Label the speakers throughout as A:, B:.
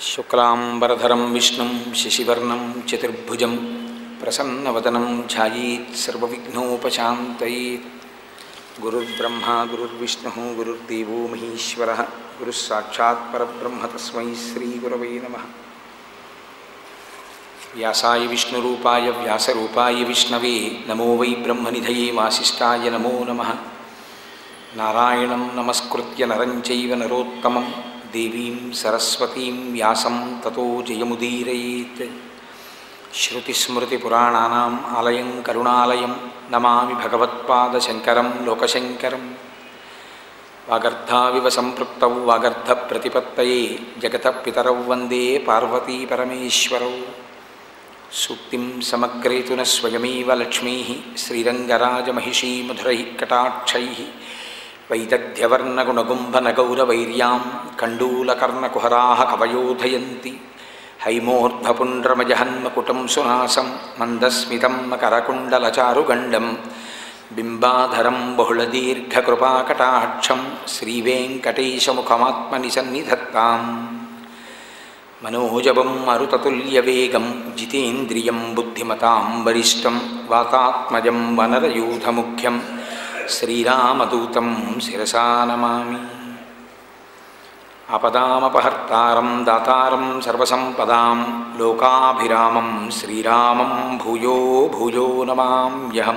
A: శుక్లాంబరధరం విష్ణుం శశివర్ణం చతుర్భుజం ప్రసన్నవదనం ధ్యాయేత్ సర్వవిఘ్నోపశాంతయేత్ గురుర్బ్రహ్మా గురుర్విష్ణు గురుర్దేవో మహేశ్వర గురుస్సాక్షాత్ పరబ్రహ్మ తస్మై శ్రీగురవై నమ వ్యాసాయ విష్ణురూపాయ వ్యాసరూపాయ విష్ణవే నమో వై బ్రహ్మనిధయే వాసిష్ఠాయ నమో నమ నారాయణం నమస్కృత్య నరం చైవ నరోత్తమం దేవీం సరస్వతీం వ్యాసం తతో జయముదీరయేత్ శృతిస్మృతిపురాణానాం ఆలయం కరుణాలయం నమామి భగవత్పాదశంకరం లోకశంకరం వాగర్ధావివ సంపృక్తౌ వాగర్ధప్రతిపత్తయే జగతపితరౌ వందే పార్వతీపరమేశ్వరౌ సూక్తిం సమగ్రేతున స్వయమేవ లక్ష్మీ శ్రీరంగరాజమహిషీ మధురై కటాక్షై వైదగ్ధ్యవర్ణగుణగుంభనగౌరవైర్యాం కండూలకర్ణకుహరా కవయోధయంతి హైమోర్ధపుండ్రమజహన్మకుటం సునాసం మందస్మితం మకరకుండలచారుగండం బింబాధరం బహుళదీర్ఘకృపాకటాక్షం శ్రీవేంకటేశముఖమాత్మని సన్నిధత్తాం మనోజవం మరుతతుల్యవేగం జితేంద్రియం బుద్ధిమతాం వరిష్టం వాతాత్మజం వనరయూధముఖ్యం శ్రీరామదూతం శిరసా నమామి ఆపదామపహర్తారం దాతారం సర్వసంపదాం లోకాభిరామం శ్రీరామం భూయో భూయో నమామ్యహం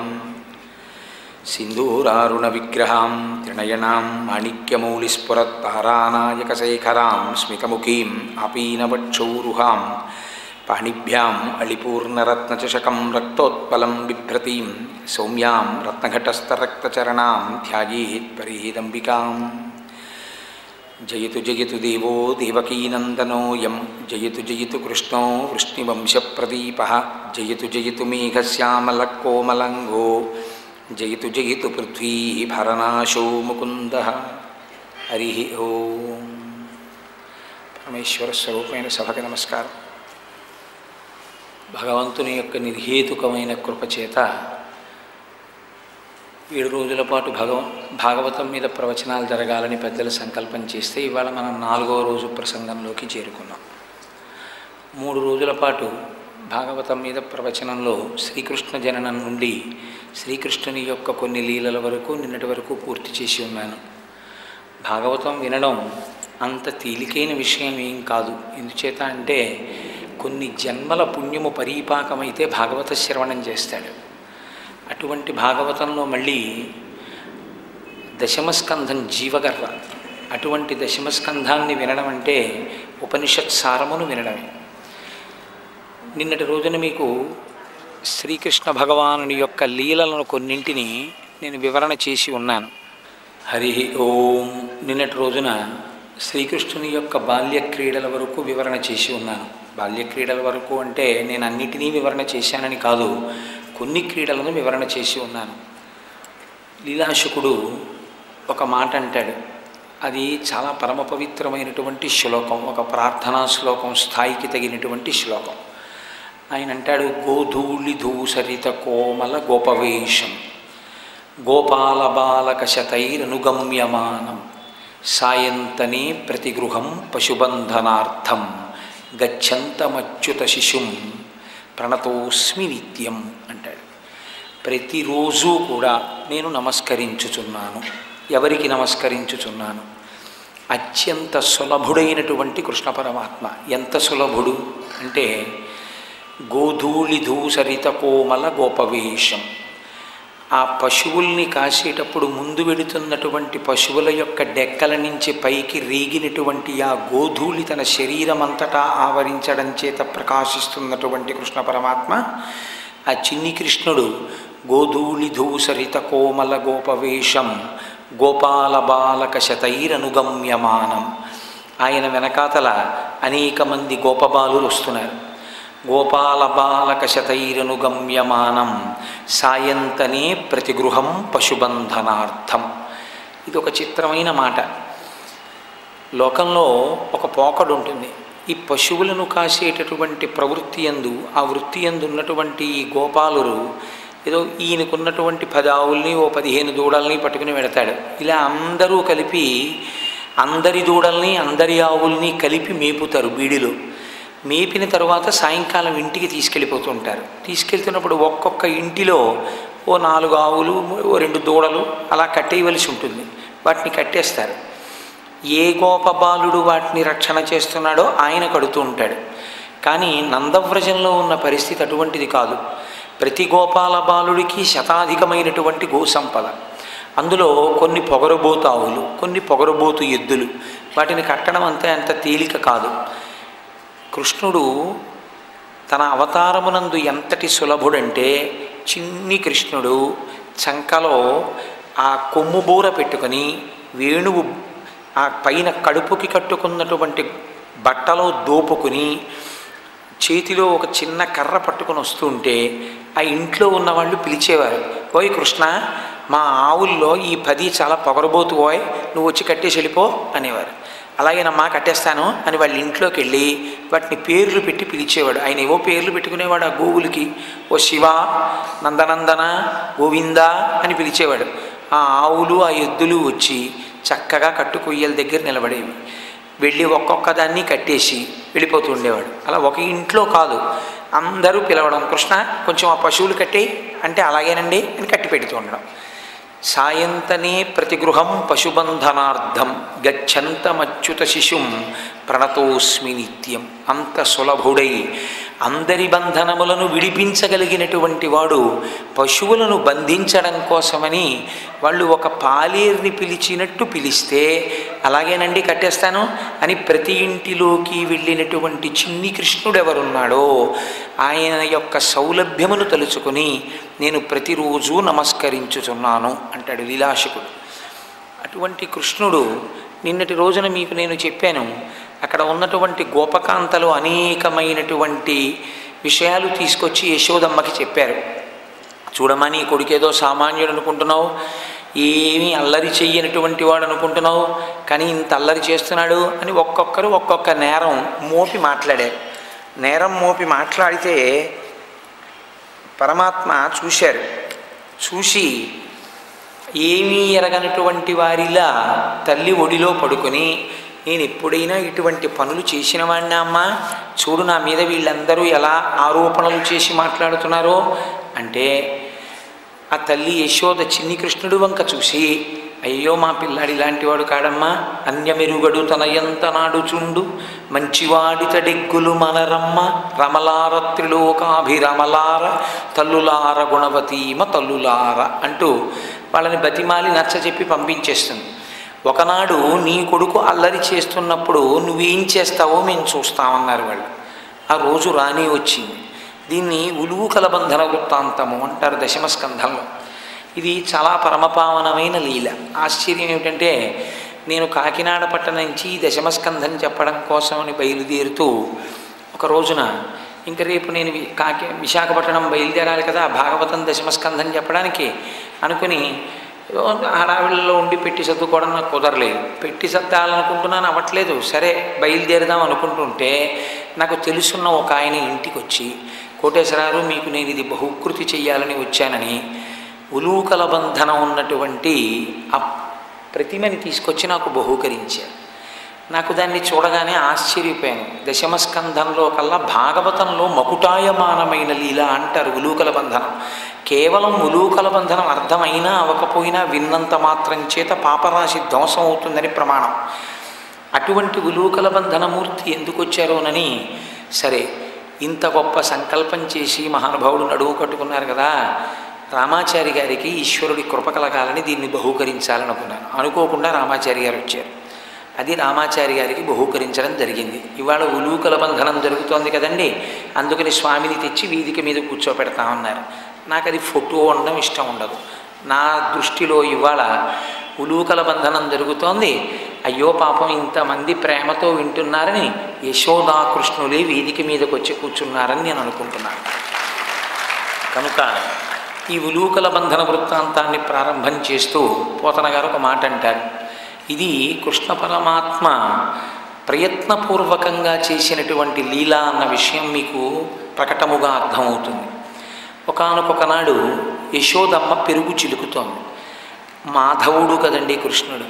A: सिन्दूरारुणविग्रहां त्रिणयनां माणिक्यमौलिस्फुरत्तारानायकशेखरां स्मितमुखीम् आपीनवक्षौरुहां पाणिभ्याम् अळिपूर्णरत्नचषकं रक्तोत्पलं बिभ्रतीं सौम्यां रत्नघटस्थरक्तचरणां ध्यायेत् परीदम्बिकाम् जयतु जयतु देवो देवकीनन्दनोऽयं जयतु जयतु कृष्णो वृष्णिवंशप्रदीपः जयतु जयतु मेघश्यामलकोमलङ्गो జయతు జయతు పృథ్వీ భరనాశో ముకుంద హరి ఓం పరమేశ్వర స్వరూపమైన సభకి నమస్కారం భగవంతుని యొక్క నిర్హేతుకమైన కృపచేత ఏడు రోజుల పాటు భగవ భాగవతం మీద ప్రవచనాలు జరగాలని పెద్దలు సంకల్పం చేస్తే ఇవాళ మనం నాలుగవ రోజు ప్రసంగంలోకి చేరుకున్నాం మూడు రోజుల పాటు భాగవతం మీద ప్రవచనంలో శ్రీకృష్ణ జననం నుండి శ్రీకృష్ణుని యొక్క కొన్ని లీలల వరకు నిన్నటి వరకు పూర్తి చేసి ఉన్నాను భాగవతం వినడం అంత తేలికైన విషయం ఏం కాదు ఎందుచేత అంటే కొన్ని జన్మల పుణ్యము పరీపాకమైతే భాగవత శ్రవణం చేస్తాడు అటువంటి భాగవతంలో మళ్ళీ దశమస్కంధం జీవగర్వ అటువంటి దశమస్కంధాన్ని వినడం అంటే ఉపనిషత్ సారమును వినడమే నిన్నటి రోజున మీకు శ్రీకృష్ణ భగవానుని యొక్క లీలలను కొన్నింటిని నేను వివరణ చేసి ఉన్నాను హరి ఓం నిన్నటి రోజున శ్రీకృష్ణుని యొక్క బాల్య క్రీడల వరకు వివరణ చేసి ఉన్నాను బాల్య క్రీడల వరకు అంటే నేను అన్నిటినీ వివరణ చేశానని కాదు కొన్ని క్రీడలను వివరణ చేసి ఉన్నాను లీలాశుకుడు ఒక మాట అంటాడు అది చాలా పరమ పవిత్రమైనటువంటి శ్లోకం ఒక ప్రార్థనా శ్లోకం స్థాయికి తగినటువంటి శ్లోకం ఆయన అంటాడు గోధూళి ధూసరిత కోమల గోపవేషం గోపాల బాలక శతైరనుగమ్యమానం సాయంతనే ప్రతిగృహం పశుబంధనార్థం గచ్చంతమచ్యుత శిశుం ప్రణతోస్మి నిత్యం అంటాడు ప్రతిరోజు కూడా నేను నమస్కరించుచున్నాను ఎవరికి నమస్కరించుచున్నాను అత్యంత సులభుడైనటువంటి కృష్ణ పరమాత్మ ఎంత సులభుడు అంటే గోధూళి ధూసరిత కోమల గోపవేషం ఆ పశువుల్ని కాసేటప్పుడు ముందు వెడుతున్నటువంటి పశువుల యొక్క డెక్కల నుంచి పైకి రీగినటువంటి ఆ గోధూళి తన శరీరం అంతటా ఆవరించడం చేత ప్రకాశిస్తున్నటువంటి కృష్ణ పరమాత్మ ఆ చిన్ని కృష్ణుడు గోధూళి ధూసరిత కోమల గోపవేషం గోపాల బాలక శతైరనుగమ్యమానం ఆయన వెనకాతల అనేక మంది గోపబాలులు వస్తున్నారు గోపాల బాలక శతైరనుగమ్యమానం సాయంతనే ప్రతిగృహం పశుబంధనార్థం ఇది ఒక చిత్రమైన మాట లోకంలో ఒక పోకడు ఉంటుంది ఈ పశువులను కాసేటటువంటి ప్రవృత్తి ఎందు ఆ వృత్తి ఎందు ఉన్నటువంటి ఈ గోపాలురు ఏదో ఈయనకున్నటువంటి పది ఆవుల్ని ఓ పదిహేను దూడల్ని పట్టుకుని వెడతాడు ఇలా అందరూ కలిపి అందరి దూడల్ని అందరి ఆవుల్ని కలిపి మేపుతారు బీడిలో మేపిన తర్వాత సాయంకాలం ఇంటికి తీసుకెళ్ళిపోతుంటారు తీసుకెళ్తున్నప్పుడు ఒక్కొక్క ఇంటిలో ఓ నాలుగు ఆవులు ఓ రెండు దూడలు అలా కట్టేయవలసి ఉంటుంది వాటిని కట్టేస్తారు ఏ గోపబాలుడు వాటిని రక్షణ చేస్తున్నాడో ఆయన కడుతూ ఉంటాడు కానీ నందవ్రజంలో ఉన్న పరిస్థితి అటువంటిది కాదు ప్రతి గోపాల బాలుడికి శతాధికమైనటువంటి గోసంపద అందులో కొన్ని పొగరబోతు ఆవులు కొన్ని పొగరబోతు ఎద్దులు వాటిని కట్టడం అంతే అంత తేలిక కాదు కృష్ణుడు తన అవతారమునందు ఎంతటి సులభుడంటే చిన్ని కృష్ణుడు చంకలో ఆ కొమ్ము బూర పెట్టుకొని వేణువు ఆ పైన కడుపుకి కట్టుకున్నటువంటి బట్టలో దోపుకుని చేతిలో ఒక చిన్న కర్ర పట్టుకొని వస్తుంటే ఆ ఇంట్లో ఉన్న వాళ్ళు పిలిచేవారు ఓయ్ కృష్ణ మా ఆవుల్లో ఈ పది చాలా పొగరబోతు ఓయ్ నువ్వు వచ్చి కట్టేసి వెళ్ళిపో అనేవారు అలాగేనమ్మా కట్టేస్తాను అని వాళ్ళ ఇంట్లోకి వెళ్ళి వాటిని పేర్లు పెట్టి పిలిచేవాడు ఆయన ఏవో పేర్లు పెట్టుకునేవాడు ఆ గోవులకి ఓ శివ నందనందన గోవింద అని పిలిచేవాడు ఆ ఆవులు ఆ ఎద్దులు వచ్చి చక్కగా కట్టు కొయ్యల దగ్గర నిలబడేవి వెళ్ళి ఒక్కొక్క దాన్ని కట్టేసి వెళ్ళిపోతూ ఉండేవాడు అలా ఒక ఇంట్లో కాదు అందరూ పిలవడం కృష్ణ కొంచెం ఆ పశువులు కట్టేయి అంటే అలాగేనండి అని కట్టి పెడుతూ ఉండడం సాయంతనే ప్రతిగృహం పశుబంధనార్థం గచ్చంతమచ్యుత శిశుం ప్రణతోస్మి నిత్యం అంత సులభుడై అందరి బంధనములను విడిపించగలిగినటువంటి వాడు పశువులను బంధించడం కోసమని వాళ్ళు ఒక పాలేరుని పిలిచినట్టు పిలిస్తే అలాగేనండి కట్టేస్తాను అని ప్రతి ఇంటిలోకి వెళ్ళినటువంటి చిన్ని కృష్ణుడు ఎవరున్నాడో ఆయన యొక్క సౌలభ్యమును తలుచుకొని నేను ప్రతిరోజు నమస్కరించుచున్నాను అంటాడు లీలాశకుడు అటువంటి కృష్ణుడు నిన్నటి రోజున మీకు నేను చెప్పాను అక్కడ ఉన్నటువంటి గోపకాంతలు అనేకమైనటువంటి విషయాలు తీసుకొచ్చి యశోదమ్మకి చెప్పారు చూడమ్మా నీ కొడుకేదో సామాన్యుడు అనుకుంటున్నావు ఏమీ అల్లరి చెయ్యనటువంటి వాడు అనుకుంటున్నావు కానీ ఇంత అల్లరి చేస్తున్నాడు అని ఒక్కొక్కరు ఒక్కొక్క నేరం మోపి మాట్లాడారు నేరం మోపి మాట్లాడితే పరమాత్మ చూశారు చూసి ఏమీ ఎరగనటువంటి వారిలా తల్లి ఒడిలో పడుకొని నేను ఎప్పుడైనా ఇటువంటి పనులు చేసిన వాడినా అమ్మా చూడు నా మీద వీళ్ళందరూ ఎలా ఆరోపణలు చేసి మాట్లాడుతున్నారో అంటే ఆ తల్లి యశోద చిన్ని కృష్ణుడు వంక చూసి అయ్యో మా పిల్లాడి ఇలాంటివాడు కాడమ్మా అన్యమెరుగడు తన ఎంత నాడుచుండు మంచివాడితడెగ్గులు మనరమ్మ రమలార త్రిలోకాభిరమలార తల్లులార గుణవతీమ తల్లులార అంటూ వాళ్ళని బతిమాలి నచ్చ చెప్పి పంపించేస్తుంది ఒకనాడు నీ కొడుకు అల్లరి చేస్తున్నప్పుడు నువ్వేం చేస్తావో మేము చూస్తామన్నారు వాళ్ళు ఆ రోజు రాని వచ్చింది దీన్ని ఉలువుకల బంధన వృత్తాంతము అంటారు దశమస్కంధంలో ఇది చాలా పరమపావనమైన లీల ఆశ్చర్యం ఏమిటంటే నేను కాకినాడ పట్టణం నుంచి ఈ దశమస్కంధం చెప్పడం కోసమని బయలుదేరుతూ ఒక రోజున ఇంక రేపు నేను వి- కాకి విశాఖపట్నం బయలుదేరాలి కదా భాగవతం దశమస్కంధం చెప్పడానికి అనుకుని ఏదో హడావిడిలో ఉండి పెట్టి సర్దుకోవడం నాకు కుదరలేదు పెట్టి సర్దాలనుకుంటున్నాను అవ్వట్లేదు సరే బయలుదేరదాం అనుకుంటుంటే నాకు తెలుసున్న ఒక ఆయన ఇంటికి వచ్చి కోటేశ్వరారు మీకు నేను ఇది బహుకృతి చెయ్యాలని వచ్చానని ఉలూకల బంధనం ఉన్నటువంటి ఆ ప్రతిమని తీసుకొచ్చి నాకు బహూకరించారు నాకు దాన్ని చూడగానే ఆశ్చర్యపోయాను దశమస్కంధంలో కల్లా భాగవతంలో మకుటాయమానమైన లీల అంటారు ఉలూకల బంధనం కేవలం ఉలూకల బంధనం అర్థమైనా అవకపోయినా విన్నంత మాత్రం చేత పాపరాశి ధ్వంసం అవుతుందని ప్రమాణం అటువంటి ఉలూకల బంధనమూర్తి ఎందుకు వచ్చారోనని సరే ఇంత గొప్ప సంకల్పం చేసి మహానుభావుడు నడువు కట్టుకున్నారు కదా రామాచారి గారికి ఈశ్వరుడి కృప కలగాలని దీన్ని బహూకరించాలనుకున్నాను అనుకోకుండా రామాచారి గారు వచ్చారు అది రామాచారి గారికి బహూకరించడం జరిగింది ఇవాళ ఉలూకల బంధనం జరుగుతోంది కదండి అందుకని స్వామిని తెచ్చి వీధిక మీద కూర్చోపెడతామన్నారు నాకు అది ఫోటో ఉండడం ఇష్టం ఉండదు నా దృష్టిలో ఇవాళ ఉలూకల బంధనం జరుగుతోంది అయ్యో పాపం ఇంతమంది ప్రేమతో వింటున్నారని యశోదాకృష్ణులే వేదిక మీదకి వచ్చి కూర్చున్నారని నేను అనుకుంటున్నాను కనుక ఈ ఉలూకల బంధన వృత్తాంతాన్ని ప్రారంభం చేస్తూ పోతన గారు ఒక మాట అంటారు ఇది కృష్ణ పరమాత్మ ప్రయత్నపూర్వకంగా చేసినటువంటి లీల అన్న విషయం మీకు ప్రకటముగా అర్థమవుతుంది ఒకానొక నాడు యశోదమ్మ పెరుగు చిలుకుతోంది మాధవుడు కదండి కృష్ణుడు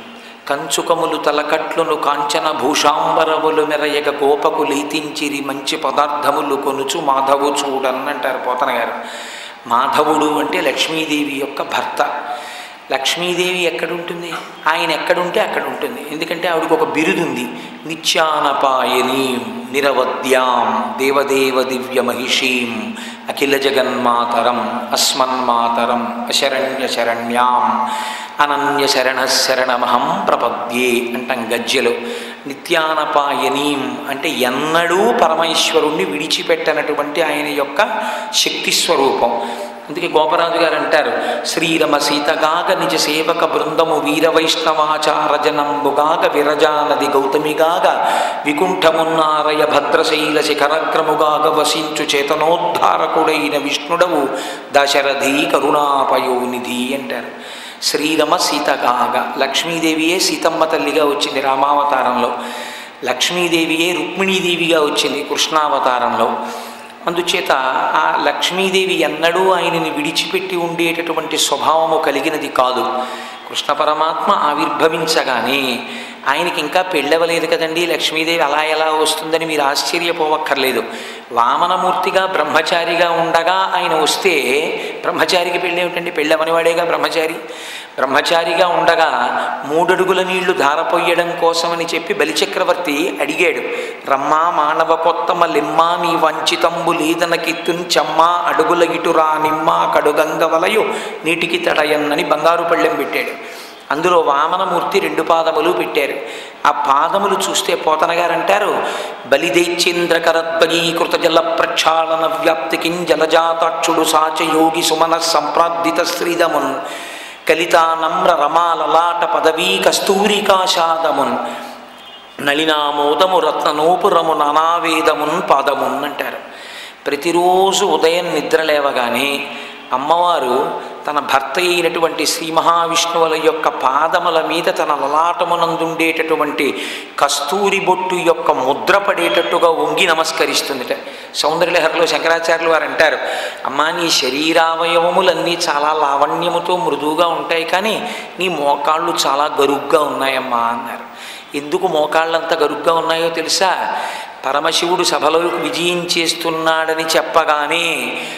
A: కంచుకములు తలకట్లును కాంచన భూషాంబరములు మెరయగ గోపకు లేతించిరి మంచి పదార్థములు కొనుచు మాధవు చూడన్నంటారు పోతన గారు మాధవుడు అంటే లక్ష్మీదేవి యొక్క భర్త లక్ష్మీదేవి ఎక్కడుంటుంది ఆయన ఎక్కడుంటే అక్కడ ఉంటుంది ఎందుకంటే ఆవిడకి ఒక బిరుదుంది నిత్యానపాయనీం నిరవద్యాం దేవదేవ దివ్య మహిషీం అఖిల జగన్మాతరం అస్మన్మాతరం అశరణ్య శరణ్యాం అనన్య శరణ శరణమహం ప్రపద్యే అంటాం గజ్జెలో నిత్యానపాయనీం అంటే ఎన్నడూ పరమేశ్వరుణ్ణి విడిచిపెట్టనటువంటి ఆయన యొక్క శక్తి స్వరూపం అందుకే గోపరాజు గారు అంటారు శ్రీరమ సీతగాగ నిజ సేవక బృందము వీర వైష్ణవాచార జనంబుగాగ విరజానది గౌతమిగాగ వికుంఠమున్నారయ భద్రశైల శిఖరగ్రముగాగ వసించు చేతనోద్ధారకుడైన విష్ణుడవు దశరథి కరుణాపయోనిధి అంటారు శ్రీరమ సీతగాగ లక్ష్మీదేవియే సీతమ్మ తల్లిగా వచ్చింది రామావతారంలో లక్ష్మీదేవియే రుక్మిణీదేవిగా వచ్చింది కృష్ణావతారంలో అందుచేత ఆ లక్ష్మీదేవి ఎన్నడూ ఆయనని విడిచిపెట్టి ఉండేటటువంటి స్వభావము కలిగినది కాదు కృష్ణ పరమాత్మ ఆవిర్భవించగానే ఆయనకి ఇంకా పెళ్ళవలేదు కదండి లక్ష్మీదేవి అలా ఎలా వస్తుందని మీరు ఆశ్చర్యపోవక్కర్లేదు వామనమూర్తిగా బ్రహ్మచారిగా ఉండగా ఆయన వస్తే బ్రహ్మచారికి పెళ్ళి ఏమిటండి పెళ్ళవనివాడేగా బ్రహ్మచారి బ్రహ్మచారిగా ఉండగా మూడడుగుల నీళ్లు ధారపోయడం కోసమని చెప్పి బలిచక్రవర్తి అడిగాడు రమ్మా మానవ కొత్తమ లిమ్మా నీ వంచితంబు లేదనకిత్తున్ చెమ్మా అడుగుల ఇటురా నిమ్మ కడుగంగ వలయు నీటికి తడయన్నని బంగారు పళ్ళెం పెట్టాడు అందులో వామనమూర్తి రెండు పాదములు పెట్టారు ఆ పాదములు చూస్తే పోతన గారు అంటారు బలిదైచ్చేంద్రకరద్వయీకృత జల ప్రక్షాళన వ్యాప్తికి జలజాతాక్షుడు సాచ యోగి సుమన సంప్రార్థిత శ్రీదమున్ కలితానమ్ర రమాలలాట పదవీ కస్తూరికాషాదమున్ నళినామోదము రత్ననోపురము నానావేదమున్ పాదమున్ అంటారు ప్రతిరోజు ఉదయం నిద్ర లేవగానే అమ్మవారు తన భర్త అయినటువంటి శ్రీ మహావిష్ణువుల యొక్క పాదముల మీద తన లలాటమునందుండేటటువంటి కస్తూరి బొట్టు యొక్క ముద్ర పడేటట్టుగా వంగి నమస్కరిస్తుందిట సౌందర్యలహరిలో శంకరాచార్యులు వారు అంటారు అమ్మా నీ శరీరావయవములన్నీ చాలా లావణ్యముతో మృదువుగా ఉంటాయి కానీ నీ మోకాళ్ళు చాలా గరుగ్గా ఉన్నాయమ్మా అన్నారు ఎందుకు మోకాళ్ళంత గరుగ్గా ఉన్నాయో తెలుసా పరమశివుడు సభలోకి విజయం చేస్తున్నాడని చెప్పగానే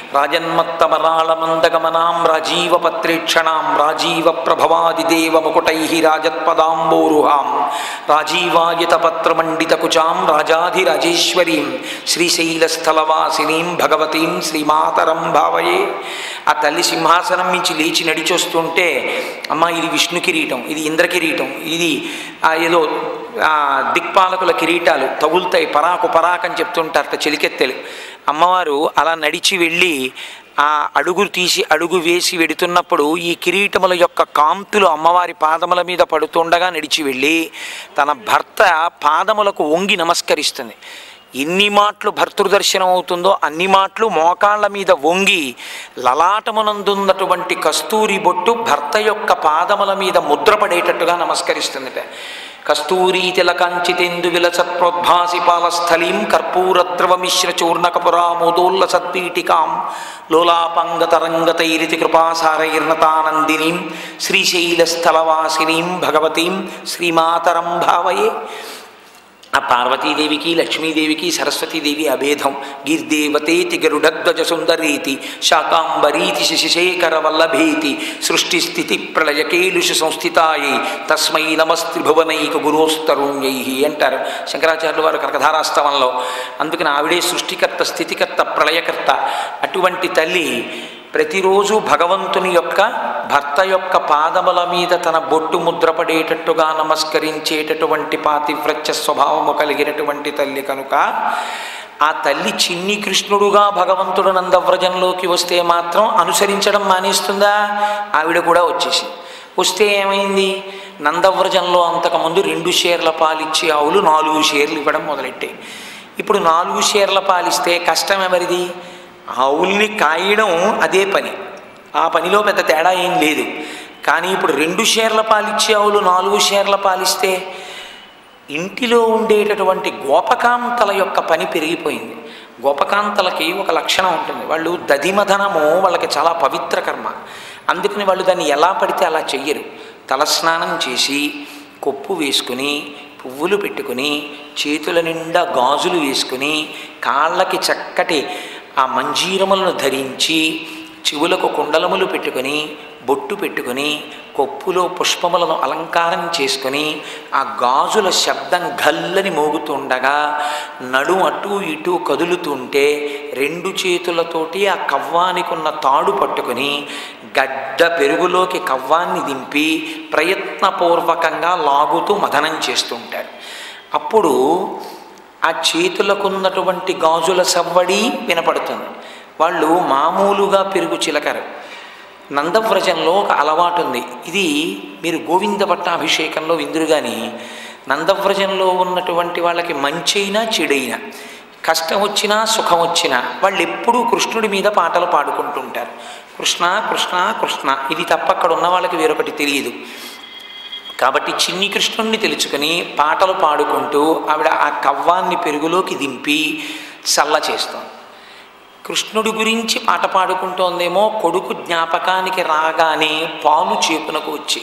A: రాజన్మత్తమరాళమందగమనాం రాజీవ పత్రేక్షణాం రాజీవ ప్రభవాదిదేవ ముకుటై రాజత్పదాంబోరుహాం రాజీవాయత పత్రమండిత కుచాం రాజాధిరాజేశ్వరీం శ్రీశైలస్థలవాసినీం భగవతీం శ్రీమాతరం భావయే ఆ తల్లి సింహాసనం నుంచి లేచి నడిచొస్తుంటే అమ్మ ఇది విష్ణు కిరీటం ఇది ఇంద్ర కిరీటం ఇది ఆ ఏదో ఆ దిక్పాలకుల కిరీటాలు తగులుతాయి పరాకు పరాకు అని చెప్తుంటారట చెలికెత్తెలు అమ్మవారు అలా నడిచి వెళ్ళి ఆ అడుగు తీసి అడుగు వేసి వెడుతున్నప్పుడు ఈ కిరీటముల యొక్క కాంతులు అమ్మవారి పాదముల మీద పడుతుండగా నడిచి వెళ్ళి తన భర్త పాదములకు వంగి నమస్కరిస్తుంది ఎన్ని మాటలు భర్తృదర్శనం అవుతుందో అన్ని మాటలు మోకాళ్ళ మీద వంగి లలాటమునందున్నటువంటి కస్తూరి బొట్టు భర్త యొక్క పాదముల మీద ముద్రపడేటట్టుగా నమస్కరిస్తుందిట కస్తూరీ తిలకంచితేందు విలసత్ ప్రోద్భాసి పాలస్థలీం కర్పూరద్రవమిశ్ర చూర్ణకపురామోదోల్ల సత్పీఠికాం లోలాపంగతరంగతైరితి కృపాసారైర్నతానందినీం శ్రీశైలస్థలవాసినీం భగవతీం శ్రీమాతరం భావయే ఆ పార్వతీదేవికి లక్ష్మీదేవికి సరస్వతీదేవి అభేదం గిర్దేవతేతి గరుడధ్వజ సుందరీతి శాకాంబరీతి శశిశేఖర వల్లభేతి సృష్టి స్థితి ప్రళయకేలుషు సంస్థితాయై తస్మై నమస్త్రిభువనైక గురోస్తరుణ్యై అంటారు శంకరాచార్యులు వారు కనకధారాస్తవంలో అందుకని ఆవిడే సృష్టికర్త స్థితికర్త ప్రళయకర్త అటువంటి తల్లి ప్రతిరోజు భగవంతుని యొక్క భర్త యొక్క పాదముల మీద తన బొట్టు ముద్రపడేటట్టుగా నమస్కరించేటటువంటి పాతివ్రత్య స్వభావము కలిగినటువంటి తల్లి కనుక ఆ తల్లి చిన్ని కృష్ణుడుగా భగవంతుడు నందవ్రజంలోకి వస్తే మాత్రం అనుసరించడం మానేస్తుందా ఆవిడ కూడా వచ్చేసింది వస్తే ఏమైంది నందవ్రజంలో అంతకుముందు రెండు షేర్ల పాలిచ్చే ఆవులు నాలుగు షేర్లు ఇవ్వడం మొదలెట్టాయి ఇప్పుడు నాలుగు షేర్ల పాలిస్తే కష్టం ఎవరిది ఆవుల్ని కాయడం అదే పని ఆ పనిలో పెద్ద తేడా ఏం లేదు కానీ ఇప్పుడు రెండు షేర్ల పాలిచ్చే ఆవులు నాలుగు షేర్ల పాలిస్తే ఇంటిలో ఉండేటటువంటి గోపకాంతల యొక్క పని పెరిగిపోయింది గోపకాంతలకి ఒక లక్షణం ఉంటుంది వాళ్ళు దధిమధనము వాళ్ళకి చాలా పవిత్ర కర్మ అందుకని వాళ్ళు దాన్ని ఎలా పడితే అలా చెయ్యరు తలస్నానం చేసి కొప్పు వేసుకుని పువ్వులు పెట్టుకుని చేతుల నిండా గాజులు వేసుకుని కాళ్ళకి చక్కటి ఆ మంజీరములను ధరించి చెవులకు కుండలములు పెట్టుకొని బొట్టు పెట్టుకొని కొప్పులో పుష్పములను అలంకారం చేసుకొని ఆ గాజుల శబ్దం గల్లని మోగుతుండగా నడు అటు ఇటు కదులుతుంటే రెండు చేతులతోటి ఆ కవ్వానికి ఉన్న తాడు పట్టుకొని గడ్డ పెరుగులోకి కవ్వాన్ని దింపి ప్రయత్నపూర్వకంగా లాగుతూ మదనం చేస్తుంటారు అప్పుడు ఆ చేతులకున్నటువంటి గాజుల సవ్వడి వినపడుతుంది వాళ్ళు మామూలుగా పెరుగు చిలకరు నందవ్రజంలో ఒక అలవాటు ఉంది ఇది మీరు గోవింద పట్టాభిషేకంలో విందురు కానీ నందవ్రజంలో ఉన్నటువంటి వాళ్ళకి మంచైనా చెడైనా కష్టం వచ్చినా సుఖం వచ్చినా వాళ్ళు ఎప్పుడూ కృష్ణుడి మీద పాటలు పాడుకుంటుంటారు కృష్ణ కృష్ణ కృష్ణ ఇది తప్ప అక్కడ ఉన్న వాళ్ళకి వేరొకటి తెలియదు కాబట్టి చిన్ని కృష్ణుణ్ణి తెలుసుకుని పాటలు పాడుకుంటూ ఆవిడ ఆ కవ్వాన్ని పెరుగులోకి దింపి చల్ల చేస్తోంది కృష్ణుడి గురించి పాట పాడుకుంటోందేమో కొడుకు జ్ఞాపకానికి రాగానే పాలు చేపునకు వచ్చి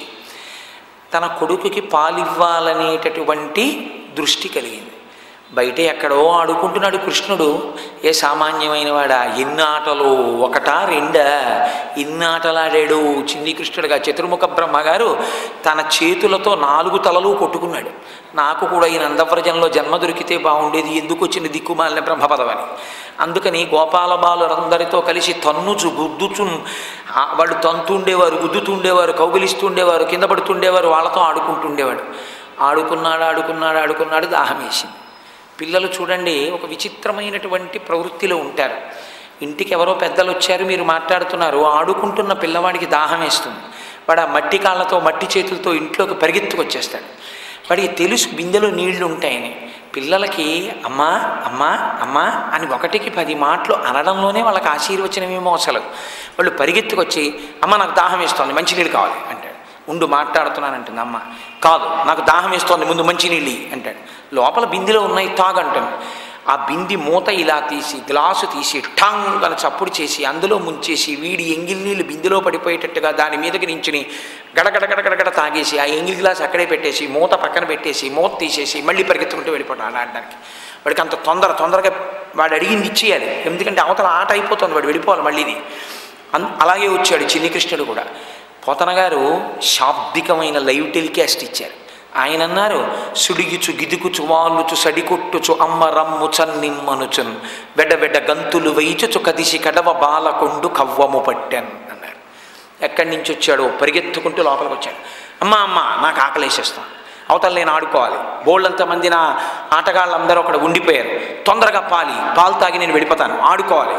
A: తన కొడుకుకి పాలివ్వాలనేటటువంటి దృష్టి కలిగింది బయట ఎక్కడో ఆడుకుంటున్నాడు కృష్ణుడు ఏ సామాన్యమైన వాడా ఎన్ని ఆటలు ఒకటా రెండా ఇన్ని ఆటలాడాడు చిన్ని కృష్ణుడుగా చతుర్ముఖ బ్రహ్మగారు తన చేతులతో నాలుగు తలలు కొట్టుకున్నాడు నాకు కూడా ఈ నందవ్రజంలో జన్మ దొరికితే బాగుండేది ఎందుకు వచ్చిన దిక్కుమాలిన బ్రహ్మపదవని అందుకని గోపాల బాలురందరితో కలిసి తన్నుచు గుద్దుచు ఆ, వాళ్ళు తంతుండేవారు గుద్దుతుండేవారు కౌగిలిస్తుండేవారు కింద పడుతుండేవారు వాళ్ళతో ఆడుకుంటుండేవాడు ఆడుకున్నాడు ఆడుకున్నాడు ఆడుకున్నాడు దాహం వేసింది పిల్లలు చూడండి ఒక విచిత్రమైనటువంటి ప్రవృత్తిలో ఉంటారు ఇంటికి ఎవరో పెద్దలు వచ్చారు మీరు మాట్లాడుతున్నారు ఆడుకుంటున్న పిల్లవాడికి దాహం వేస్తుంది వాడు ఆ మట్టి కాళ్ళతో మట్టి చేతులతో ఇంట్లోకి పరిగెత్తుకొచ్చేస్తాడు వాడికి తెలుసు బిందెలో నీళ్లు ఉంటాయని పిల్లలకి అమ్మా అమ్మా అమ్మా అని ఒకటికి పది మాటలు అనడంలోనే వాళ్ళకి ఆశీర్వచనమేమో అసలు వాళ్ళు పరిగెత్తుకొచ్చి అమ్మ నాకు దాహం వేస్తోంది మంచినీళ్ళు కావాలి అంటాడు ఉండు మాట్లాడుతున్నానంటుంది అమ్మ కాదు నాకు దాహం వేస్తోంది ముందు మంచినీళ్ళు ఇయ్యి అంటాడు లోపల బిందెలో ఉన్నాయి తాగంటుంది ఆ బింది మూత ఇలా తీసి గ్లాసు తీసి ఠంగ్ అని చప్పుడు చేసి అందులో ముంచేసి వీడి ఎంగిల్ నీళ్ళు బిందెలో పడిపోయేటట్టుగా దాని మీదకి నించుని గడగడ గడగడగడ తాగేసి ఆ ఎంగిల్ గ్లాస్ అక్కడే పెట్టేసి మూత పక్కన పెట్టేసి మూత తీసేసి మళ్ళీ పరిగెత్తుకుంటూ వెళ్ళిపోతాడు ఆడడానికి వాడికి అంత తొందర తొందరగా వాడు అడిగింది ఇచ్చేయాలి ఎందుకంటే అవతల ఆట అయిపోతుంది వాడు వెళ్ళిపోవాలి మళ్ళీది అన్ అలాగే వచ్చాడు చిన్ని కృష్ణుడు కూడా పోతన గారు శాబ్దికమైన లైవ్ టెలికాస్ట్ ఇచ్చారు ఆయన అన్నారు సుడిగిచు గిదుకుచు వాలుచు సడికొట్టుచు అమ్మ రమ్ము చన్నిమ్మనుచున్ బెడ్డ బెడ్డ గంతులు వేయిచుచు కదిసి కడవ బాలకొండు కవ్వము పట్టాను అన్నారు ఎక్కడి నుంచి వచ్చాడో పరిగెత్తుకుంటూ లోపలికి వచ్చాడు అమ్మ అమ్మ నాకు ఆకలేసేస్తాను అవతల నేను ఆడుకోవాలి బోళ్ళంత మంది నా ఆటగాళ్ళందరూ అక్కడ ఉండిపోయారు తొందరగా పాలి పాలు తాగి నేను వెళ్ళిపోతాను ఆడుకోవాలి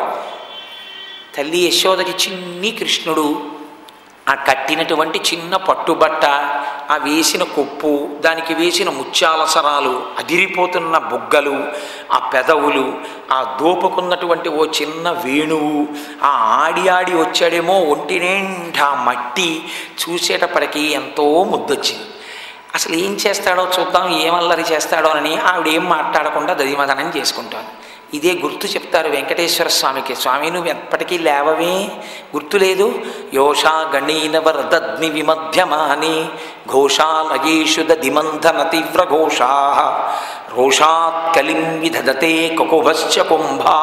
A: తల్లి యశోదకి చిన్ని కృష్ణుడు ఆ కట్టినటువంటి చిన్న పట్టుబట్ట ఆ వేసిన కొప్పు దానికి వేసిన ముత్యాల సరాలు అదిరిపోతున్న బుగ్గలు ఆ పెదవులు ఆ దోపుకున్నటువంటి ఓ చిన్న వేణువు ఆ ఆడి ఆడి వచ్చాడేమో ఒంటి నిండా మట్టి చూసేటప్పటికి ఎంతో ముద్దొచ్చింది అసలు ఏం చేస్తాడో చూద్దాం ఏమల్లరి చేస్తాడో అని ఆవిడ ఏం మాట్లాడకుండా దదిమదనం చేసుకుంటాను ఇదే గుర్తు చెప్తారు వెంకటేశ్వర స్వామికి స్వామి నువ్వు ఎప్పటికీ లేవవే గుర్తు లేదు యోషా గణీనవరదగ్ని విమధ్యమాని ఘోషాలయేషు దదిమంధన తీవ్ర ఘోషా రోషాత్ కలిం విధదతే కకుభశ్చ కుంభా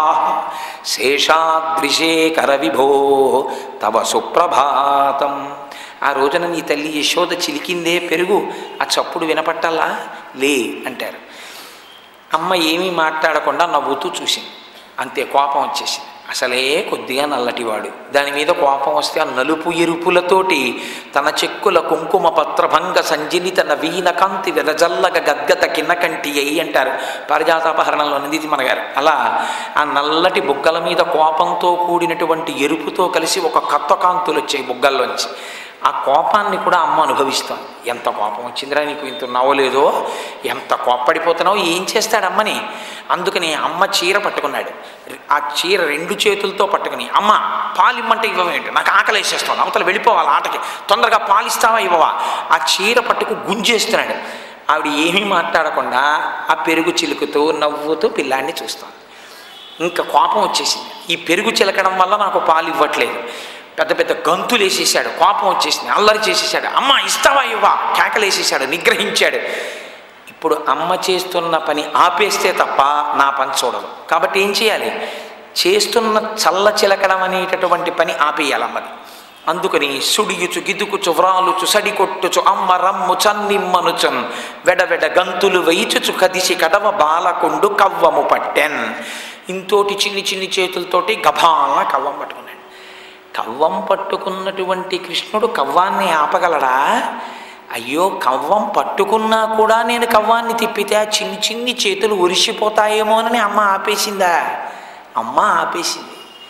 A: శేషాద్రిశే కరవిభో తవ సుప్రభాతం ఆ రోజున నీ తల్లి యశోద చిలికిందే పెరుగు ఆ చప్పుడు వినపట్టాలా లే అంటారు అమ్మ ఏమీ మాట్లాడకుండా నవ్వుతూ చూసింది అంతే కోపం వచ్చేసింది అసలే కొద్దిగా నల్లటివాడు దాని మీద కోపం వస్తే ఆ నలుపు ఎరుపులతోటి తన చెక్కుల కుంకుమ పత్రభంగ సంజనిత నవీన కాంతి వెదజల్లగ గద్గత కిన్నకంటి అయి అంటారు పారిజాతాపహరణంలో నిధి మనగారు అలా ఆ నల్లటి బుగ్గల మీద కోపంతో కూడినటువంటి ఎరుపుతో కలిసి ఒక కొత్త కాంతులు వచ్చాయి బుగ్గల్లోంచి ఆ కోపాన్ని కూడా అమ్మ అనుభవిస్తాం ఎంత కోపం వచ్చిందిరా నీకు ఇంత నవ్వలేదో ఎంత కోప్పడిపోతున్నావు ఏం చేస్తాడు అమ్మని అందుకని అమ్మ చీర పట్టుకున్నాడు ఆ చీర రెండు చేతులతో పట్టుకుని అమ్మ పాలిమ్మంటే ఇవ్వమేంటి నాకు ఆకలి వేసేస్తాను అవతల వెళ్ళిపోవాలి ఆటకి తొందరగా పాలిస్తావా ఇవ్వవా ఆ చీర పట్టుకు గుంజేస్తున్నాడు ఆవిడ ఏమీ మాట్లాడకుండా ఆ పెరుగు చిలుకుతూ నవ్వుతూ పిల్లాన్ని చూస్తాను ఇంకా కోపం వచ్చేసింది ఈ పెరుగు చిలకడం వల్ల నాకు పాలు ఇవ్వట్లేదు పెద్ద పెద్ద గంతులు వేసేసాడు కోపం వచ్చేసింది అల్లరి చేసేసాడు అమ్మ ఇస్తావా ఇవ్వా కేకలేసేసాడు నిగ్రహించాడు ఇప్పుడు అమ్మ చేస్తున్న పని ఆపేస్తే తప్ప నా పని చూడదు కాబట్టి ఏం చేయాలి చేస్తున్న చల్ల చిలకడం అనేటటువంటి పని ఆపేయాలి అమ్మది అందుకని సుడియుచు గిదుకుచు వ్రాలుచు సడికొట్టుచు అమ్మ రమ్ము చన్నిమ్మనుచన్ వెడవెడ గంతులు వేయిచుచు కదిసి కడవ బాలకుండు కవ్వము పట్టెన్ ఇంతోటి చిన్ని చిన్ని చేతులతోటి గభాల కవ్వం పట్టుకున్నాడు కవ్వం పట్టుకున్నటువంటి కృష్ణుడు కవ్వాన్ని ఆపగలడా అయ్యో కవ్వం పట్టుకున్నా కూడా నేను కవ్వాన్ని తిప్పితే ఆ చిన్ని చిన్ని చేతులు ఉరిసిపోతాయేమోనని అమ్మ ఆపేసిందా అమ్మ ఆపేసింది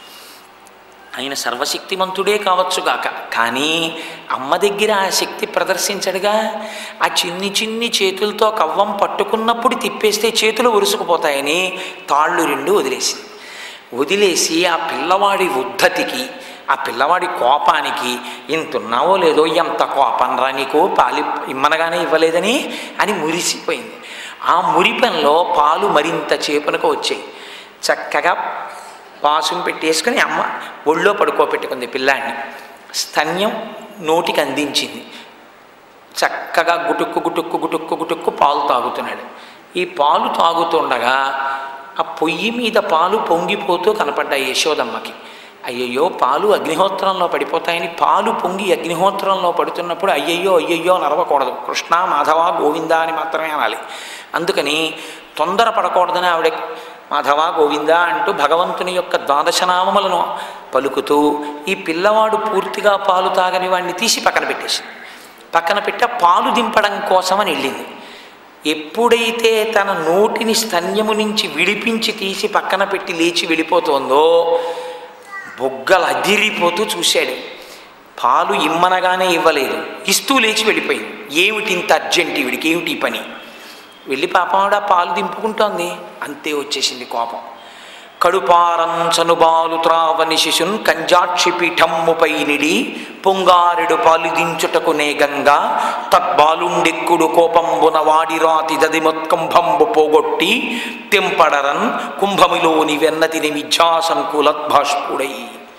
A: ఆయన సర్వశక్తిమంతుడే కావచ్చుగాక కానీ అమ్మ దగ్గర ఆ శక్తి ప్రదర్శించడుగా ఆ చిన్ని చిన్ని చేతులతో కవ్వం పట్టుకున్నప్పుడు తిప్పేస్తే చేతులు ఉరుసుకుపోతాయని తాళ్ళు రెండు వదిలేసింది వదిలేసి ఆ పిల్లవాడి ఉద్ధతికి ఆ పిల్లవాడి కోపానికి ఇంతున్నావో లేదో ఎంత కోపం రా నీకు పాలి ఇమ్మనగానే ఇవ్వలేదని అని మురిసిపోయింది ఆ మురిపంలో పాలు మరింత చేపనకు వచ్చాయి చక్కగా పాసం పెట్టేసుకుని అమ్మ ఒళ్ళో పడుకోబెట్టుకుంది పిల్లాడిని స్తన్యం నోటికి అందించింది చక్కగా గుటుక్కు గుటుక్కు గుటుక్కు గుటుక్కు పాలు తాగుతున్నాడు ఈ పాలు తాగుతుండగా ఆ పొయ్యి మీద పాలు పొంగిపోతూ కనపడ్డాయి యశోదమ్మకి అయ్యయ్యో పాలు అగ్నిహోత్రంలో పడిపోతాయని పాలు పొంగి అగ్నిహోత్రంలో పడుతున్నప్పుడు అయ్యయ్యో అయ్యయ్యో నరవకూడదు కృష్ణ మాధవ గోవింద అని మాత్రమే అనాలి అందుకని తొందర పడకూడదని ఆవిడ మాధవ గోవింద అంటూ భగవంతుని యొక్క ద్వాదశనామములను పలుకుతూ ఈ పిల్లవాడు పూర్తిగా పాలు తాగని వాడిని తీసి పక్కన పెట్టేసింది పక్కన పెట్టి ఆ పాలు దింపడం కోసమని వెళ్ళింది ఎప్పుడైతే తన నోటిని స్తన్యము నుంచి విడిపించి తీసి పక్కన పెట్టి లేచి వెళ్ళిపోతుందో బొగ్గలు అదిరిపోతూ చూశాడు పాలు ఇమ్మనగానే ఇవ్వలేదు ఇస్తూ లేచి వెళ్ళిపోయింది ఏమిటి ఇంత అర్జెంట్ వీడికి ఏమిటి ఈ పని వెళ్ళి పాపమావిడ పాలు దింపుకుంటోంది అంతే వచ్చేసింది కోపం కడుపారంచను బాలు త్రావని శిశున్ కంజాక్షి పీఠమ్ముపై నిడి పొంగారెడు పాలుదించుటకు నేగంగా తద్బాలుండెక్కుడు కోపంబున వాడి రాతి దదిమత్కంభంబు పోగొట్టి తెంపడరన్ కుంభమిలోని వెన్నతిని విద్యాసంకులద్భాష్పుడై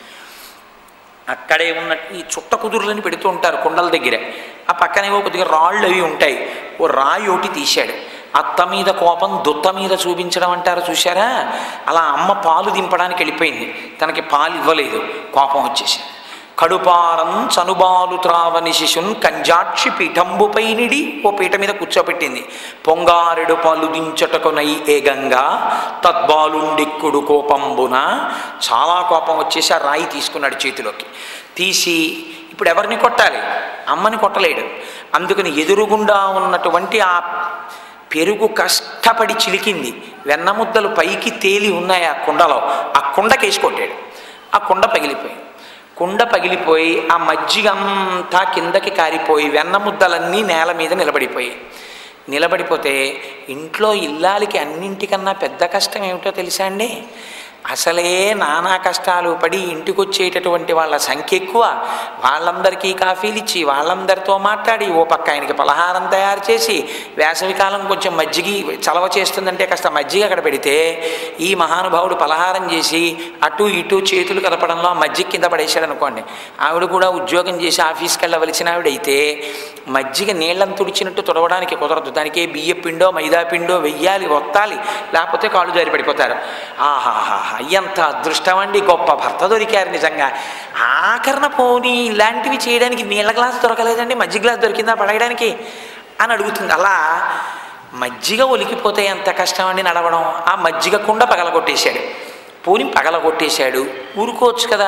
A: అక్కడే ఉన్న ఈ చుట్ట కుదురులని పెడుతూ ఉంటారు కుండల దగ్గర ఆ పక్కనేవో కొద్దిగా రాళ్ళు అవి ఉంటాయి ఓ రాయి ఒకటి తీశాడు అత్త మీద కోపం దుత్త మీద చూపించడం అంటారు చూశారా అలా అమ్మ పాలు దింపడానికి వెళ్ళిపోయింది తనకి పాలు ఇవ్వలేదు కోపం వచ్చేసింది కడుపారం చనుబాలు త్రావని శిశున్ కంజాక్షి పీఠంబుపై నిడి ఓ పీట మీద కూర్చోపెట్టింది పొంగారెడు పాలు దించటకునై ఏగంగా తద్బాలుండిక్కుడు కోపంబున చాలా కోపం వచ్చేసి ఆ రాయి తీసుకున్నాడు చేతిలోకి తీసి ఇప్పుడు ఎవరిని కొట్టాలి అమ్మని కొట్టలేడు అందుకని ఎదురుగుండా ఉన్నటువంటి ఆ పెరుగు కష్టపడి చిలికింది వెన్న ముద్దలు పైకి తేలి ఉన్నాయి ఆ కుండలో ఆ కుండకేసి కొట్టాడు ఆ కుండ పగిలిపోయింది కుండ పగిలిపోయి ఆ మజ్జిగ అంతా కిందకి కారిపోయి వెన్న ముద్దలన్నీ నేల మీద నిలబడిపోయాయి నిలబడిపోతే ఇంట్లో ఇల్లాలికి అన్నింటికన్నా పెద్ద కష్టం ఏమిటో తెలుసా అండి అసలే నానా కష్టాలు పడి ఇంటికి వచ్చేటటువంటి వాళ్ళ సంఖ్య ఎక్కువ వాళ్ళందరికీ కాఫీలు ఇచ్చి వాళ్ళందరితో మాట్లాడి ఓ పక్క ఆయనకి పలహారం తయారు చేసి వేసవికాలం కొంచెం మజ్జిగి చలవ చేస్తుందంటే కాస్త మజ్జిగ అక్కడ పెడితే ఈ మహానుభావుడు పలహారం చేసి అటు ఇటు చేతులు కలపడంలో ఆ మజ్జిగ కింద పడేశాడు అనుకోండి ఆవిడ కూడా ఉద్యోగం చేసి ఆఫీస్కి వెళ్ళవలసిన ఆవిడైతే మజ్జిగ నీళ్ళని తుడిచినట్టు తుడవడానికి కుదరదు దానికి బియ్య పిండో మైదా పిండో వెయ్యాలి ఒత్తాలి లేకపోతే కాళ్ళు జారి పడిపోతారు ఆహాహా ఎంత అదృష్టం అండి గొప్ప భర్త దొరికారు నిజంగా ఆకరణ పోనీ ఇలాంటివి చేయడానికి నీళ్ళ గ్లాస్ దొరకలేదండి మజ్జిగ గ్లాస్ దొరికిందా పడేయడానికి అని అడుగుతుంది అలా మజ్జిగ ఒలికిపోతే ఎంత కష్టం అండి నడవడం ఆ మజ్జిగ కుండ పగలగొట్టేశాడు పోని పగలగొట్టేశాడు ఊరుకోవచ్చు కదా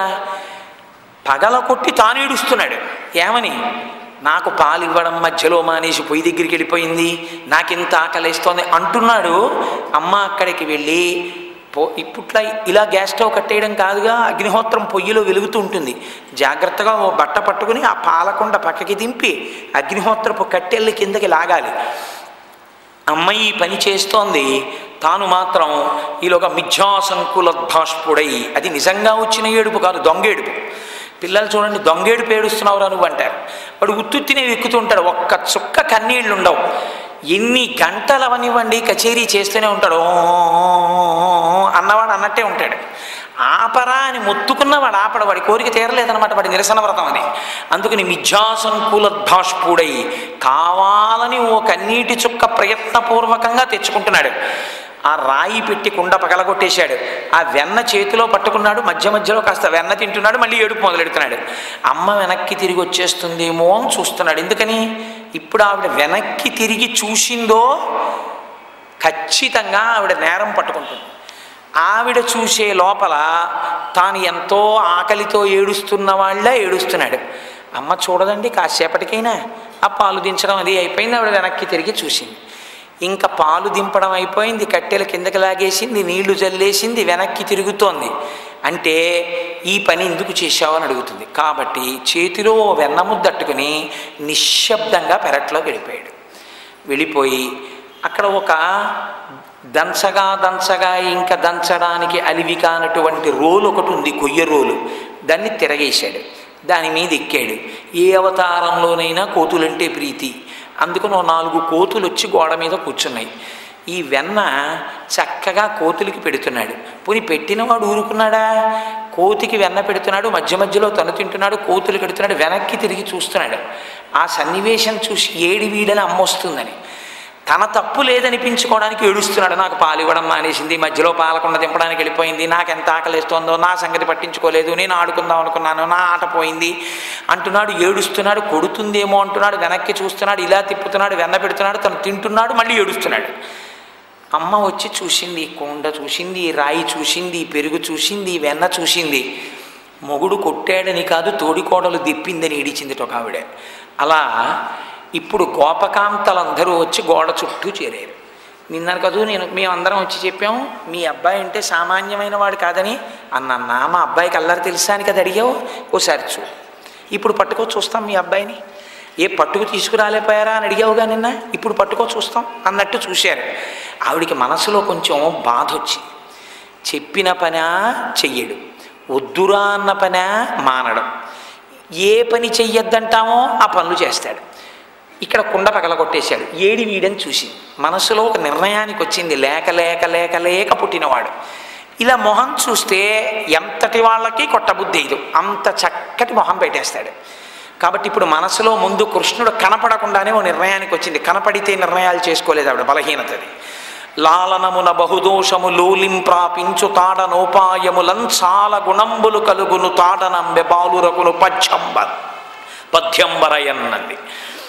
A: పగలగొట్టి తాను ఏడుస్తున్నాడు ఏమని నాకు పాలు ఇవ్వడం మధ్యలో మానేసి పొయ్యి దగ్గరికి వెళ్ళిపోయింది నాకింత ఆకలిస్తోంది అంటున్నాడు అమ్మ అక్కడికి వెళ్ళి పో ఇప్పుట్లా ఇలా గ్యాస్ స్టవ్ కట్టేయడం కాదుగా అగ్నిహోత్రం పొయ్యిలో వెలుగుతూ ఉంటుంది జాగ్రత్తగా ఓ బట్ట పట్టుకుని ఆ పాలకుండ పక్కకి దింపి అగ్నిహోత్రపు కట్టెళ్ళి కిందకి లాగాలి అమ్మాయి ఈ పని చేస్తోంది తాను మాత్రం ఈలోగా మిథ్యాసంకులద్భాష్పుడై అది నిజంగా వచ్చిన ఏడుపు కాదు దొంగేడుపు పిల్లలు చూడండి దొంగేడుపు ఏడుస్తున్నావురా నువ్వు అంటారు వాడు ఉత్తుత్తినే ఎక్కుతుంటాడు ఒక్క చుక్క కన్నీళ్ళు ఉండవు ఎన్ని గంటలు అవనివ్వండి కచేరీ చేస్తూనే ఉంటాడు "ఓ, ఓ, ఓ" అన్నవాడు అన్న అన్నట్టే ఉంటాడు ఆపరా అని మొత్తుకున్న వాడు ఆపడ వాడి కోరిక తీరలేదన్నమాట వాడి నిరసన వ్రతం అని అందుకని మిథ్యాసంకులద్భాష్పుడై కావాలని ఓ కన్నీటి చుక్క ప్రయత్నపూర్వకంగా తెచ్చుకుంటున్నాడు ఆ రాయి పెట్టి కుండ పగలగొట్టేశాడు ఆ వెన్న చేతిలో పట్టుకున్నాడు మధ్య మధ్యలో కాస్త వెన్న తింటున్నాడు మళ్ళీ ఏడుపు మొదలెడుతున్నాడు అమ్మ వెనక్కి తిరిగి వచ్చేస్తుందేమో అని చూస్తున్నాడు ఎందుకని ఇప్పుడు ఆవిడ వెనక్కి తిరిగి చూసిందో ఖచ్చితంగా ఆవిడ నేరం పట్టుకుంటుంది ఆవిడ చూసే లోపల తాను ఎంతో ఆకలితో ఏడుస్తున్న వాళ్ళ ఏడుస్తున్నాడు అమ్మ చూడదండి కాసేపటికైనా ఆ పాలు దించడం అది అయిపోయింది ఆవిడ వెనక్కి తిరిగి చూసింది ఇంకా పాలు దింపడం అయిపోయింది కట్టెల కిందకి లాగేసింది నీళ్లు జల్లేసింది వెనక్కి తిరుగుతోంది అంటే ఈ పని ఎందుకు చేశావు అని అడుగుతుంది కాబట్టి చేతిలో ఓ వెన్న ముద్దట్టుకుని నిశ్శబ్దంగా పెరట్లో వెళ్ళిపోయాడు వెళ్ళిపోయి అక్కడ ఒక దంచగా దంచగా ఇంకా దంచడానికి అలివి కానటువంటి రోలు ఒకటి ఉంది కొయ్య రోలు దాన్ని తిరగేశాడు దాని మీద ఎక్కాడు ఏ అవతారంలోనైనా కోతులంటే ప్రీతి అందుకని ఓ నాలుగు కోతులు వచ్చి గోడ మీద కూర్చున్నాయి ఈ వెన్న చక్కగా కోతులకి పెడుతున్నాడు పోని పెట్టినవాడు ఊరుకున్నాడా కోతికి వెన్న పెడుతున్నాడు మధ్య మధ్యలో తను తింటున్నాడు కోతులు పెడుతున్నాడు వెనక్కి తిరిగి చూస్తున్నాడు ఆ సన్నివేశం చూసి ఏడి వీడని అమ్మొస్తుందని తన తప్పు లేదనిపించుకోవడానికి ఏడుస్తున్నాడు నాకు పాలు ఇవ్వడం మానేసింది మధ్యలో పాలకుండా దింపడానికి వెళ్ళిపోయింది నాకు ఎంత ఆకలిస్తోందో నా సంగతి పట్టించుకోలేదు నేను ఆడుకుందాం అనుకున్నాను నా ఆట పోయింది అంటున్నాడు ఏడుస్తున్నాడు కొడుతుందేమో అంటున్నాడు వెనక్కి చూస్తున్నాడు ఇలా తిప్పుతున్నాడు వెన్న పెడుతున్నాడు తను తింటున్నాడు మళ్ళీ ఏడుస్తున్నాడు అమ్మ వచ్చి చూసింది కొండ చూసింది రాయి చూసింది పెరుగు చూసింది వెన్న చూసింది మొగుడు కొట్టాడని కాదు తోడికోడలు దిప్పిందని ఏడిచింది ఒక ఆవిడ అలా ఇప్పుడు గోపకాంతలందరూ వచ్చి గోడ చుట్టూ చేరారు నిన్న కదూ నేను మేమందరం వచ్చి చెప్పాం మీ అబ్బాయి అంటే సామాన్యమైన వాడు కాదని అన్న మా అబ్బాయికి అల్లరి తెలుసా అని కదా అడిగావు ఓసారి చూ ఇప్పుడు పట్టుకో చూస్తాం మీ అబ్బాయిని ఏ పట్టుకు తీసుకురాలేపోయారా అని అడిగావుగా నిన్న ఇప్పుడు పట్టుకో చూస్తాం అన్నట్టు చూశారు ఆవిడికి మనసులో కొంచెం బాధ వచ్చింది చెప్పిన పనా చెయ్యడు వద్దురా అన్న పనా మానడం ఏ పని చెయ్యొద్దంటామో ఆ పనులు చేస్తాడు ఇక్కడ కుండ పగలగొట్టేశాడు ఏడి వీడని చూసి మనసులో ఒక నిర్ణయానికి వచ్చింది లేక లేక లేక లేక పుట్టినవాడు ఇలా మొహం చూస్తే ఎంతటి వాళ్ళకి కొట్టబుద్ధి ఇది అంత చక్కటి మొహం పెట్టేస్తాడు కాబట్టి ఇప్పుడు మనసులో ముందు కృష్ణుడు కనపడకుండానే ఓ నిర్ణయానికి వచ్చింది కనపడితే నిర్ణయాలు చేసుకోలేదు ఆవిడ బలహీనతది లాలనమున బహుదోషము లూలిం ప్రాపించు తాడనోపాయములం చాలా గుణంబులు కలుగును తాడనంబె బాలురకును పద్యంబ పద్యంబరయన్నది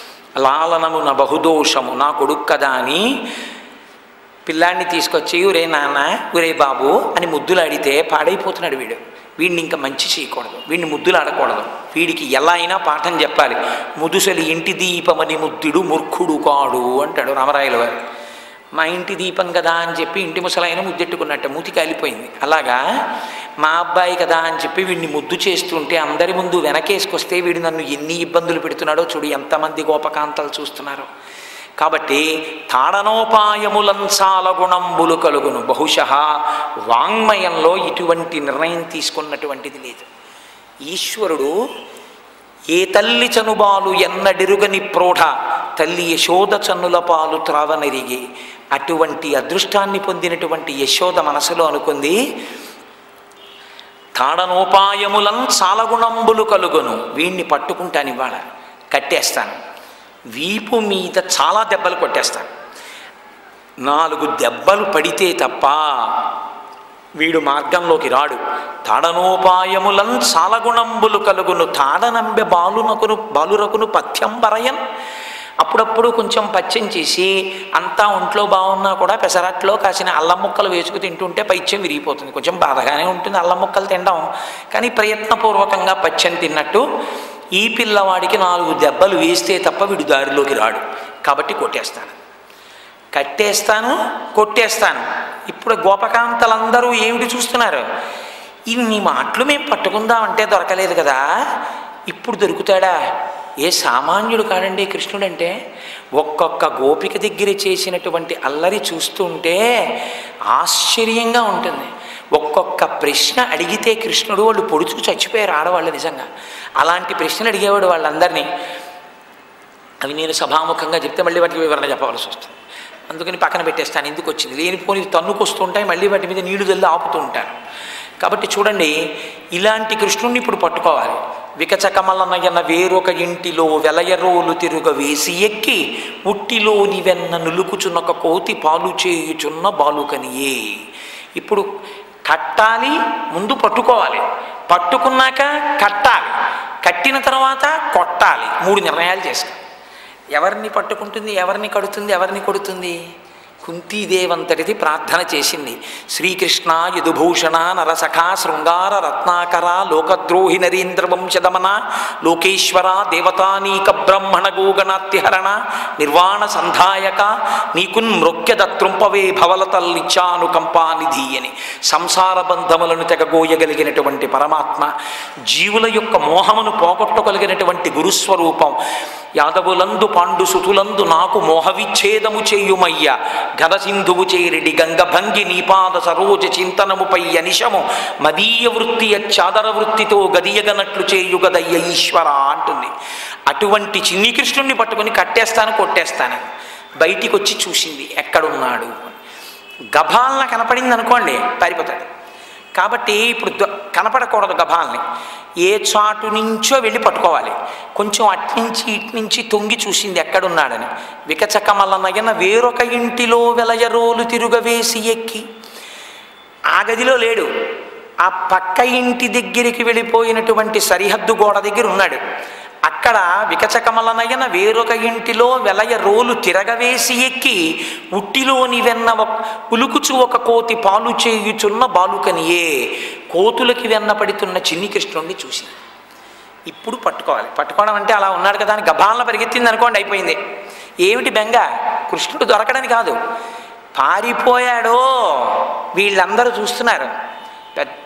A: లాలనమున బహుదోషము నా కొడుకు కదా అని పిల్లాడిని తీసుకొచ్చి ఒరే నాన్న ఒరే బాబు అని ముద్దులాడితే పాడైపోతున్నాడు వీడు వీడిని ఇంకా మంచి చేయకూడదు వీడిని ముద్దులు ఆడకూడదు వీడికి ఎలా అయినా పాఠం చెప్పాలి ముదుసలి ఇంటి దీపమని ముద్దుడు మూర్ఖుడు కాడు అంటాడు రామరాయల వారు మా ఇంటి దీపం కదా అని చెప్పి ఇంటి ముసలైన ముద్దెట్టుకున్నట్టు మూతి కాలిపోయింది అలాగా మా అబ్బాయి కదా అని చెప్పి వీడిని ముద్దు చేస్తుంటే అందరి ముందు వెనకేసుకొస్తే వీడు నన్ను ఎన్ని ఇబ్బందులు పెడుతున్నాడో చూడు ఎంతమంది గోపకాంతలు చూస్తున్నారో కాబట్టి తాడనోపాయములంచాల గుణంబులు కలుగును బహుశ వాంగ్మయంలో ఇటువంటి నిర్ణయం తీసుకున్నటువంటిది లేదు ఈశ్వరుడు ఏ తల్లి చనుబాలు ఎన్నడిరుగని ప్రోఢ తల్లి యశోద చన్నుల పాలు త్రావనెరిగి అటువంటి అదృష్టాన్ని పొందినటువంటి యశోద మనసులో అనుకుంది తాడనోపాయములం చాలగుణంబులు కలుగును వీణ్ణి పట్టుకుంటాను ఇవాళ కట్టేస్తాను వీపు మీద చాలా దెబ్బలు కొట్టేస్తాను నాలుగు దెబ్బలు పడితే తప్ప వీడు మార్గంలోకి రాడు తాడనోపాయములం చాలగుణంబులు కలుగును తాడనంబె బాలునకును బాలురకును పథ్యంబరయన్ అప్పుడప్పుడు కొంచెం పచ్చం చేసి అంతా ఒంట్లో బాగున్నా కూడా పెసరట్లో కాసిన అల్లం ముక్కలు వేసుకు తింటుంటే పైత్యం విరిగిపోతుంది కొంచెం బాధగానే ఉంటుంది అల్లం ముక్కలు తినడం కానీ ప్రయత్నపూర్వకంగా పచ్చం తిన్నట్టు ఈ పిల్లవాడికి నాలుగు దెబ్బలు వేస్తే తప్ప వీడు దారిలోకి రాడు కాబట్టి కొట్టేస్తాను కట్టేస్తాను కొట్టేస్తాను ఇప్పుడు గోపకాంతలందరూ ఏమిటి చూస్తున్నారు ఇన్ని మాటలు మేము పట్టుకుందామంటే దొరకలేదు కదా ఇప్పుడు దొరుకుతాడా ఏ సామాన్యుడు కాడండి కృష్ణుడంటే ఒక్కొక్క గోపిక దగ్గర చేసినటువంటి అల్లరి చూస్తుంటే ఆశ్చర్యంగా ఉంటుంది ఒక్కొక్క ప్రశ్న అడిగితే కృష్ణుడు వాళ్ళు పొడుచుకు చచ్చిపోయారు ఆడవాళ్ళు నిజంగా అలాంటి ప్రశ్నలు అడిగేవాడు వాళ్ళందరినీ అవి నేను సభాముఖంగా చెప్తే మళ్ళీ వాటికి వివరణ చెప్పవలసి వస్తుంది అందుకని పక్కన పెట్టేస్తాను ఎందుకు వచ్చింది లేనిపోని తన్నుకొస్తుంటాయి మళ్ళీ వాటి మీద నీళ్లు జల్లి ఆపుతూ ఉంటాను కాబట్టి చూడండి ఇలాంటి కృష్ణుణ్ణి ఇప్పుడు పట్టుకోవాలి వికచకమలనయన వేరొక ఇంటిలో వెలయరోలు తిరుగ వేసి ఎక్కి ఉట్టిలోని వెన్న నులుకుచున్నొక కోతి పాలు చేయుచున్న బాలుకనియే ఇప్పుడు కట్టాలి ముందు పట్టుకోవాలి పట్టుకున్నాక కట్టాలి కట్టిన తర్వాత కొట్టాలి మూడు నిర్ణయాలు చేసుకో ఎవరిని పట్టుకుంటుంది ఎవరిని కడుతుంది ఎవరిని కొడుతుంది కుంతీదేవంతటిది ప్రార్థన చేసింది శ్రీకృష్ణ యదుభూషణ నరసఖ శృంగార రత్నాకర లోకద్రోహి నరేంద్ర వంశదమన లోకేశ్వర దేవతానీక బ్రహ్మణ గోగణాత్యహరణ నిర్వాణ సంధాయక నీకున్ మృక్యదత్రుంపవే భవలతల్లిచ్చానుకంపానిధి అని సంసార బంధములను తెగగోయగలిగినటువంటి పరమాత్మ జీవుల యొక్క మోహమును పోగొట్టగలిగినటువంటి గురుస్వరూపం యాదవులందు పాండు సుతులందు నాకు మోహవిచ్ఛేదము చేయుమయ్య గదసింధువు చేరిడి గంగభంగి నీపాద సరోజ చింతనముపై అనిశము మదీయ వృత్తి చాదర వృత్తితో గదియగనట్లు చేయుగదయ్య ఈశ్వర అంటుంది అటువంటి చిన్ని కృష్ణుణ్ణి పట్టుకొని కట్టేస్తాను కొట్టేస్తాను బయటికి వచ్చి చూసింది ఎక్కడున్నాడు గభాలన కనపడింది అనుకోండి పారిపోతాడు కాబట్టి ఇప్పుడు ద- కనపడకూడదు గభాల్ని ఏ చాటు నుంచో వెళ్ళి పట్టుకోవాలి కొంచెం అట్నుంచి ఇట్నుంచి తొంగి చూసింది ఎక్కడున్నాడని వికచకమలనయన వేరొక ఇంటిలో వెలయరోలు తిరుగవేసి ఎక్కి ఆ గదిలో లేడు ఆ పక్క ఇంటి దగ్గరికి వెళ్ళిపోయినటువంటి సరిహద్దు గోడ దగ్గర ఉన్నాడు అక్కడ వికచకమలనయన వేరొక ఇంటిలో వెలయ రోలు తిరగవేసి ఎక్కి ఉట్టిలోని వెన్న ఒక- ఉలుకుచు ఒక కోతి పాలు చేయుచున్న బాలుకనియే కోతులకి వెన్న పడుతున్న చిన్ని కృష్ణుణ్ణి చూసి ఇప్పుడు పట్టుకోవాలి పట్టుకోవడం అంటే అలా ఉన్నాడు కదా అని గభాలన పరిగెత్తింది అనుకోండి అయిపోయింది ఏమిటి బెంగ కృష్ణుడు దొరకడని కాదు పారిపోయాడో వీళ్ళందరూ చూస్తున్నారు పెద్ద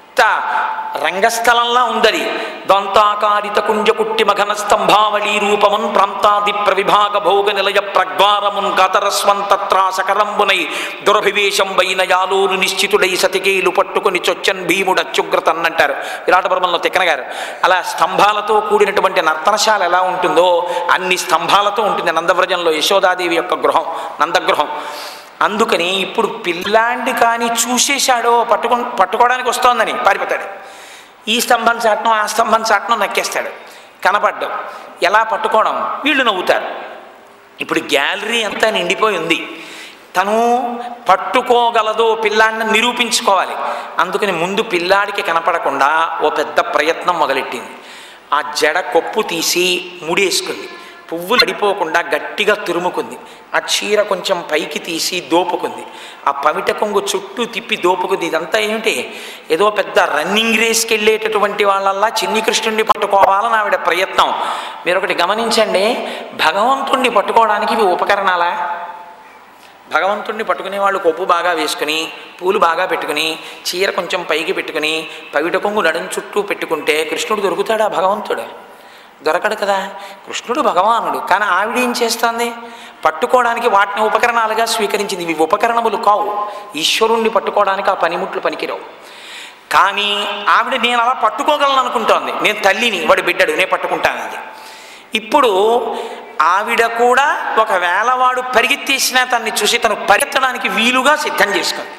A: రంగస్థలంలా ఉందది దంతాకారిత కుంజకుట్టి మఘన స్తంభావళీ రూపమున్ ప్రాంతాది ప్రవిభాగ భోగ నిలయ ప్రగ్వారమున్ కాతరస్వంతత్రాసకరంబునై దురభివేశం వైన యాలోను నిశ్చితుడై సతికేలు పట్టుకుని చొచ్చన్ భీముడు అత్యుగ్రతన్నంటారు విరాటపురమంలో తిక్కన గారు అలా స్తంభాలతో కూడినటువంటి నర్తనశాల ఎలా ఉంటుందో అన్ని స్తంభాలతో ఉంటుంది నందవ్రజంలో యశోదాదేవి యొక్క గృహం నందగృహం అందుకని ఇప్పుడు పిల్లాండి కానీ చూసేశాడో పట్టుకు పట్టుకోవడానికి వస్తోందని పారిపోతాడు ఈ స్తంభం చాటనం ఆ స్తంభం చాటనం నక్కేస్తాడు కనపడ్డం ఎలా పట్టుకోవడం వీళ్ళు నవ్వుతారు ఇప్పుడు గ్యాలరీ అంతా నిండిపోయి ఉంది తను పట్టుకోగలదో పిల్లాడిని నిరూపించుకోవాలి అందుకని ముందు పిల్లాడికి కనపడకుండా ఓ పెద్ద ప్రయత్నం మొదలెట్టింది ఆ జడ కొప్పు తీసి ముడేసుకుంది పువ్వులు పడిపోకుండా గట్టిగా తురుముకుంది ఆ చీర కొంచెం పైకి తీసి దోపుకుంది ఆ పమిట కొంగు చుట్టూ తిప్పి దోపుకుంది ఇదంతా ఏమిటి ఏదో పెద్ద రన్నింగ్ రేస్కి వెళ్ళేటటువంటి వాళ్ళల్లా చిన్ని కృష్ణుడిని పట్టుకోవాలని ఆవిడ ప్రయత్నం మీరు ఒకటి గమనించండి భగవంతుణ్ణి పట్టుకోవడానికి ఇవి ఉపకరణాలా భగవంతుణ్ణి పట్టుకునే వాళ్ళు కొప్పు బాగా వేసుకుని పూలు బాగా పెట్టుకుని చీర కొంచెం పైకి పెట్టుకుని పవిట కొంగు నడుం చుట్టూ పెట్టుకుంటే కృష్ణుడు దొరుకుతాడా భగవంతుడు దొరకడు కదా కృష్ణుడు భగవానుడు కానీ ఆవిడ ఏం చేస్తుంది పట్టుకోవడానికి వాటిని ఉపకరణాలుగా స్వీకరించింది ఇవి ఉపకరణములు కావు ఈశ్వరుణ్ణి పట్టుకోవడానికి ఆ పనిముట్లు పనికిరావు కానీ ఆవిడ నేను అలా పట్టుకోగలను అనుకుంటోంది నేను తల్లిని వాడు బిడ్డడు నేను పట్టుకుంటాను అది ఇప్పుడు ఆవిడ కూడా ఒకవేళ వాడు పరిగెత్తేసినా తన్ని చూసి తను పరిగెత్తడానికి వీలుగా సిద్ధం చేసుకుంది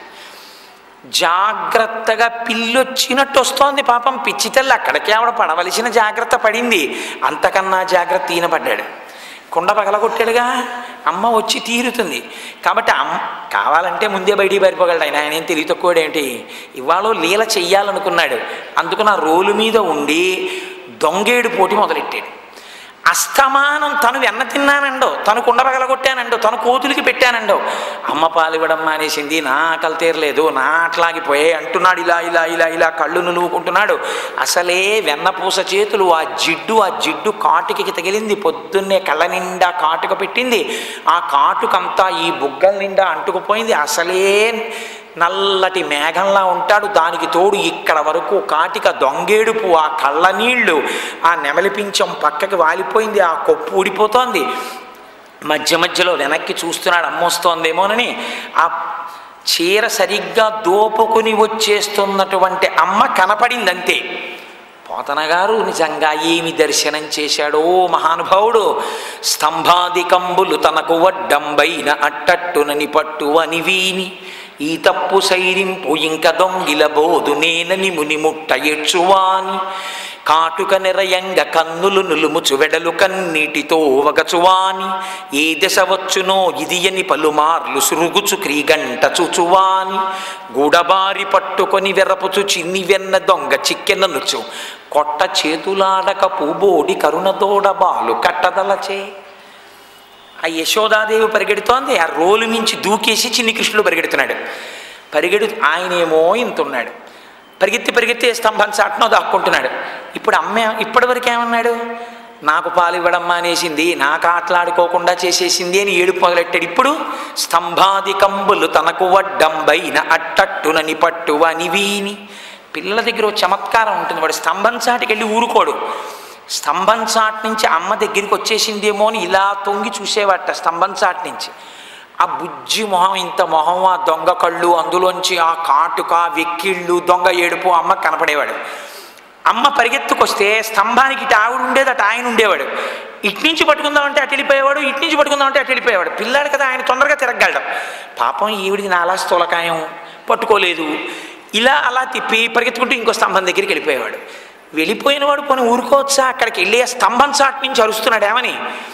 A: జాగ్రత్తగా పిల్లొచ్చినట్టు వస్తోంది పాపం పిచ్చి తల్లి అక్కడికి ఆవిడ పడవలసిన జాగ్రత్త పడింది అంతకన్నా జాగ్రత్త ఈయన పడ్డాడు కుండ పగలగొట్టాడుగా అమ్మ వచ్చి తీరుతుంది కాబట్టి అమ్మ కావాలంటే ముందే బయటికి పారిపోగలడు ఆయన ఆయన ఏం తెలివి తక్కువడేంటి ఇవాళ లీల చెయ్యాలనుకున్నాడు అందుకు నా రోలు మీద ఉండి దొంగేడు పోటీ మొదలెట్టాడు అస్తమానం తను వెన్న తిన్నానండో తను కుండ పగలగొట్టానండో తను కోతులకి పెట్టానండో అమ్మ పాలు ఇవ్వడం మానేసింది నా ఆకలి తీరలేదు నా అట్లాగిపోయే అంటున్నాడు ఇలా ఇలా ఇలా ఇలా కళ్ళు నులువుకుంటున్నాడు అసలే వెన్నపూస చేతులు ఆ జిడ్డు ఆ జిడ్డు కాటుకి తగిలింది పొద్దున్నే కళ్ళ నిండా కాటుక పెట్టింది ఆ కాటుకంతా ఈ బుగ్గల నిండా అంటుకుపోయింది అసలే నల్లటి మేఘంలా ఉంటాడు దానికి తోడు ఇక్కడ వరకు కాటిక దొంగేడుపు ఆ కళ్ళ నీళ్లు ఆ నెమలి పించం పక్కకి వాలిపోయింది ఆ కొప్పు ఊడిపోతోంది మధ్య మధ్యలో వెనక్కి చూస్తున్నాడు అమ్మొస్తోందేమోనని ఆ చీర సరిగ్గా దోపుకుని వచ్చేస్తున్నటువంటి అమ్మ కనపడింది అంతే పోతన గారు నిజంగా ఏమి దర్శనం చేశాడో మహానుభావుడు స్తంభాదికంబులు తనకు వడ్డంబైన అట్టట్టునని పట్టు అని వీని ఈ తప్పు సైరింపు ఇంక దొంగిల బోధు నేనని మునిముట్ట ఎచ్చువాని కాటుక నిరయంగ కన్నులు నులుముచు వెడలు కన్నీటితో వగచువాని ఏ దశ వచ్చునో ఇది అని పలుమార్లు సురుగుచు క్రీగంట చుచువాని గూడబారి పట్టుకొని వెరపుచు చిన్ని వెన్న దొంగ చిక్కెననుచు కొట్ట చేతులాడక పూబోడి కరుణదోడ బాలు కట్టదలచే ఆ యశోదాదేవి పరిగెడుతోంది ఆ రోలు మించి దూకేసి చిన్ని కృష్ణుడు పరిగెడుతున్నాడు పరిగెడు ఆయనేమో ఇంత ఉన్నాడు పరిగెత్తి పరిగెత్తి స్తంభం చాటునో దాక్కుంటున్నాడు ఇప్పుడు అమ్మ ఇప్పటివరకు ఏమన్నాడు నాకు పాలు ఇవ్వడం మానేసింది నాకు ఆటలాడుకోకుండా చేసేసింది అని ఏడుపు మొదలెట్టాడు ఇప్పుడు స్తంభాదికంబులు తనకు వడ్డంబైన అట్టట్టునని పట్టు అని వీని పిల్లల దగ్గర ఓ చమత్కారం ఉంటుంది వాడు స్తంభం చాటుకి వెళ్ళి ఊరుకోడు స్తంభం చాట్ నుంచి అమ్మ దగ్గరికి వచ్చేసిందేమో అని ఇలా తొంగి చూసేవాట స్తంభం చాట్ నుంచి ఆ బుజ్జి మొహం ఇంత మొహం ఆ దొంగ కళ్ళు అందులోంచి ఆ కాటుక వెక్కిళ్ళు దొంగ ఏడుపు అమ్మ కనపడేవాడు అమ్మ పరిగెత్తుకొస్తే స్తంభానికి ఇటు ఆవిడ ఉండేది అటు ఆయన ఉండేవాడు ఇటు నుంచి పట్టుకుందామంటే అటు వెళ్ళిపోయేవాడు ఇటు నుంచి పట్టుకుందామంటే అటు వెళ్ళిపోయేవాడు పిల్లాడు కదా ఆయన తొందరగా తిరగలడం పాపం ఈవిడిది నాలా స్థూలకాయం పట్టుకోలేదు ఇలా అలా తిప్పి పరిగెత్తుకుంటూ ఇంకో స్తంభం దగ్గరికి వెళ్ళిపోయేవాడు వెళ్ళిపోయిన వాడు కొన్ని ఊరుకోవచ్చా అక్కడికి వెళ్ళి ఆ స్తంభం చాటు నుంచి అరుస్తున్నాడు ఏమని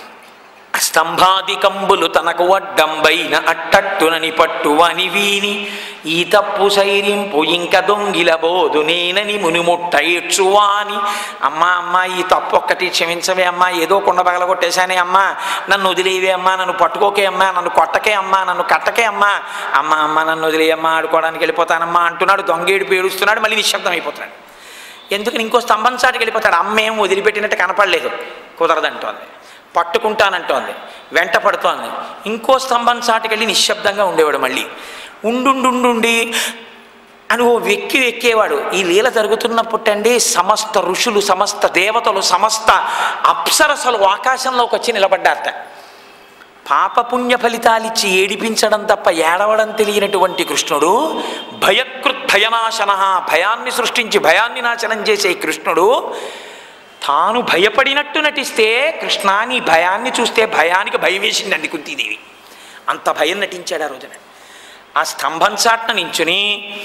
A: స్తంభాదికంబులు తనకు వడ్డంబైన అట్టట్టునని పట్టు అని వీని ఈ తప్పు సైరింపు ఇంక దొంగిల బోధు నేనని మునిముట్ట ఏడ్చువాని అమ్మా అమ్మా ఈ తప్పు ఒక్కటి క్షమించవే అమ్మా ఏదో కొండ పగలగొట్టేశానే అమ్మా నన్ను వదిలేవే అమ్మా నన్ను పట్టుకోకే అమ్మా నన్ను కొట్టకే అమ్మా నన్ను కట్టకే అమ్మా అమ్మా అమ్మ నన్ను వదిలేయమ్మా ఆడుకోవడానికి వెళ్ళిపోతానమ్మా అంటున్నాడు దొంగేడు పేడుస్తున్నాడు మళ్ళీ నిశ్శబ్దం అయిపోతున్నాడు ఎందుకని ఇంకో స్తంభం చాటుకి వెళ్ళిపోతాడు అమ్మ ఏం వదిలిపెట్టినట్టు కనపడలేదు కుదరదంటోంది పట్టుకుంటానంటోంది వెంట పడుతోంది ఇంకో స్తంభం చాటుకి వెళ్ళి నిశ్శబ్దంగా ఉండేవాడు మళ్ళీ ఉండుండుండుండి అని ఓ వెక్కి వెక్కేవాడు ఈ లీల జరుగుతున్నప్పుడండి సమస్త ఋషులు సమస్త దేవతలు సమస్త అప్సరసలు ఆకాశంలోకి వచ్చి నిలబడ్డారట పాపపుణ్య ఫలితాలిచ్చి ఏడిపించడం తప్ప ఏడవడం తెలియనటువంటి కృష్ణుడు భయకృత్ భయనాశన భయాన్ని సృష్టించి భయాన్ని నాశనం చేసే ఈ కృష్ణుడు తాను భయపడినట్టు నటిస్తే కృష్ణ నీ భయాన్ని చూస్తే భయానికి భయం వేసిందండి కుంతీదేవి అంత భయం నటించాడు ఆ రోజున ఆ స్తంభం చాట్న నించుని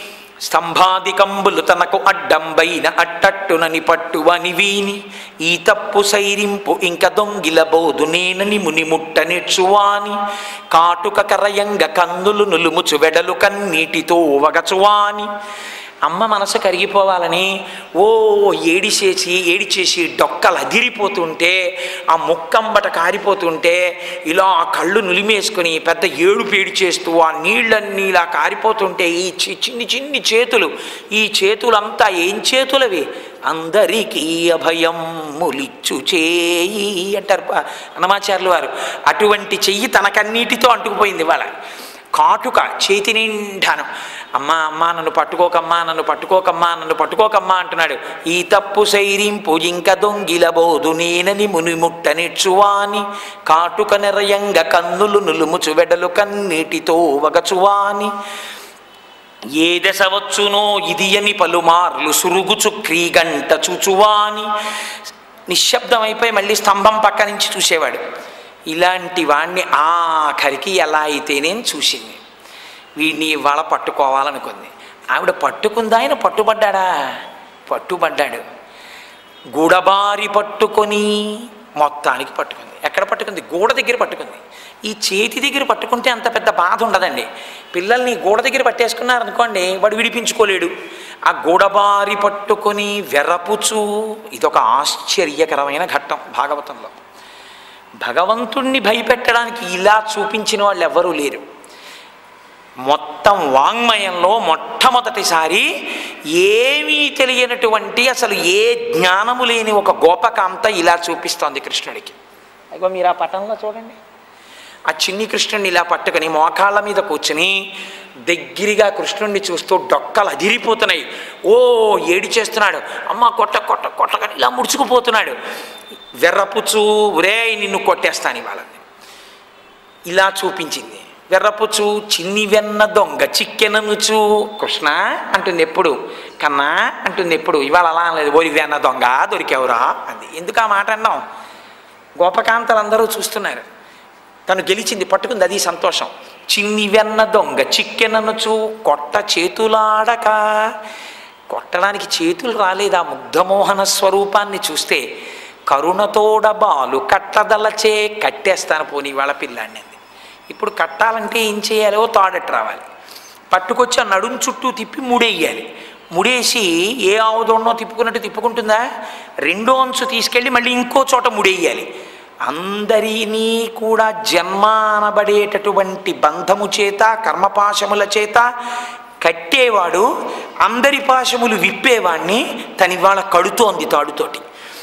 A: స్తంభాదికంబులు తనకు అడ్డంబైన అట్టట్టునని పట్టువని వీని ఈ తప్పు సైరింపు ఇంక దొంగిల బోధు నేనని మునిముట్ట నెచ్చువాని కాటుక కరయంగ కందులు నులుముచు వెడలు కన్నీటితో వగచువాని అమ్మ మనసు కరిగిపోవాలని ఓ ఏడిచేసి ఏడిచేసి డొక్కలు అదిరిపోతుంటే ఆ ముక్కంబట కారిపోతుంటే ఇలా ఆ కళ్ళు నులిమేసుకొని పెద్ద ఏడు పేడి చేస్తూ ఆ నీళ్ళన్నీ ఇలా కారిపోతుంటే ఈ చి- చిన్ని చిన్ని చేతులు ఈ చేతులంతా ఏం చేతులవి అందరికీ అభయం ములిచ్చు చేయి అంటారు ప- అన్నమాచార్యులు వారు అటువంటి చెయ్యి తనకన్నీటితో అంటుకుపోయింది వాళ్ళ కాటుక చేతి నిండాను అమ్మా అమ్మా నన్ను పట్టుకోకమ్మా నన్ను పట్టుకోకమ్మా నన్ను పట్టుకోకమ్మా అంటున్నాడు ఈ తప్పు సైరింపు ఇంక దొంగిల బోధు నేనని మునిముట్ట నెచ్చువాని కాటుక నెరయంగ కన్నులు నులుముచు వెడలు కన్నీటితో వగచువాని ఏ దశ వచ్చునో ఇది అని పలుమార్లు సురుగుచు క్రీగంట చూచువాని నిశ్శబ్దం అయిపోయి మళ్ళీ స్తంభం పక్క నుంచి చూసేవాడు ఇలాంటి వాణ్ణి ఆఖరికి ఎలా అయితేనేం చూసింది వీడిని ఇవాళ పట్టుకోవాలనుకుంది ఆవిడ పట్టుకుందా ఆయన పట్టుబడ్డాడా పట్టుబడ్డాడు గూడబారి పట్టుకొని మొత్తానికి పట్టుకుంది ఎక్కడ పట్టుకుంది గూడ దగ్గర పట్టుకుంది ఈ చేతి దగ్గర పట్టుకుంటే అంత పెద్ద బాధ ఉండదండి పిల్లల్ని గూడ దగ్గర పట్టేసుకున్నారనుకోండి వాడు విడిపించుకోలేడు ఆ గూడబారి పట్టుకొని వెరపుచు ఇదొక ఆశ్చర్యకరమైన ఘట్టం భాగవతంలో భగవంతుణ్ణి భయపెట్టడానికి ఇలా చూపించిన వాళ్ళు ఎవ్వరూ లేరు మొత్తం వాంగ్మయంలో మొట్టమొదటిసారి ఏమీ తెలియనటువంటి అసలు ఏ జ్ఞానము లేని ఒక గోపకాంత ఇలా చూపిస్తోంది కృష్ణుడికి అయ్యో మీరు ఆ పటంలో చూడండి ఆ చిన్ని కృష్ణుడిని ఇలా పట్టుకొని మోకాళ్ళ మీద కూర్చుని దగ్గరగా కృష్ణుడిని చూస్తూ డొక్కలు అదిరిపోతున్నాయి ఓ ఏడి చేస్తున్నాడు అమ్మ కొట్ట కొట్ట కొట్టగానే ఇలా ముడుచుకుపోతున్నాడు వెర్రపుచు ఒరే నిన్ను కొట్టేస్తాను వాళ్ళని ఇలా చూపించింది వెర్రపుచు చిన్ని వెన్న దొంగ చిక్కెననుచు కృష్ణ అంటుంది ఎప్పుడు కన్నా అంటుంది ఎప్పుడు ఇవాళ అలా అనలేదు ఓరి వెన్న దొంగ దొరికావురా అంది ఎందుకు ఆ మాట అన్నాం గోపకాంతలందరూ చూస్తున్నారు తను గెలిచింది పట్టుకుంది అది సంతోషం చిన్ని వెన్న దొంగ చిక్కెననుచు కొట్ట చేతులాడక కొట్టడానికి చేతులు రాలేదు ఆ ముగ్ధమోహన స్వరూపాన్ని చూస్తే కరుణతోడ బాలు కట్టదలచే కట్టేస్తాను పోనీ వాళ్ళ పిల్లాడిని అంది. ఇప్పుడు కట్టాలంటే ఏం చేయాలి ఓ తాడట్టు రావాలి పట్టుకొచ్చి ఆ నడుం చుట్టూ తిప్పి ముడేయాలి ముడేసి ఏ ఆవుదోన్నో తిప్పుకున్నట్టు తిప్పుకుంటుందా రెండో అంచు తీసుకెళ్ళి మళ్ళీ ఇంకో చోట ముడేయాలి అందరినీ కూడా జన్మ అనబడేటటువంటి బంధము చేత కర్మపాశముల చేత కట్టేవాడు అందరి పాశములు విప్పేవాడిని తనివాళ కడుతోంది తాడుతోటి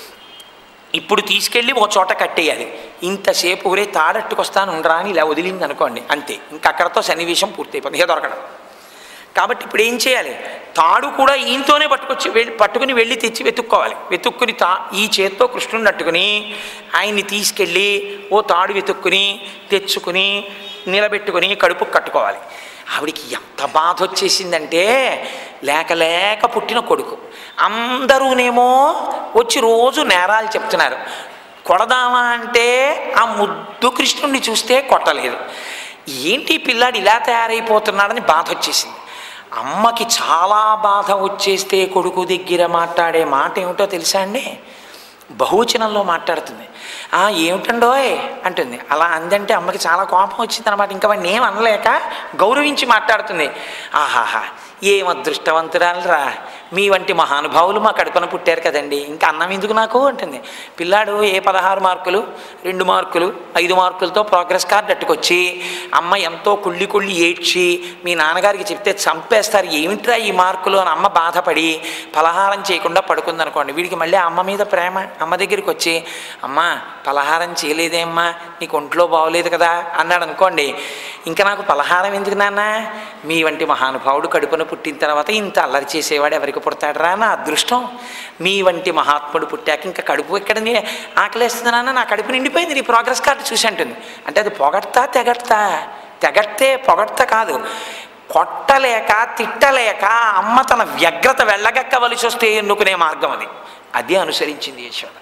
A: ఇప్పుడు తీసుకెళ్ళి ఒక చోట కట్టేయాలి ఇంతసేపు ఒరే తాడట్టుకొస్తాను ఉండరా అని ఇలా వదిలింది అనుకోండి అంతే ఇంకా అక్కడతో సన్నివేశం పూర్తయిపోయింది ఇక దొరకడం కాబట్టి ఇప్పుడు ఏం చేయాలి తాడు కూడా ఈయనతోనే పట్టుకొచ్చి వెళ్ళి పట్టుకుని వెళ్ళి తెచ్చి వెతుక్కోవాలి వెతుక్కుని తా ఈ చేత్తో కృష్ణుని నట్టుకుని ఆయన్ని తీసుకెళ్ళి ఓ తాడు వెతుక్కుని తెచ్చుకుని నిలబెట్టుకుని కడుపు కట్టుకోవాలి ఆవిడికి ఎంత బాధ వచ్చేసిందంటే లేక లేక పుట్టిన కొడుకు అందరూనేమో వచ్చి రోజు నేరాలు చెప్తున్నారు కొడదామా అంటే ఆ ముద్దు కృష్ణుడిని చూస్తే కొట్టలేదు ఏంటి ఈ పిల్లాడు ఇలా తయారైపోతున్నాడని బాధ వచ్చేసింది అమ్మకి చాలా బాధ వచ్చేస్తే కొడుకు దగ్గర మాట్లాడే మాట ఏమిటో తెలుసా అండి బహువచనంలో మాట్లాడుతుంది "ఆ, ఏమిటండోయ్ అంటుంది అలా అందంటే అమ్మకి చాలా కోపం వచ్చింది అనమాట ఇంకా వాడిని ఏం అనలేక గౌరవించి మాట్లాడుతుంది ఆహాహా ఏం అదృష్టవంతురాలరా మీ వంటి మహానుభావులు మా కడుపున పుట్టారు కదండి ఇంకా అన్నం ఎందుకు నాకు అంటుంది పిల్లాడు ఏ పదహారు మార్కులు రెండు మార్కులు ఐదు మార్కులతో ప్రోగ్రెస్ కార్డు అట్టుకొచ్చి అమ్మ ఎంతో కుళ్ళి కుళ్ళి ఏడ్చి మీ నాన్నగారికి చెప్తే చంపేస్తారు ఏమిట్రా ఈ మార్కులు అని అమ్మ బాధపడి పలహారం చేయకుండా పడుకుందనుకోండి వీడికి మళ్ళీ అమ్మ మీద ప్రేమ అమ్మ దగ్గరికి వచ్చి అమ్మ పలహారం చేయలేదే అమ్మా నీకు ఒంట్లో బాగోలేదు కదా అన్నాడు అనుకోండి ఇంకా నాకు పలహారం ఎందుకు నాన్న మీ వంటి మహానుభావుడు కడుపున పుట్టిన తర్వాత ఇంత అల్లరి చేసేవాడు ఎవరికి పుడతాడరా నా అదృష్టం మీ వంటి మహాత్ముడు పుట్టాక ఇంకా కడుపు ఎక్కడ నీ- ఆకలేస్తుంది నాన్న నా కడుపు నిండిపోయింది నీ ప్రోగ్రెస్ కార్డు చూసి అంటుంది అంటే అది పొగడతా తెగడతా తెగడితే పొగడతా కాదు కొట్టలేక తిట్టలేక అమ్మ తన వ్యగ్రత వెళ్ళగక్కవలసి వస్తే ఎన్నుకునే మార్గం అది అది అనుసరించింది యశోద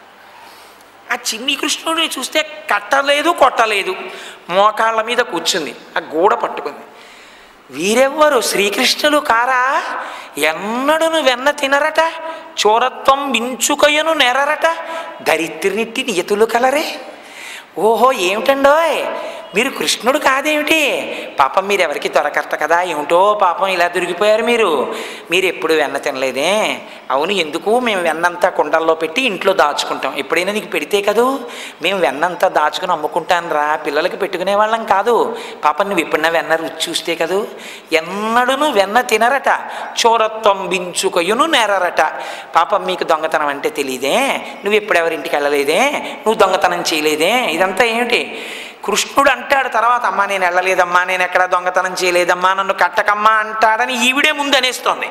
A: ఆ చిన్ని కృష్ణుడిని చూస్తే కట్టలేదు కొట్టలేదు మోకాళ్ళ మీద కూర్చుంది ఆ గూడ పట్టుకుంది వీరెవ్వరు శ్రీకృష్ణులు కారా ఎన్నడును వెన్న తినరట చోరత్వం మించుకయను నెరరట దరిద్రినిట్టి నియతులు కలరే ఓహో ఏమిటండోయ్ మీరు కృష్ణుడు కాదేమిటి పాపం మీరు ఎవరికి దొరకర్త కదా ఏమిటో పాపం ఇలా దొరికిపోయారు మీరు మీరు ఎప్పుడు వెన్న తినలేదే అవును ఎందుకు మేము వెన్నంతా కుండల్లో పెట్టి ఇంట్లో దాచుకుంటాం ఎప్పుడైనా నీకు పెడితే కదూ మేము వెన్నంతా దాచుకుని అమ్ముకుంటాను రా పిల్లలకి పెట్టుకునే వాళ్ళం కాదు పాపం నువ్వు ఎప్పుడన్నా వెన్న రుచి చూస్తే కదూ ఎన్నడును వెన్న తినరట చోరత్వం బించుకయును నేరరట పాపం మీకు దొంగతనం అంటే తెలియదే నువ్వు ఎప్పుడెవరింటికి వెళ్ళలేదే నువ్వు దొంగతనం చేయలేదే ఇదంతా ఏమిటి కృష్ణుడు అంటాడు తర్వాత అమ్మా నేను వెళ్ళలేదమ్మా నేను ఎక్కడ దొంగతనం చేయలేదమ్మా నన్ను కట్టకమ్మా అంటాడని ఈవిడే ముందు అనేస్తోంది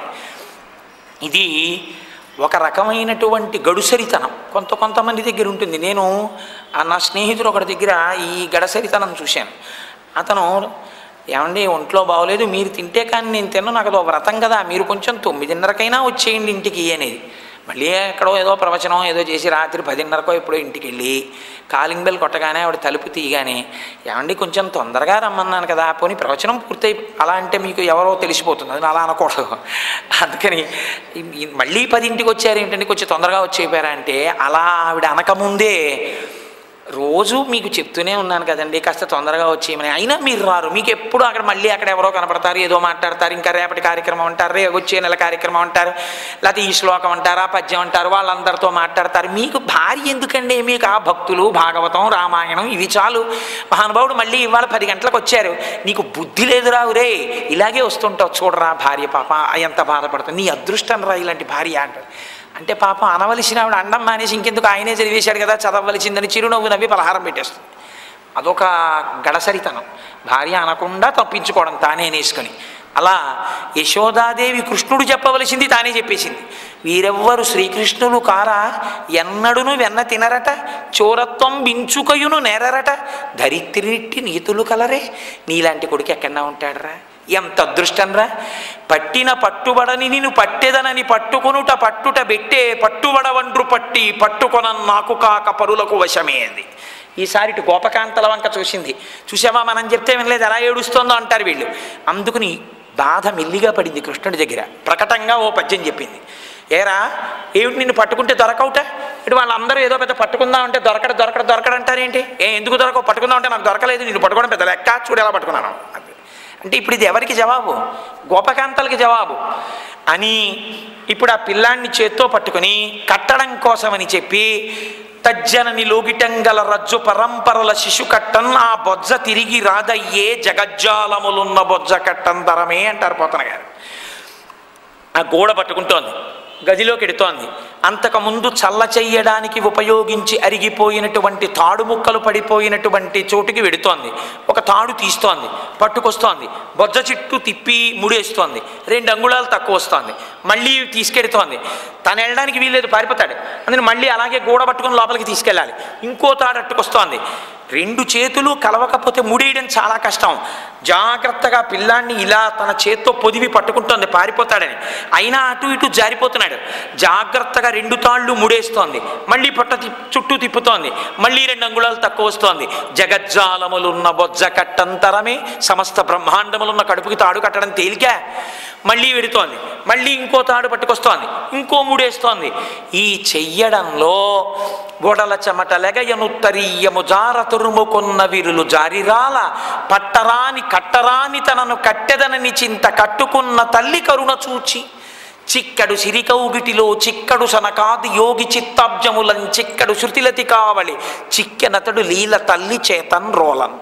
A: ఇది ఒక రకమైనటువంటి గడుసరితనం కొంత కొంతమంది దగ్గర ఉంటుంది నేను ఆ నా స్నేహితుడు ఒకటి దగ్గర ఈ గడసరితనం చూశాను అతను ఏమండి ఒంట్లో బాగోలేదు మీరు తింటే కానీ నేను తిన్నా నాకు అదో వ్రతం కదా మీరు కొంచెం తొమ్మిదిన్నరకైనా వచ్చేయండి ఇంటికి అనేది మళ్ళీ ఎక్కడో ఏదో ప్రవచనం ఏదో చేసి రాత్రి పదిన్నరకో ఎప్పుడో ఇంటికి వెళ్ళి కాలింగ్ బెల్ కొట్టగానే ఆవిడ తలుపు తీయగానే ఏమండి కొంచెం తొందరగా రమ్మన్నాను కదా పోనీ ప్రవచనం పూర్తయి అలా అంటే మీకు ఎవరో తెలిసిపోతుంది అది అలా అనకూడదు అందుకని ఈ- ఈ మళ్ళీ పదింటికి వచ్చారు ఏంటంటే కొంచెం తొందరగా వచ్చేయిపోయారా అంటే అలా ఆవిడ అనకముందే రోజు మీకు చెప్తూనే ఉన్నాను కదండి కాస్త తొందరగా వచ్చేయమని అయినా మీరు రారు మీకు ఎప్పుడు అక్కడ మళ్ళీ అక్కడ ఎవరో కనపడతారు ఏదో మాట్లాడతారు ఇంకా రేపటి కార్యక్రమం అంటారు రేపు వచ్చే నెల కార్యక్రమం అంటారు లేకపోతే ఈ శ్లోకం అంటారు ఆ పద్యం అంటారు వాళ్ళందరితో మాట్లాడతారు మీకు భార్య ఎందుకండి మీకు ఆ భక్తులు భాగవతం రామాయణం ఇవి చాలు మహానుభావుడు మళ్ళీ ఇవాళ పది గంటలకు వచ్చారు నీకు బుద్ధి లేదు రావు రే ఇలాగే వస్తుంటావు చూడరా భార్య పాప ఎంత బాధపడుతుంది నీ అదృష్టం రా ఇలాంటి భార్య అంటారు అంటే పాపం అనవలసిన ఆవిడ అండం మానేసి ఇంకెందుకు ఆయనే చదివేశాడు కదా చదవలసిందని చిరునవ్వు నవ్వి పలహారం పెట్టేస్తుంది అదొక గడసరితనం భార్య అనకుండా తప్పించుకోవడం తానే నేసుకొని అలా యశోదాదేవి కృష్ణుడు చెప్పవలసింది తానే చెప్పేసింది వీరెవ్వరు శ్రీకృష్ణులు కారా ఎన్నడును వెన్న తినరట చోరత్వం బించుకయును నేరరట ధరిత్రిట్టి నీతులు కలరే నీలాంటి కొడుకు ఎక్కడా ఉంటాడరా ఎంత అదృష్టంరా పట్టిన పట్టుబడని నేను పట్టెదనని పట్టుకొనుట పట్టుట బెట్టే పట్టుబడవండ్రు పట్టి పట్టుకొన నాకు కాక పరులకు వశమే అంది ఈసారి ఇటు గోపకాంతల వంక చూసింది చూసావా మనం చెప్తే వినలేదు ఎలా ఏడుస్తోందో అంటారు వీళ్ళు అందుకుని బాధ మెల్లిగా పడింది కృష్ణుడి దగ్గర ప్రకటంగా ఓ పద్యం చెప్పింది ఏరా ఏమిటి నిన్ను పట్టుకుంటే దొరకవుట ఇటు వాళ్ళందరూ ఏదో పెద్ద పట్టుకుందాం అంటే దొరకడ దొరకడ దొరకడంటారేంటి ఏ ఎందుకు దొరకవు పట్టుకుందాం అంటే నాకు దొరకలేదు నిన్ను పట్టుకోవడం పెద్ద లెక్క చూడు ఎలా పట్టుకున్నాను అది. అంటే ఇప్పుడు ఇది ఎవరికి జవాబు గోపకాంతలకి జవాబు అని ఇప్పుడు ఆ పిల్లాన్ని చేత్తో పట్టుకొని కట్టడం కోసమని చెప్పి తజ్జనని లోగిటంగల రజ్జు పరంపరల శిశు కట్టన్ ఆ బొజ్జ తిరిగి రాదయ్యే జగజ్జాలములున్న బొజ్జ కట్టం తరమే అంటారు పోతన గారు ఆ గోడ పట్టుకుంటోంది గదిలోకి ఎడుతోంది అంతకుముందు చల్ల చెయ్యడానికి ఉపయోగించి అరిగిపోయినటువంటి తాడు ముక్కలు పడిపోయినటువంటి చోటుకి వెడుతోంది ఒక తాడు తీస్తోంది పట్టుకొస్తోంది బొజ్జ చిట్టు తిప్పి ముడేస్తోంది రెండు అంగుళాలు తక్కువ వస్తోంది మళ్ళీ తీసుకెడుతోంది తను వెళ్ళడానికి వీల్లేదు పారిపోతాడు అందుకని మళ్ళీ అలాగే గోడ పట్టుకొని లోపలికి తీసుకెళ్ళాలి ఇంకో తాడు అట్టుకొస్తోంది రెండు చేతులు కలవకపోతే ముడేయడం చాలా కష్టం జాగ్రత్తగా పిల్లాన్ని ఇలా తన చేత్తో పొదివి పట్టుకుంటోంది పారిపోతాడని అయినా అటు ఇటు జారిపోతున్నాడు జాగ్రత్తగా రెండు తాళ్ళు ముడేస్తోంది మళ్ళీ పొట్ట తి- చుట్టూ తిప్పుతోంది మళ్ళీ రెండు అంగుళాలు తక్కువ వస్తోంది జగజ్జాలములున్న బొజ్జ కట్టంతరమే సమస్త బ్రహ్మాండములున్న కడుపుకి తాడు కట్టడం తేలిక మళ్ళీ వెడుతోంది మళ్ళీ ఇంకో తాడు పట్టుకొస్తోంది ఇంకో మూడేస్తోంది ఈ చెయ్యడంలో గోడల చెమట లెగయనుత్తరీయము జార తురుముకున్న విరులు జారిరాల పట్టరాని కట్టరాని తనను కట్టెదనని చింత కట్టుకున్న తల్లి కరుణ చూచి చిక్కడు సిరికౌగిటిలో చిక్కడు సనకాది యోగి చిత్తాబ్జములం చిక్కడు శృతిలతి కావలి చిక్కెనతడు లీల తల్లి చేతన్ రోలన్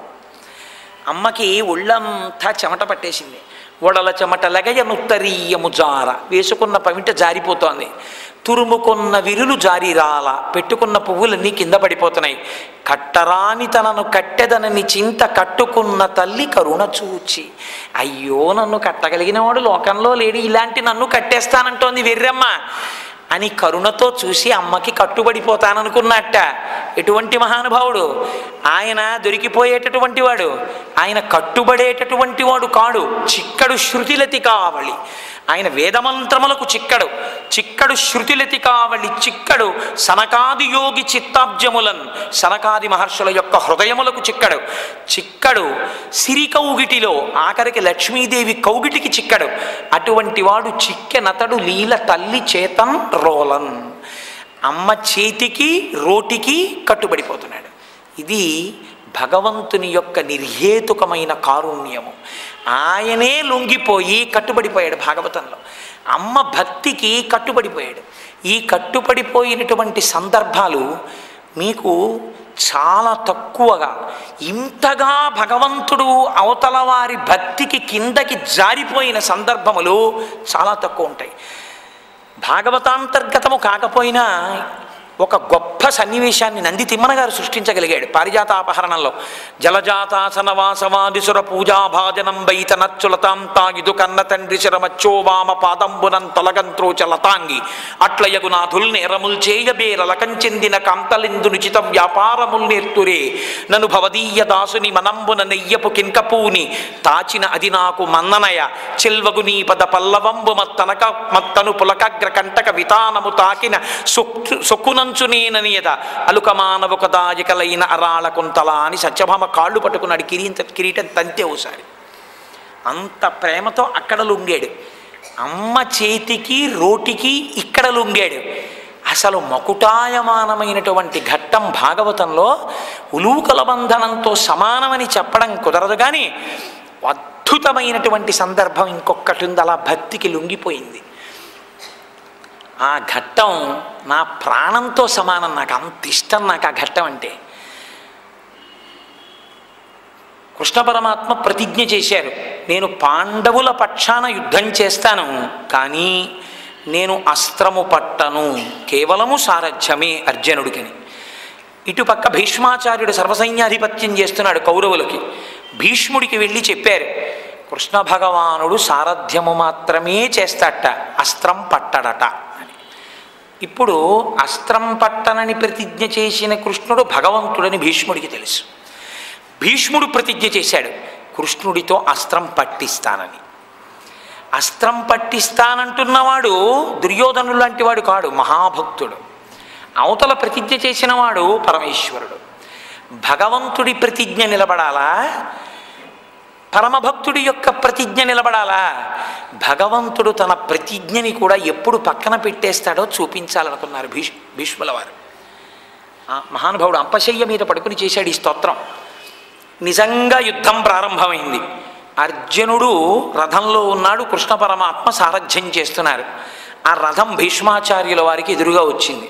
A: అమ్మకి ఒళ్ళంతా చెమట పట్టేసింది ఒడల చెమట లెగయనుత్తరీయము జార వేసుకున్న పవిట జారిపోతోంది తురుముకున్న విరులు జారిరాల పెట్టుకున్న పువ్వులన్నీ కింద పడిపోతున్నాయి కట్టరాని తనను కట్టెదనని చింత కట్టుకున్న తల్లి కరుణ చూచి అయ్యో నన్ను కట్టగలిగిన వాడు లోకంలో లేడు ఇలాంటి నన్ను కట్టేస్తానంటోంది వెర్రమ్మ అని కరుణతో చూసి అమ్మకి కట్టుబడిపోతాననుకున్నట్ట ఎటువంటి మహానుభావుడు ఆయన దొరికిపోయేటటువంటి వాడు ఆయన కట్టుబడేటటువంటి వాడు కాడు చిక్కడు శృతిలతి కావలి ఆయన వేదమంత్రములకు చిక్కడు చిక్కడు శృతిలతి కావలి చిక్కడు సనకాది యోగి చిత్తాబ్జములన్ సనకాది మహర్షుల యొక్క హృదయములకు చిక్కడు చిక్కడు సిరి కౌగిటిలో ఆఖరికి లక్ష్మీదేవి కౌగిటికి చిక్కడు అటువంటి వాడు చిక్కెనతడు లీల తల్లి చేతన్ రోలన్ అమ్మ చేతికి రోటికి కట్టుబడిపోతున్నాడు ఇది భగవంతుని యొక్క నిర్హేతుకమైన కారుణ్యము ఆయనే లొంగిపోయి కట్టుబడిపోయాడు భాగవతంలో అమ్మ భక్తికి కట్టుబడిపోయాడు ఈ కట్టుబడిపోయినటువంటి సందర్భాలు మీకు చాలా తక్కువగా ఇంతగా భగవంతుడు అవతల వారి భక్తికి కిందకి జారిపోయిన సందర్భములు చాలా తక్కువ ఉంటాయి భాగవతాంతర్గతము కాకపోయినా ఒక గొప్ప సన్నివేశాన్ని నంది తిమ్మన గారు సృష్టించగలిగాడు పారిజాతాపహరణంలో జలజాతాసన వాసవాదిసుర పూజాభాజనం బైత నచ్చులతాంతాగిదు కన్న తండ్రి శరమచ్చో వామ పాదంబునం తొలగంత్రోచ లతాంగి అట్లయగు నాథుల్ నేరముల్ చేయబేర లకంచెందిన కాంతలిందు నిచిత వ్యాపారముల్ నేర్తురే నను భవదీయ దాసుని మనంబున నెయ్యపు కింకపూని తాచిన అది నాకు మన్ననయ చెల్వగు నీ పద పల్లవంబు మత్తనక మత్తను పులకగ్ర కంటక వితానము తాకిన సొక్కు సొక్కునంచు నేననియద అలుక మానవక దాయకలైన అరాళ కుంతల అని సత్యభామ కాళ్ళు పట్టుకున్నాడు కిరీట కిరీటం తంతే ఒకసారి అంత ప్రేమతో అక్కడ లొంగాడు అమ్మ చేతికి రోటికి ఇక్కడ లొంగాడు అసలు మకుటాయమానమైనటువంటి ఘట్టం భాగవతంలో ఉలూకల బంధనంతో సమానమని చెప్పడం కుదరదు కానీ అద్భుతమైనటువంటి సందర్భం ఇంకొకటి ఉంది అలా భక్తికి లొంగిపోయింది ఆ ఘట్టం నా ప్రాణంతో సమానం నాకు అంత ఇష్టం నాకు ఆ ఘట్టం అంటే కృష్ణ పరమాత్మ ప్రతిజ్ఞ చేశారు నేను పాండవుల పక్షాన యుద్ధం చేస్తాను కానీ నేను అస్త్రము పట్టను కేవలము సారథ్యమే అర్జునుడికని ఇటుపక్క భీష్మాచార్యుడు సర్వసైన్యాధిపత్యం చేస్తున్నాడు కౌరవులకి భీష్ముడికి వెళ్ళి చెప్పారు కృష్ణ భగవానుడు సారథ్యము మాత్రమే చేస్తాడట అస్త్రం పట్టడట అని ఇప్పుడు అస్త్రం పట్టనని ప్రతిజ్ఞ చేసిన కృష్ణుడు భగవంతుడని భీష్ముడికి తెలుసు భీష్ముడు ప్రతిజ్ఞ చేశాడు కృష్ణుడితో అస్త్రం పట్టిస్తానని అస్త్రం పట్టిస్తానంటున్నవాడు దుర్యోధను లాంటి వాడు కాడు మహాభక్తుడు అవతల ప్రతిజ్ఞ చేసినవాడు పరమేశ్వరుడు భగవంతుడి ప్రతిజ్ఞ నిలబడాలా పరమభక్తుడి యొక్క ప్రతిజ్ఞ నిలబడాలా భగవంతుడు తన ప్రతిజ్ఞని కూడా ఎప్పుడు పక్కన పెట్టేస్తాడో చూపించాలనుకున్నారు భీష్ భీష్ముల వారు ఆ మహానుభావుడు అంపశయ్య మీద పడుకుని చేశాడు ఈ స్తోత్రం నిజంగా యుద్ధం ప్రారంభమైంది అర్జునుడు రథంలో ఉన్నాడు కృష్ణ పరమాత్మ సారథ్యం చేస్తున్నారు ఆ రథం భీష్మాచార్యుల వారికి ఎదురుగా వచ్చింది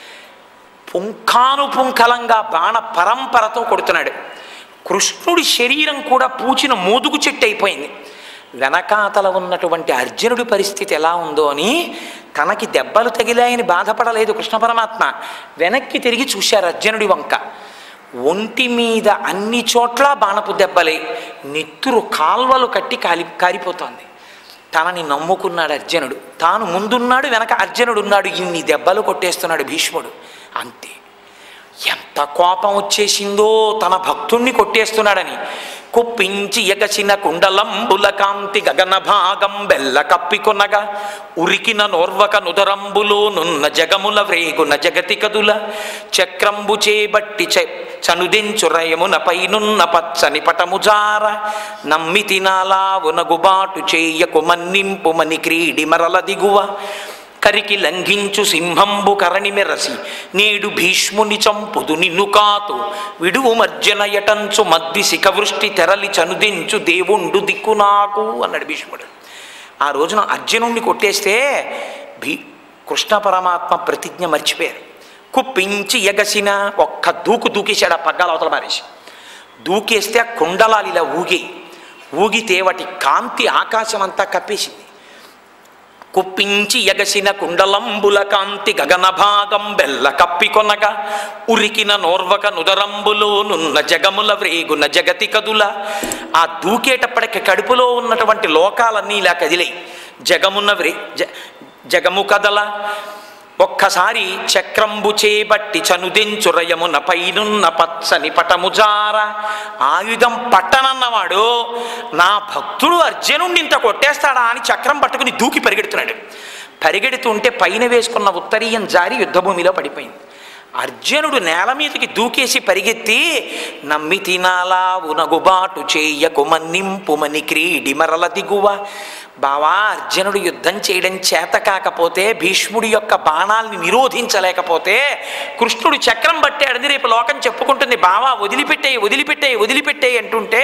A: పుంఖానుపుంఖలంగా బాణ పరంపరతో కొడుతున్నాడు కృష్ణుడి శరీరం కూడా పూచిన మోదుగు చెట్టు అయిపోయింది వెనకాతల ఉన్నటువంటి అర్జునుడి పరిస్థితి ఎలా ఉందో అని తనకి దెబ్బలు తగిలాయని బాధపడలేదు కృష్ణ పరమాత్మ వెనక్కి తిరిగి చూశారు అర్జునుడి వంక ఒంటి మీద అన్ని చోట్ల బాణపు దెబ్బలే నెత్తురు కాల్వలు కట్టి కాలి కారిపోతోంది తనని నమ్ముకున్నాడు అర్జునుడు తాను ముందున్నాడు వెనక అర్జునుడు ఉన్నాడు ఇన్ని దెబ్బలు కొట్టేస్తున్నాడు భీష్ముడు అంతే ఎంత కోపం వచ్చేసిందో తన భక్తుణ్ణి కొట్టేస్తున్నాడని కుప్పించి ఎగసిన కుండలంబుల కాంతి గగన భాగం బెల్ల కప్పికొనగా ఉరికిన నోర్వక నుదరంబులో నున్న జగముల వ్రేగున జగతి కదుల చక్రంబు చేబట్టి చె చనుదించురయమున పైనున్న పచ్చని పటముజార నమ్మి తినాలావున గుబాటు చేయకు మన్నింపు మని క్రీడి మరల దిగువ కరికి లంఘించు సింహంబు కరణి మెరసి నేడు భీష్ముని చంపుదు నిన్ను కాతు విడువు మర్జన యటంచు మద్ది శిఖవృష్టి తెరలి చనుదించు దేవుండు దిక్కు నాకు అన్నాడు భీష్ముడు ఆ రోజున అర్జునుణ్ణి కొట్టేస్తే భీ కృష్ణ పరమాత్మ ప్రతిజ్ఞ మర్చిపోయారు కుప్పించి ఎగసిన ఒక్క దూకు దూకేశాడు ఆ పగ్గాల అవతల మారేసి దూకేస్తే ఆ కుండలాలు ఇలా ఊగి ఊగితే వాటి కాంతి ఆకాశం అంతా కప్పేసింది కుప్పించి ఎగసిన కుండలంబుల కాంతి గగన భాగం బెల్ల కప్పికొనగా ఉరికిన నోర్వక నుదరంబులో నున్న జగముల వ్రేగున జగతి కదుల ఆ దూకేటప్పటికి కడుపులో ఉన్నటువంటి లోకాలన్నీ ఇలా కదిలాయి జగమున వ్రే జ జగము కదల ఒక్కసారి చక్రంబు చేబట్టి చనుదెంచురయమున పైనున్న పచ్చని పటముజార ఆయుధం పట్టనన్నవాడు నా భక్తుడు అర్జునుడిని ఇంత కొట్టేస్తాడా అని చక్రం పట్టుకుని దూకి పరిగెడుతున్నాడు పరిగెడుతుంటే పైన వేసుకున్న ఉత్తరీయం జారి యుద్ధభూమిలో పడిపోయింది అర్జునుడు నేల మీదకి దూకేసి పరిగెత్తి నమ్మి తినాలా ఉనగుబాటు చేయకు మన్నింపుమని క్రీడి మరల దిగువ బావా అర్జునుడు యుద్ధం చేయడం చేత కాకపోతే భీష్ముడి యొక్క బాణాల్ని నిరోధించలేకపోతే కృష్ణుడు చక్రం పట్టాడని రేపు లోకం చెప్పుకుంటుంది బావా వదిలిపెట్టే వదిలిపెట్టే వదిలిపెట్టే అంటుంటే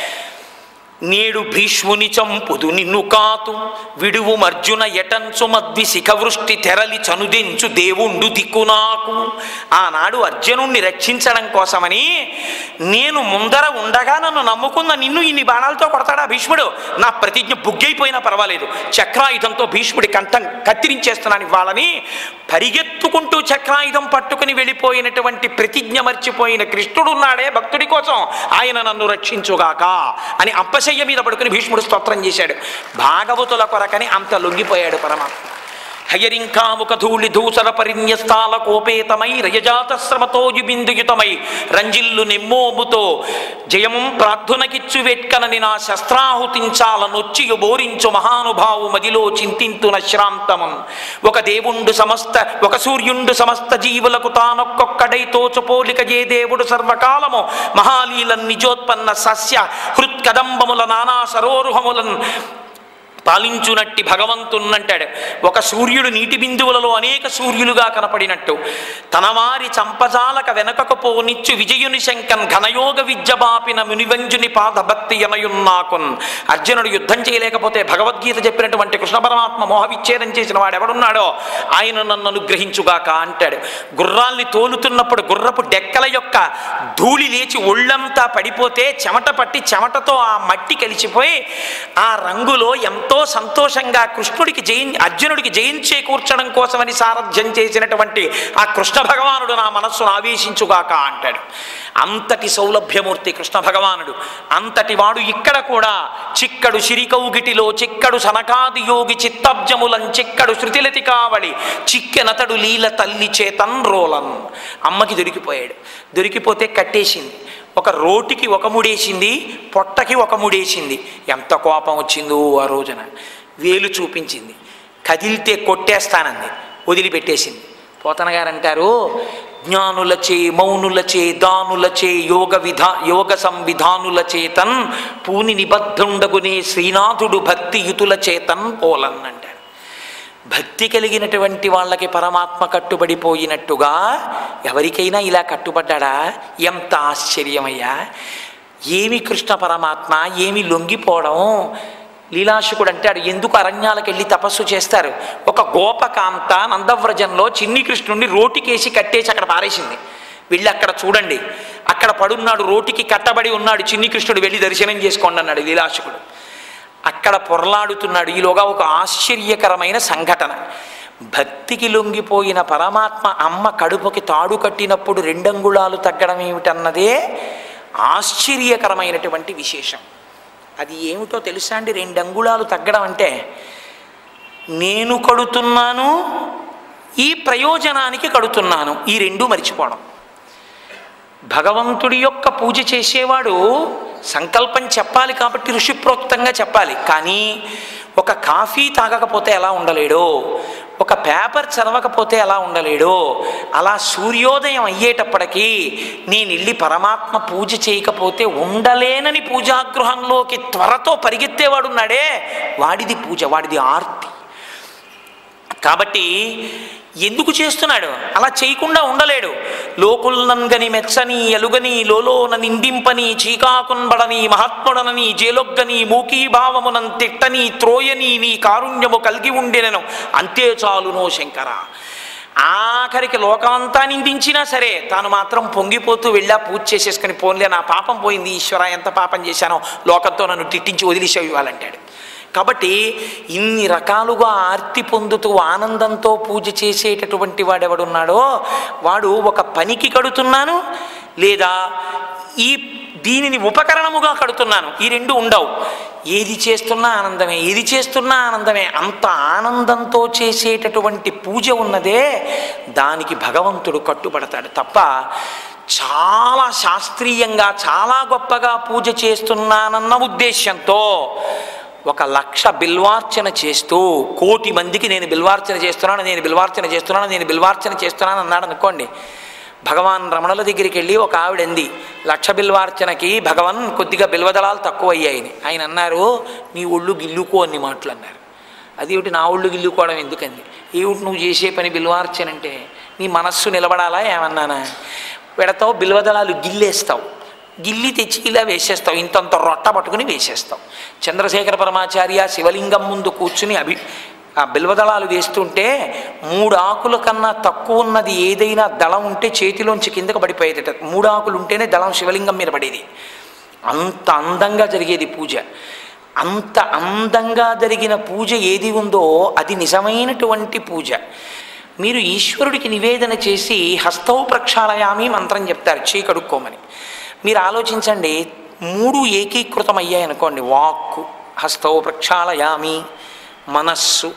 A: నేడు భీష్ముని చంపుదు నిన్ను కాతు విడువు మర్జున ఎటంచు మద్వి శిఖవృష్టి తెరలి చనుదించు దేవుండు దిక్కు నాకు ఆనాడు అర్జునుణ్ణి రక్షించడం కోసమని నేను ముందర ఉండగా నన్ను నమ్ముకున్న నిన్ను ఇన్ని బాణాలతో కొడతాడా భీష్ముడు నా ప్రతిజ్ఞ బుగ్గైపోయినా పర్వాలేదు చక్రాయుధంతో భీష్ముడి కంఠం కత్తిరించేస్తున్నాను ఇవ్వాలని పరిగెత్తుకుంటూ చక్రాయుధం పట్టుకుని వెళ్ళిపోయినటువంటి ప్రతిజ్ఞ మర్చిపోయిన కృష్ణుడు ఉన్నాడే భక్తుడి కోసం ఆయన నన్ను రక్షించుగాక అని అప్పశయ్య మీద పడుకుని భీష్ముడు స్తోత్రం చేశాడు భాగవతుల కొరకని అంత లొంగిపోయాడు పరమాత్మ హయరింకాముక ధూళి ధూసర పరిన్యస్తాల కోపేతమై రయజాత శ్రమతో బిందుయుతమై రంజిల్లు నెమ్మోముతో జయము ప్రార్థునకిచ్చు వెట్కనని నా శస్త్రాహుతించాలనొచ్చియు బోరించు మహానుభావు మదిలో చింతింతున శ్రాంతమం ఒక దేవుండు సమస్త ఒక సూర్యుండు సమస్త జీవులకు తానొక్కొక్కడై తోచుపోలిక ఏ దేవుడు సర్వకాలము మహాలీల నిజోత్పన్న సస్య హృత్కదంబముల నానా సరోరుహములన్ పాలించునట్టి భగవంతున్నంటాడు ఒక సూర్యుడు నీటి బిందువులలో అనేక సూర్యులుగా కనపడినట్టు తన వారి చంపజాలక వెనకకు పోనిచ్చు విజయుని శంకన్ ఘనయోగ విద్య బాపిన మునివంజుని పాదభక్తి యనయున్నాకున్ అర్జునుడు యుద్ధం చేయలేకపోతే భగవద్గీత చెప్పినటువంటి కృష్ణ పరమాత్మ మోహవిచ్ఛేదం చేసిన వాడు ఎవడున్నాడో ఆయన నన్ను అనుగ్రహించుగాక అంటాడు గుర్రాల్ని తోలుతున్నప్పుడు గుర్రపు డెక్కల యొక్క ధూళి లేచి ఒళ్ళంతా పడిపోతే చెమట పట్టి చెమటతో ఆ మట్టి కలిసిపోయి ఆ రంగులో ఎంతో
B: ఎంతో సంతోషంగా కృష్ణుడికి జయం అర్జునుడికి జయం చేకూర్చడం కోసమని సారథ్యం చేసినటువంటి ఆ కృష్ణ భగవానుడు నా మనస్సును ఆవేశించుగాక అంటాడు అంతటి సౌలభ్యమూర్తి కృష్ణ భగవానుడు అంతటి వాడు ఇక్కడ కూడా చిక్కడు సిరికౌగిటిలో చిక్కడు సనకాది యోగి చిత్తబ్జములం చిక్కడు శృతిలతి కావడి చిక్కెనతడు లీల తల్లి చేతన్ రోలన్ అమ్మకి దొరికిపోయాడు దొరికిపోతే కట్టేసింది ఒక రోటికి ఒక ముడేసింది పొట్టకి ఒక ముడేసింది ఎంత కోపం వచ్చిందో ఆ రోజున వేలు చూపించింది కదిలితే కొట్టేస్తానంది వదిలిపెట్టేసింది పోతన గారు అంటారు జ్ఞానులచే మౌనులచే దానులచే యోగ విధా యోగ సంవిధానుల చేతన్ పూని నిబద్ధుండగునే శ్రీనాథుడు భక్తియుతుల చేతన్ పోలన్ అంటారు భక్తి కలిగినటువంటి వాళ్ళకి పరమాత్మ కట్టుబడిపోయినట్టుగా ఎవరికైనా ఇలా కట్టుబడ్డా ఎంత ఆశ్చర్యమయ్యా ఏమి కృష్ణ పరమాత్మ ఏమి లొంగిపోవడం లీలాశుకుడు అంటాడు ఎందుకు అరణ్యాలకు వెళ్ళి తపస్సు చేస్తారు ఒక గోపకాంత నందవ్రజంలో చిన్ని కృష్ణుడిని రోటికేసి కట్టేసి అక్కడ పారేసింది వెళ్ళి అక్కడ చూడండి అక్కడ పడున్నాడు రోటికి కట్టబడి ఉన్నాడు చిన్ని కృష్ణుడు వెళ్ళి దర్శనం చేసుకోండి అన్నాడు లీలాశకుడు అక్కడ పొరలాడుతున్నాడు ఈలోగా ఒక ఆశ్చర్యకరమైన సంఘటన భక్తికి లొంగిపోయిన పరమాత్మ అమ్మ కడుపుకి తాడు కట్టినప్పుడు రెండంగుళాలు తగ్గడం ఏమిటన్నదే ఆశ్చర్యకరమైనటువంటి విశేషం అది ఏమిటో తెలుసా అండి రెండు అంగుళాలు తగ్గడం అంటే నేను కడుతున్నాను ఈ ప్రయోజనానికి కడుతున్నాను ఈ రెండు మర్చిపోవడం భగవంతుడి యొక్క పూజ చేసేవాడు సంకల్పం చెప్పాలి కాబట్టి ఋషిప్రోక్తంగా చెప్పాలి కానీ ఒక కాఫీ తాగకపోతే ఎలా ఉండలేడో ఒక పేపర్ చదవకపోతే ఎలా ఉండలేడో అలా సూర్యోదయం అయ్యేటప్పటికీ నేను వెళ్ళి పరమాత్మ పూజ చేయకపోతే ఉండలేనని పూజాగృహంలోకి త్వరతో పరిగెత్తేవాడున్నాడే వాడిది పూజ వాడిది ఆర్తి కాబట్టి ఎందుకు చేస్తున్నాడు అలా చేయకుండా ఉండలేడు లోకుల్నంగని మెచ్చని ఎలుగని లోలోన నిందింపని చీకాకున్బడని మహాత్ముడనని జేలొగ్గని మూకీభావమునం తిట్టని త్రోయని నీ కారుణ్యము కలిగి ఉండెనను అంతే చాలునో శంకర ఆఖరికి లోకమంతా నిందించినా సరే తాను మాత్రం పొంగిపోతూ వెళ్ళా పూజ చేసేసుకుని పోన్లే నా పాపం పోయింది ఈశ్వర ఎంత పాపం చేశానో లోకంతో నన్ను తిట్టించి వదిలేసేవి ఇవ్వాలంటాడు కాబట్టి ఇన్ని రకాలుగా ఆర్తి పొందుతూ ఆనందంతో పూజ చేసేటటువంటి వాడెవడున్నాడో వాడు ఒక పనికి కడుతున్నాను లేదా ఈ దీనిని ఉపకరణముగా కడుతున్నాను ఈ రెండు ఉండవు ఏది చేస్తున్నా ఆనందమే ఏది చేస్తున్నా ఆనందమే అంత ఆనందంతో చేసేటటువంటి పూజ ఉన్నదే దానికి భగవంతుడు కట్టుబడతాడు తప్ప చాలా శాస్త్రీయంగా చాలా గొప్పగా పూజ చేస్తున్నానన్న ఉద్దేశంతో ఒక లక్ష బిల్వార్చన చేస్తూ కోటి మందికి నేను బిల్వార్చన చేస్తున్నాను నేను బిల్వార్చన చేస్తున్నాను నేను బిల్వార్చన చేస్తున్నాను అన్నాడు అనుకోండి భగవాన్ రమణుల దగ్గరికి వెళ్ళి ఒక ఆవిడ అంది లక్ష బిల్వార్చనకి భగవాన్ కొద్దిగా బిల్వదళాలు తక్కువ అయ్యాయని ఆయన అన్నారు నీ ఒళ్ళు గిల్లుకో అన్ని మాటలు అన్నారు అది ఏమిటి నా ఒళ్ళు గిల్లుకోవడం ఎందుకంది ఏమిటి నువ్వు చేసే పని బిల్వార్చన అంటే నీ మనస్సు నిలబడాలా ఏమన్నానా పెడతావు బిల్వదళాలు గిల్లేస్తావు గిల్లి తెచ్చి ఇలా వేసేస్తావు ఇంతంత రొట్ట పట్టుకుని వేసేస్తావు చంద్రశేఖర పరమాచార్య శివలింగం ముందు కూర్చుని అభి ఆ బిల్వదళాలు వేస్తుంటే మూడు ఆకుల కన్నా తక్కువ ఉన్నది ఏదైనా దళం ఉంటే చేతిలోంచి కిందకు పడిపోయేదట మూడు ఆకులు ఉంటేనే దళం శివలింగం మీద పడేది అంత అందంగా జరిగేది పూజ అంత అందంగా జరిగిన పూజ ఏది ఉందో అది నిజమైనటువంటి పూజ మీరు ఈశ్వరుడికి నివేదన చేసి హస్తౌ ప్రక్షాళయామి మంత్రం చెప్తారు చేయి కడుక్కోమని మీరు ఆలోచించండి మూడు ఏకీకృతం అనుకోండి వాక్కు హస్తౌ ప్రక్షాళయామి మనస్సు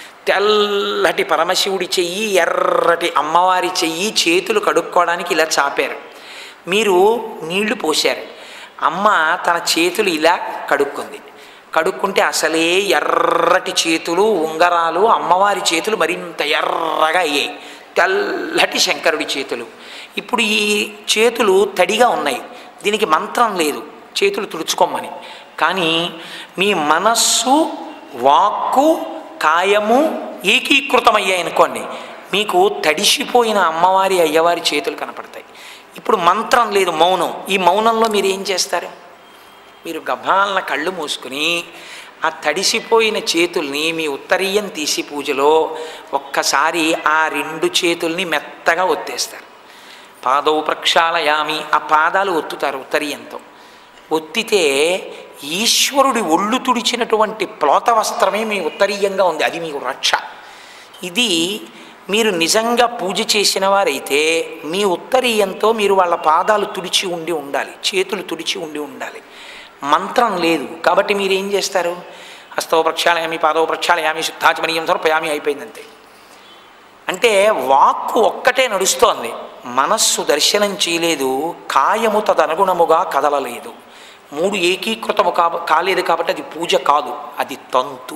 B: తెల్లటి పరమశివుడి చెయ్యి ఎర్రటి అమ్మవారి చెయ్యి చేతులు కడుక్కోవడానికి ఇలా చాపారు మీరు నీళ్లు పోశారు అమ్మ తన చేతులు ఇలా కడుక్కుంది కడుక్కుంటే అసలే ఎర్రటి చేతులు ఉంగరాలు అమ్మవారి చేతులు మరింత ఎర్రగా అయ్యాయి తెల్లటి శంకరుడి చేతులు ఇప్పుడు ఈ చేతులు తడిగా ఉన్నాయి దీనికి మంత్రం లేదు చేతులు తుడుచుకోమని కానీ మీ మనస్సు వాక్కు కాయము ఏకీకృతమయ్యాయి అనుకోండి మీకు తడిసిపోయిన అమ్మవారి అయ్యవారి చేతులు కనపడతాయి ఇప్పుడు మంత్రం లేదు మౌనం ఈ మౌనంలో మీరు ఏం చేస్తారు మీరు గభాలన కళ్ళు మూసుకుని ఆ తడిసిపోయిన చేతుల్ని మీ ఉత్తరీయం తీసి పూజలో ఒక్కసారి ఆ రెండు చేతుల్ని మెత్తగా ఒత్తేస్తారు పాదౌ ప్రక్షాళయామి ఆ పాదాలు ఒత్తుతారు ఉత్తరీయంతో ఒత్తితే ఈశ్వరుడి ఒళ్ళు తుడిచినటువంటి ప్లోత వస్త్రమే మీ ఉత్తరీయంగా ఉంది అది మీకు రక్ష ఇది మీరు నిజంగా పూజ చేసిన వారైతే మీ ఉత్తరీయంతో మీరు వాళ్ళ పాదాలు తుడిచి ఉండి ఉండాలి చేతులు తుడిచి ఉండి ఉండాలి మంత్రం లేదు కాబట్టి మీరు ఏం చేస్తారు హస్తవ ప్రక్షాళయామి పాదవ ప్రక్షాళయామి శుద్ధాచమనీయం సమర్పయామి అయిపోయిందంతే అంటే వాక్కు ఒక్కటే నడుస్తోంది మనస్సు దర్శనం చేయలేదు కాయము తదనుగుణముగా కదలలేదు మూడు ఏకీకృతము కా కాలేదు కాబట్టి అది పూజ కాదు అది తంతు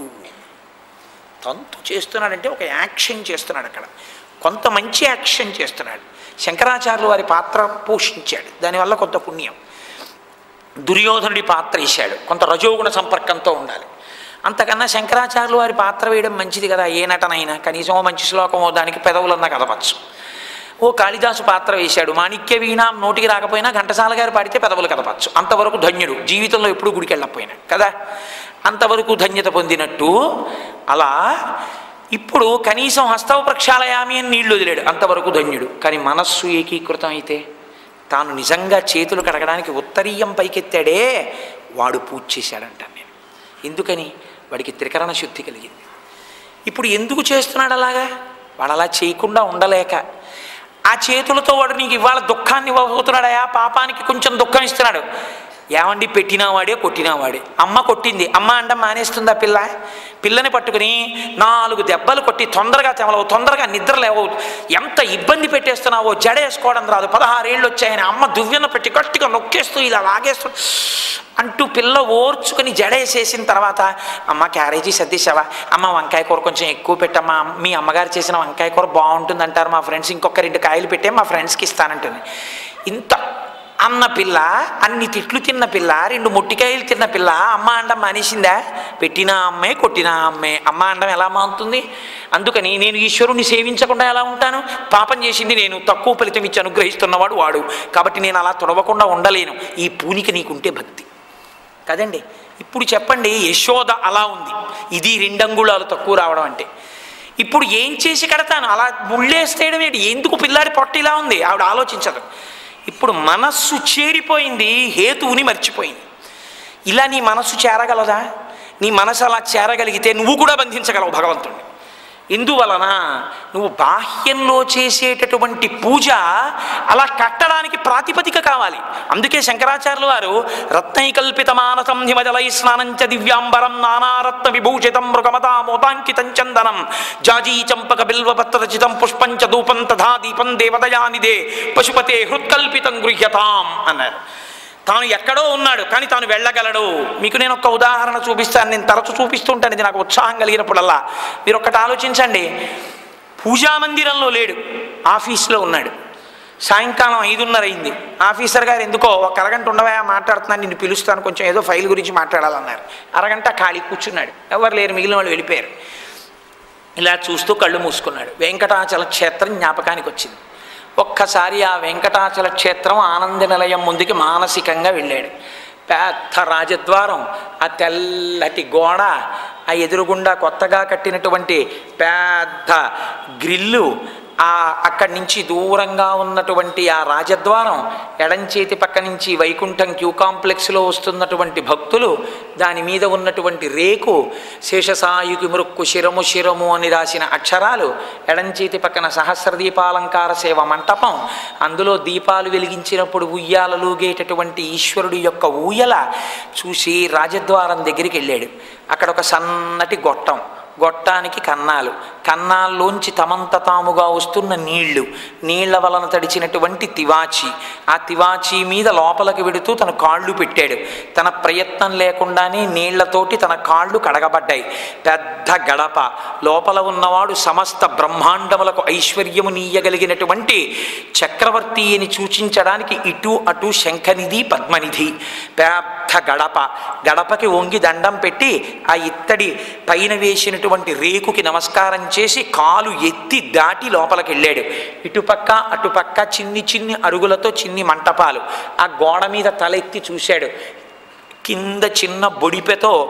B: తంతు చేస్తున్నాడంటే ఒక యాక్షన్ చేస్తున్నాడు అక్కడ కొంత మంచి యాక్షన్ చేస్తున్నాడు శంకరాచార్యులు వారి పాత్ర పోషించాడు దానివల్ల కొంత పుణ్యం దుర్యోధనుడి పాత్ర వేశాడు కొంత రజోగుణ సంపర్కంతో ఉండాలి అంతకన్నా శంకరాచార్యులు వారి పాత్ర వేయడం మంచిది కదా ఏ నటనైనా కనీసం ఓ మంచి శ్లోకమో దానికి పెదవులన్నా కదపచ్చు ఓ కాళిదాసు పాత్ర వేశాడు మాణిక్య వీణ నోటికి రాకపోయినా ఘంటసాల గారు పాడితే పెదవులు కదపచ్చు అంతవరకు ధన్యుడు జీవితంలో ఎప్పుడు గుడికి వెళ్ళకపోయినా కదా అంతవరకు ధన్యత పొందినట్టు అలా ఇప్పుడు కనీసం హస్తవ ప్రక్షాళయామి అని నీళ్లు వదిలాడు అంతవరకు ధన్యుడు కానీ మనస్సు ఏకీకృతం అయితే తాను నిజంగా చేతులు కడగడానికి ఉత్తరీయం పైకెత్తాడే వాడు పూజ చేశాడంటాను నేను ఎందుకని వాడికి త్రికరణ శుద్ధి కలిగింది ఇప్పుడు ఎందుకు చేస్తున్నాడు అలాగా వాడు అలా చేయకుండా ఉండలేక ఆ చేతులతో వాడు నీకు ఇవాళ దుఃఖాన్ని ఇవ్వబోతున్నాడయా పాపానికి కొంచెం దుఃఖం ఇస్తున్నాడు ఏమండి పెట్టినావాడే కొట్టినావాడే అమ్మ కొట్టింది అమ్మ అంట మానేస్తుందా పిల్ల పిల్లని పట్టుకుని నాలుగు దెబ్బలు కొట్టి తొందరగా తెమలవు తొందరగా నిద్ర లేవవు ఎంత ఇబ్బంది పెట్టేస్తున్నావో జడ వేసుకోవడం రాదు పదహారేళ్ళు వచ్చాయని అమ్మ దువ్వెన పెట్టి గట్టిగా నొక్కేస్తూ ఇలా లాగేస్తూ అంటూ పిల్ల ఓర్చుకుని జడేసేసిన తర్వాత అమ్మ క్యారేజీ సర్దేశావా అమ్మ వంకాయ కూర కొంచెం ఎక్కువ పెట్టమ్మా మీ అమ్మగారు చేసిన వంకాయ కూర బాగుంటుంది అంటారు మా ఫ్రెండ్స్ ఇంకొక రెండు కాయలు పెట్టే మా ఫ్రెండ్స్కి ఇస్తానంటుంది ఇంత అన్న పిల్ల అన్ని తిట్లు తిన్న పిల్ల రెండు మొట్టికాయలు తిన్న పిల్ల అమ్మ అండం మానేసిందా పెట్టిన అమ్మే కొట్టిన అమ్మే అమ్మ అండం ఎలా మానుతుంది అందుకని నేను ఈశ్వరుని సేవించకుండా ఎలా ఉంటాను పాపం చేసింది నేను తక్కువ ఫలితం ఇచ్చి అనుగ్రహిస్తున్నవాడు వాడు కాబట్టి నేను అలా తొడవకుండా ఉండలేను ఈ పూనికి నీకుంటే భక్తి కదండి ఇప్పుడు చెప్పండి యశోద అలా ఉంది ఇది రెండంగుళాలు తక్కువ రావడం అంటే ఇప్పుడు ఏం చేసి కడతాను అలా ముళ్ళేస్తేయడం ఏంటి ఎందుకు పిల్లాడి పొట్ట ఇలా ఉంది ఆవిడ ఆలోచించదు ఇప్పుడు మనస్సు చేరిపోయింది హేతువుని మర్చిపోయింది ఇలా నీ మనస్సు చేరగలదా నీ మనసు అలా చేరగలిగితే నువ్వు కూడా బంధించగలవు భగవంతుడిని ఎందువలన నువ్వు బాహ్యంలో చేసేటటువంటి పూజ అలా కట్టడానికి ప్రాతిపదిక కావాలి అందుకే శంకరాచార్యులు వారు రత్నైకల్పిత మానసం హిమజలై స్నానంచ దివ్యాంబరం నానారత్న విభూషితం మృగమతా మోతాంకితం చందనం జాజీ చంపక బిల్వపత్రచితం పుష్పం చ ధూపం తథా దీపం దేవదయానిదే పశుపతే హృత్కల్పితం గృహ్యతాం అన్నారు తాను ఎక్కడో ఉన్నాడు కానీ తాను వెళ్ళగలడు మీకు నేను ఒక ఉదాహరణ చూపిస్తాను నేను తరచు చూపిస్తుంటాను ఇది నాకు ఉత్సాహం కలిగినప్పుడల్లా మీరు ఒక్కటి ఆలోచించండి పూజా మందిరంలో లేడు ఆఫీస్లో ఉన్నాడు సాయంకాలం ఐదున్నర అయింది ఆఫీసర్ గారు ఎందుకో ఒక అరగంట ఉండవా మాట్లాడుతున్నాను నిన్ను పిలుస్తాను కొంచెం ఏదో ఫైల్ గురించి మాట్లాడాలన్నారు అరగంట ఖాళీ కూర్చున్నాడు ఎవరు లేరు మిగిలిన వాళ్ళు వెళ్ళిపోయారు ఇలా చూస్తూ కళ్ళు మూసుకున్నాడు వెంకటాచల క్షేత్రం జ్ఞాపకానికి వచ్చింది ఒక్కసారి ఆ వెంకటాచల క్షేత్రం ఆనంద నిలయం ముందుకి మానసికంగా వెళ్ళాడు పెద్ద రాజద్వారం ఆ తెల్లటి గోడ ఆ ఎదురుగుండా కొత్తగా కట్టినటువంటి పెద్ద గ్రిల్లు ఆ అక్కడి నుంచి దూరంగా ఉన్నటువంటి ఆ రాజద్వారం ఎడం చేతి పక్క నుంచి వైకుంఠం క్యూ కాంప్లెక్స్లో వస్తున్నటువంటి భక్తులు దాని మీద ఉన్నటువంటి రేకు శేషసాయుకి మృక్కు శిరము శిరము అని రాసిన అక్షరాలు ఎడం చేతి పక్కన సహస్ర దీపాలంకార సేవ మంటపం అందులో దీపాలు వెలిగించినప్పుడు ఉయ్యాలలుగేటటువంటి ఈశ్వరుడి యొక్క ఊయల చూసి రాజద్వారం దగ్గరికి వెళ్ళాడు అక్కడ ఒక సన్నటి గొట్టం గొట్టానికి కన్నాలు కన్నాల్లోంచి తమంత తాముగా వస్తున్న నీళ్లు నీళ్ల వలన తడిచినటువంటి తివాచి ఆ తివాచి మీద లోపలికి వెడుతూ తన కాళ్ళు పెట్టాడు తన ప్రయత్నం లేకుండానే నీళ్లతోటి తన కాళ్ళు కడగబడ్డాయి పెద్ద గడప లోపల ఉన్నవాడు సమస్త బ్రహ్మాండములకు ఐశ్వర్యము నీయగలిగినటువంటి చక్రవర్తి అని సూచించడానికి ఇటు అటు శంఖనిధి పద్మనిధి పెద్ద గడప గడపకి వంగి దండం పెట్టి ఆ ఇత్తడి పైన వేసినటువంటి రేకుకి నమస్కారం చేసి కాలు ఎత్తి దాటి లోపలికి వెళ్ళాడు ఇటుపక్క అటుపక్క చిన్ని చిన్ని అరుగులతో చిన్ని మంటపాలు ఆ గోడ మీద తలెత్తి చూశాడు కింద చిన్న బొడిపెతో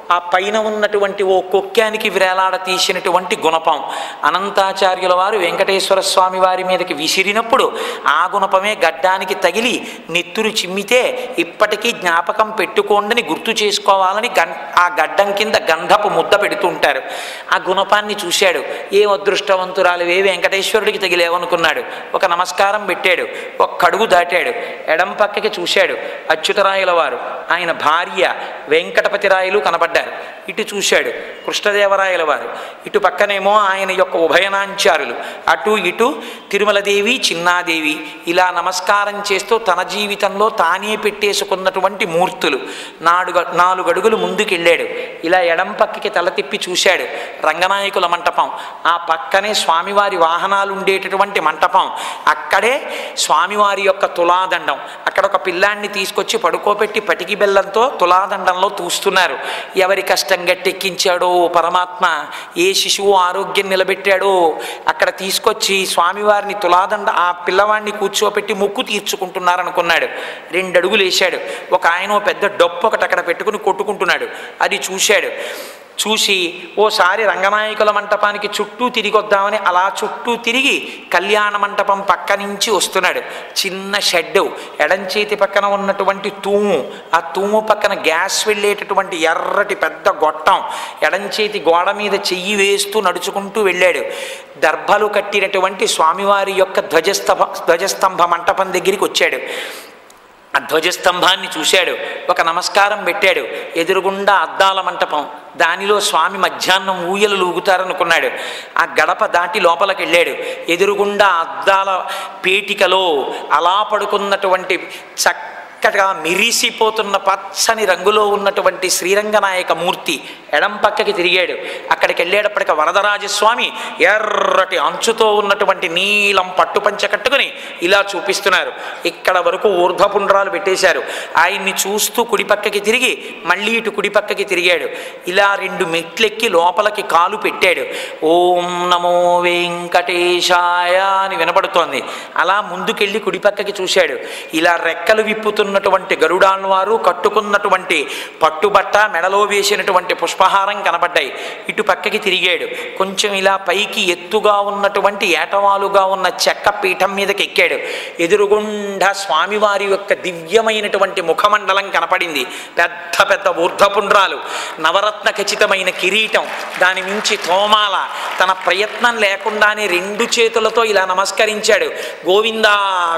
B: ఆ పైన ఉన్నటువంటి ఓ కొక్కానికి వ్రేలాడ తీసినటువంటి గుణపం అనంతాచార్యుల వారు వెంకటేశ్వర స్వామి వారి మీదకి విసిరినప్పుడు ఆ గుణపమే గడ్డానికి తగిలి నెత్తురు చిమ్మితే ఇప్పటికీ జ్ఞాపకం పెట్టుకోండి గుర్తు చేసుకోవాలని గం ఆ గడ్డం కింద గంధపు ముద్ద పెడుతుంటారు ఆ గుణపాన్ని చూశాడు ఏ అదృష్టవంతురాలు ఏ వెంకటేశ్వరుడికి తగిలేవనుకున్నాడు ఒక నమస్కారం పెట్టాడు ఒక కడుగు దాటాడు ఎడం పక్కకి చూశాడు అచ్యుతరాయల వారు ఆయన భార్య వెంకటపతిరాయలు కనబడ్డారు ఇటు చూశాడు కృష్ణదేవరాయల వారు ఇటు పక్కనేమో ఆయన యొక్క ఉభయనాంచారులు అటు ఇటు తిరుమలదేవి చిన్నాదేవి ఇలా నమస్కారం చేస్తూ తన జీవితంలో తానే పెట్టేసుకున్నటువంటి మూర్తులు నాలుగు నాలుగు అడుగులు ముందుకెళ్ళాడు ఇలా ఎడం పక్కకి తల తిప్పి చూశాడు రంగనాయకుల మంటపం ఆ పక్కనే స్వామివారి వాహనాలు ఉండేటటువంటి మంటపం అక్కడే స్వామివారి యొక్క తులాదండం అక్కడ ఒక పిల్లాన్ని తీసుకొచ్చి పడుకోబెట్టి పటికి బెల్లంతో తులాదండంలో తూస్తున్నారు ఎవరి కష్టం గట్టెక్కించాడో పరమాత్మ ఏ శిశువు ఆరోగ్యం నిలబెట్టాడో అక్కడ తీసుకొచ్చి స్వామివారిని తులాదండ ఆ పిల్లవాడిని కూర్చోపెట్టి ముక్కు తీర్చుకుంటున్నారు అనుకున్నాడు రెండు అడుగులు వేశాడు ఒక ఆయన ఓ పెద్ద డప్పు ఒకటి అక్కడ పెట్టుకుని కొట్టుకుంటున్నాడు అది చూశాడు చూసి ఓసారి రంగనాయకుల మంటపానికి చుట్టూ తిరిగి వద్దామని అలా చుట్టూ తిరిగి కళ్యాణ మంటపం పక్క నుంచి వస్తున్నాడు చిన్న షెడ్ ఎడం చేతి పక్కన ఉన్నటువంటి తూము ఆ తూము పక్కన గ్యాస్ వెళ్ళేటటువంటి ఎర్రటి పెద్ద గొట్టం ఎడం చేతి గోడ మీద చెయ్యి వేస్తూ నడుచుకుంటూ వెళ్ళాడు దర్భలు కట్టినటువంటి స్వామివారి యొక్క ధ్వజస్తంభ ధ్వజస్తంభ మంటపం దగ్గరికి వచ్చాడు ఆ ధ్వజస్తంభాన్ని చూశాడు ఒక నమస్కారం పెట్టాడు ఎదురుగుండా అద్దాల మంటపం దానిలో స్వామి మధ్యాహ్నం ఊయలు లూగుతారనుకున్నాడు ఆ గడప దాటి లోపలికి వెళ్ళాడు ఎదురుగుండా అద్దాల పేటికలో అలా పడుకున్నటువంటి చక్కగా మిరిసిపోతున్న పచ్చని రంగులో ఉన్నటువంటి శ్రీరంగనాయక మూర్తి ఎడం పక్కకి తిరిగాడు అక్కడికి వెళ్ళేటప్పటికి వరదరాజస్వామి ఎర్రటి అంచుతో ఉన్నటువంటి నీలం పట్టుపంచ కట్టుకుని ఇలా చూపిస్తున్నారు ఇక్కడ వరకు ఊర్ధ్వపుండ్రాలు పెట్టేశారు ఆయన్ని చూస్తూ కుడి పక్కకి తిరిగి మళ్ళీ ఇటు కుడి పక్కకి తిరిగాడు ఇలా రెండు మెట్లెక్కి లోపలికి కాలు పెట్టాడు ఓం నమో వెంకటేశాయ అని వినపడుతోంది అలా ముందుకెళ్ళి కుడి పక్కకి చూశాడు ఇలా రెక్కలు విప్పుతున్నటువంటి గరుడాన్ వారు కట్టుకున్నటువంటి పట్టుబట్ట మెడలో వేసినటువంటి పుష్పహారం కనబడ్డాయి ఇటు పక్కకి తిరిగాడు కొంచెం ఇలా పైకి ఎత్తుగా ఉన్నటువంటి ఏటవాలుగా ఉన్న చెక్క పీఠం మీదకి ఎక్కాడు ఎదురుగుండా స్వామివారి యొక్క దివ్యమైనటువంటి ముఖమండలం కనపడింది పెద్ద పెద్ద ఊర్ధపుండ్రాలు నవరత్న ఖచ్చితమైన కిరీటం దాని మించి తోమాల తన ప్రయత్నం లేకుండానే రెండు చేతులతో ఇలా నమస్కరించాడు గోవిందా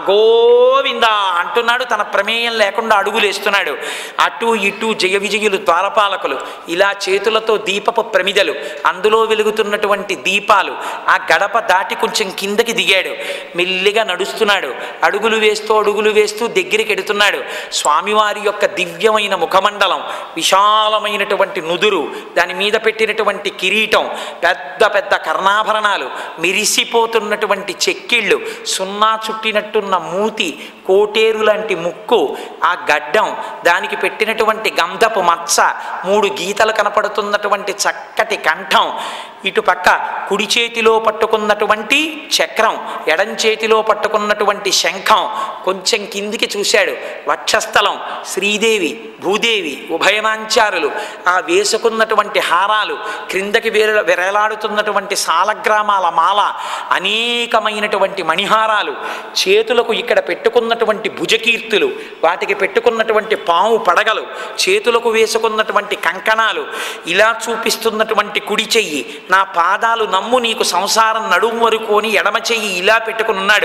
B: గోవిందా అంటున్నాడు తన ప్రమేయం లేకుండా అడుగులేస్తున్నాడు అటు ఇటు జయ విజయులు ద్వారపాలకులు ఇలా చేతులతో దీపపు ప్రమిదలు అందులో వెలుగుతున్నటువంటి దీపాలు ఆ గడప దాటి కొంచెం కిందకి దిగాడు మెల్లిగా నడుస్తున్నాడు అడుగులు వేస్తూ అడుగులు వేస్తూ దగ్గరికి ఎడుతున్నాడు స్వామివారి యొక్క దివ్యమైన ముఖమండలం విశాలమైనటువంటి నుదురు దాని మీద పెట్టినటువంటి కిరీటం పెద్ద పెద్ద కర్ణాభరణాలు మిరిసిపోతున్నటువంటి చెక్కిళ్ళు సున్నా చుట్టినట్టున్న మూతి కోటేరు లాంటి ముక్కు ఆ గడ్డం దానికి పెట్టినటువంటి గంధపు మచ్చ మూడు గీతలు కనపడుతున్నటువంటి చక్కటి కంఠం ఇటు పక్క కుడి చేతిలో పట్టుకున్నటువంటి చక్రం ఎడం చేతిలో పట్టుకున్నటువంటి శంఖం కొంచెం కిందికి చూశాడు వక్షస్థలం శ్రీదేవి భూదేవి ఉభయనాంచారులు ఆ వేసుకున్నటువంటి హారాలు క్రిందకి వేర వెరలాడుతున్నటువంటి సాలగ్రామాల మాల అనేకమైనటువంటి మణిహారాలు చేతులకు ఇక్కడ పెట్టుకున్నటువంటి భుజకీర్తులు వాటికి పెట్టుకున్నటువంటి పాము పడగలు చేతులకు వేసుకున్నటువంటి కంకణాలు ఇలా చూపిస్తున్నటువంటి కుడి చెయ్యి నా పాదాలు నమ్ము నీకు సంసారం నడుము వరకు అని ఎడమ చెయ్యి ఇలా పెట్టుకుని ఉన్నాడు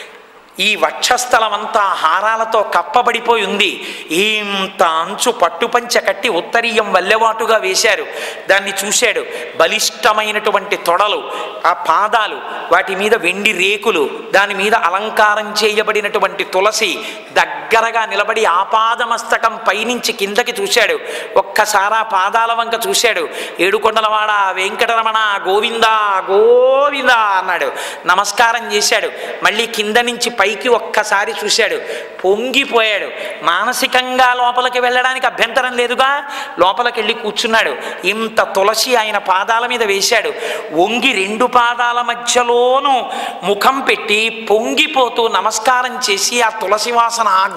B: ఈ వక్షస్థలం అంతా హారాలతో కప్పబడిపోయి ఉంది ఇంత అంచు పట్టుపంచ కట్టి ఉత్తరీయం వల్లెవాటుగా వేశారు దాన్ని చూశాడు బలిష్టమైనటువంటి తొడలు ఆ పాదాలు వాటి మీద వెండి రేకులు దాని మీద అలంకారం చేయబడినటువంటి తులసి దగ్గరగా నిలబడి ఆపాదమస్తకం పైనుంచి కిందకి చూశాడు ఒక్కసారి ఆ పాదాల వంక చూశాడు ఏడుకొండలవాడ వెంకటరమణ గోవిందా గోవిందా అన్నాడు నమస్కారం చేశాడు మళ్ళీ కింద నుంచి పైకి ఒక్కసారి చూశాడు పొంగిపోయాడు మానసికంగా లోపలికి వెళ్ళడానికి అభ్యంతరం లేదుగా లోపలికి వెళ్ళి కూర్చున్నాడు ఇంత తులసి ఆయన పాదాల మీద వేశాడు వంగి రెండు పాదాల మధ్యలోనూ ముఖం పెట్టి పొంగిపోతూ నమస్కారం చేసి ఆ తులసి వాసన ఆ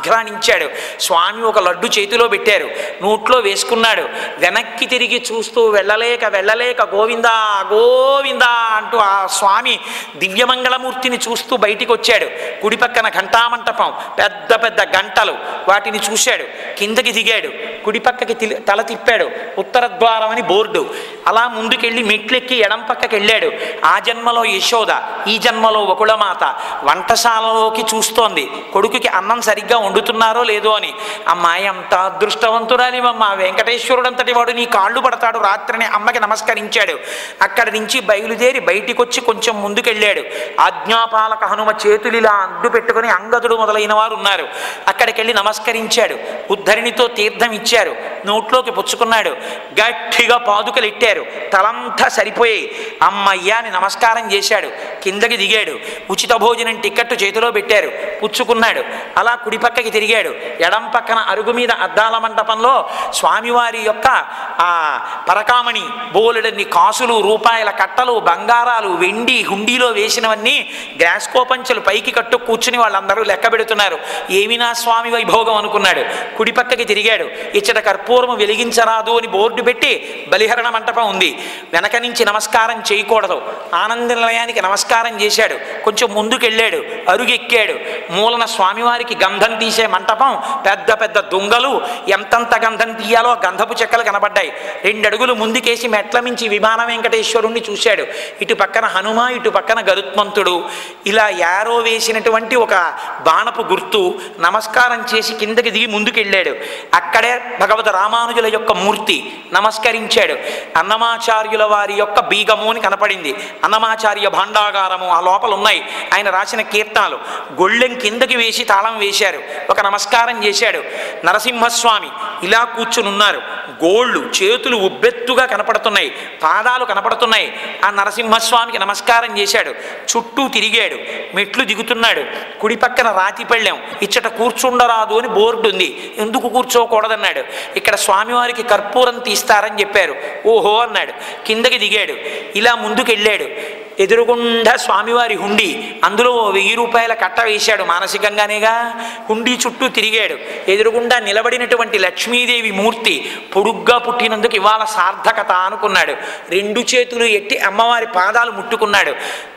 B: ఆఘ్రాణించాడు స్వామి ఒక లడ్డు చేతిలో పెట్టారు నోట్లో వేసుకున్నాడు వెనక్కి తిరిగి చూస్తూ వెళ్ళలేక వెళ్ళలేక గోవిందా గోవిందా అంటూ ఆ స్వామి దివ్యమంగళమూర్తిని చూస్తూ బయటికి వచ్చాడు కుడి పక్కన ఘంటామంటపం పెద్ద పెద్ద గంటలు వాటిని చూశాడు కిందకి దిగాడు కుడి పక్కకి తిలి- తల తిప్పాడు ఉత్తర ద్వారం అని బోర్డు అలా ముందుకెళ్ళి మెట్లెక్కి ఎడం పక్కకి వెళ్ళాడు ఆ జన్మలో యశోద ఈ జన్మలో వకుళమాత వంటశాలలోకి చూస్తోంది కొడుకుకి అన్నం సరిగ్గా వండుతున్నారో లేదో అని అమ్మాయి అంత అదృష్టవంతురాలివమ్మా వెంకటేశ్వరుడు అంతటి వాడు నీ కాళ్ళు పడతాడు రాత్రిని అమ్మకి నమస్కరించాడు అక్కడి నుంచి బయలుదేరి బయటికి వచ్చి కొంచెం ముందుకెళ్ళాడు ఆజ్ఞాపాలక హనుమ చేతులిలా అడ్డు పెట్టుకుని అంగదుడు మొదలైన వారు ఉన్నారు అక్కడికి వెళ్ళి నమస్కరించాడు ఉద్ధరిణితో తీర్థం ఇచ్చారు నోట్లోకి పుచ్చుకున్నాడు గట్టిగా పాదుకలు ఇట్టారు తలంతా సరిపోయాయి అమ్మయ్యా అని నమస్కారం చేశాడు కిందకి దిగాడు ఉచిత భోజనం టికెట్ చేతిలో పెట్టారు పుచ్చుకున్నాడు అలా కుడి పక్కకి తిరిగాడు ఎడం పక్కన అరుగు మీద అద్దాల మంటపంలో స్వామివారి యొక్క ఆ పరకామణి బోలెడన్ని కాసులు రూపాయల కట్టలు బంగారాలు వెండి హుండీలో వేసినవన్నీ గ్రాస్కోపంచలు పైకి కట్టు కూర్చుని వాళ్ళందరూ లెక్క పెడుతున్నారు ఏమి నా స్వామి వైభోగం అనుకున్నాడు కుడి పక్కకి తిరిగాడు ఇచ్చట కర్పూరము వెలిగించరాదు అని బోర్డు పెట్టి బలిహరణ మంటపం ఉంది వెనక నుంచి నమస్కారం చేయకూడదు ఆనంద నిలయానికి నమస్కారం చేశాడు కొంచెం ముందుకెళ్ళాడు అరుగెక్కాడు మూలన స్వామివారికి గంధం తీసే మంటపం పెద్ద పెద్ద దుంగలు ఎంతంత గంధం తీయాలో గంధపు చెక్కలు కనబడ్డాయి రెండు అడుగులు ముందుకేసి మెట్ల మించి విమాన వెంకటేశ్వరుణ్ణి చూశాడు ఇటు పక్కన హనుమ ఇటు పక్కన గరుత్మంతుడు ఇలా యారో వేసినటువంటి ఒక బాణపు గుర్తు నమస్కారం చేసి కిందకి దిగి ముందుకెళ్ళాడు అక్కడే భగవత రామానుజుల యొక్క మూర్తి నమస్కరించాడు అన్నమాచార్యుల వారి యొక్క బీగము అని కనపడింది అన్నమాచార్య భాండాగారము ఆ లోపల ఉన్నాయి ఆయన రాసిన కీర్తనలు గొళ్ళెం కిందకి వేసి తాళం వేశారు ఒక నమస్కారం చేశాడు నరసింహస్వామి ఇలా కూర్చుని ఉన్నారు గోళ్ళు చేతులు ఉబ్బెత్తుగా కనపడుతున్నాయి పాదాలు కనపడుతున్నాయి ఆ నరసింహస్వామికి నమస్కారం చేశాడు చుట్టూ తిరిగాడు మెట్లు దిగుతున్నాడు కుడి పక్కన రాతి పళ్ళెం ఇచ్చట కూర్చుండరాదు అని బోర్డు ఉంది ఎందుకు కూర్చోకూడదన్నాడు ఇక్కడ స్వామివారికి కర్పూరం తీస్తారని చెప్పారు ఓహో అన్నాడు కిందకి దిగాడు ఇలా ముందుకు వెళ్ళాడు ఎదురుగుండా స్వామివారి హుండీ అందులో ఓ వెయ్యి రూపాయల కట్ట వేశాడు మానసికంగానేగా హుండీ చుట్టూ తిరిగాడు ఎదురుగుండా నిలబడినటువంటి లక్ష్మీదేవి మూర్తి పొడుగ్గా పుట్టినందుకు ఇవాళ సార్థకత అనుకున్నాడు రెండు చేతులు ఎట్టి అమ్మవారి పాదాలు ముట్టుకున్నాడు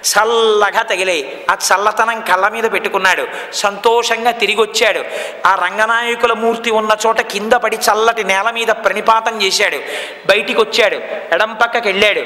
B: చల్లగా తగిలాయి ఆ చల్లతనం కళ్ళ మీద పెట్టుకున్నాడు సంతోషంగా తిరిగి వచ్చాడు ఆ రంగనాయకుల మూర్తి ఉన్న చోట కింద పడి చల్లటి నేల మీద ప్రణిపాతం చేశాడు బయటికి వచ్చాడు ఎడం పక్కకి వెళ్ళాడు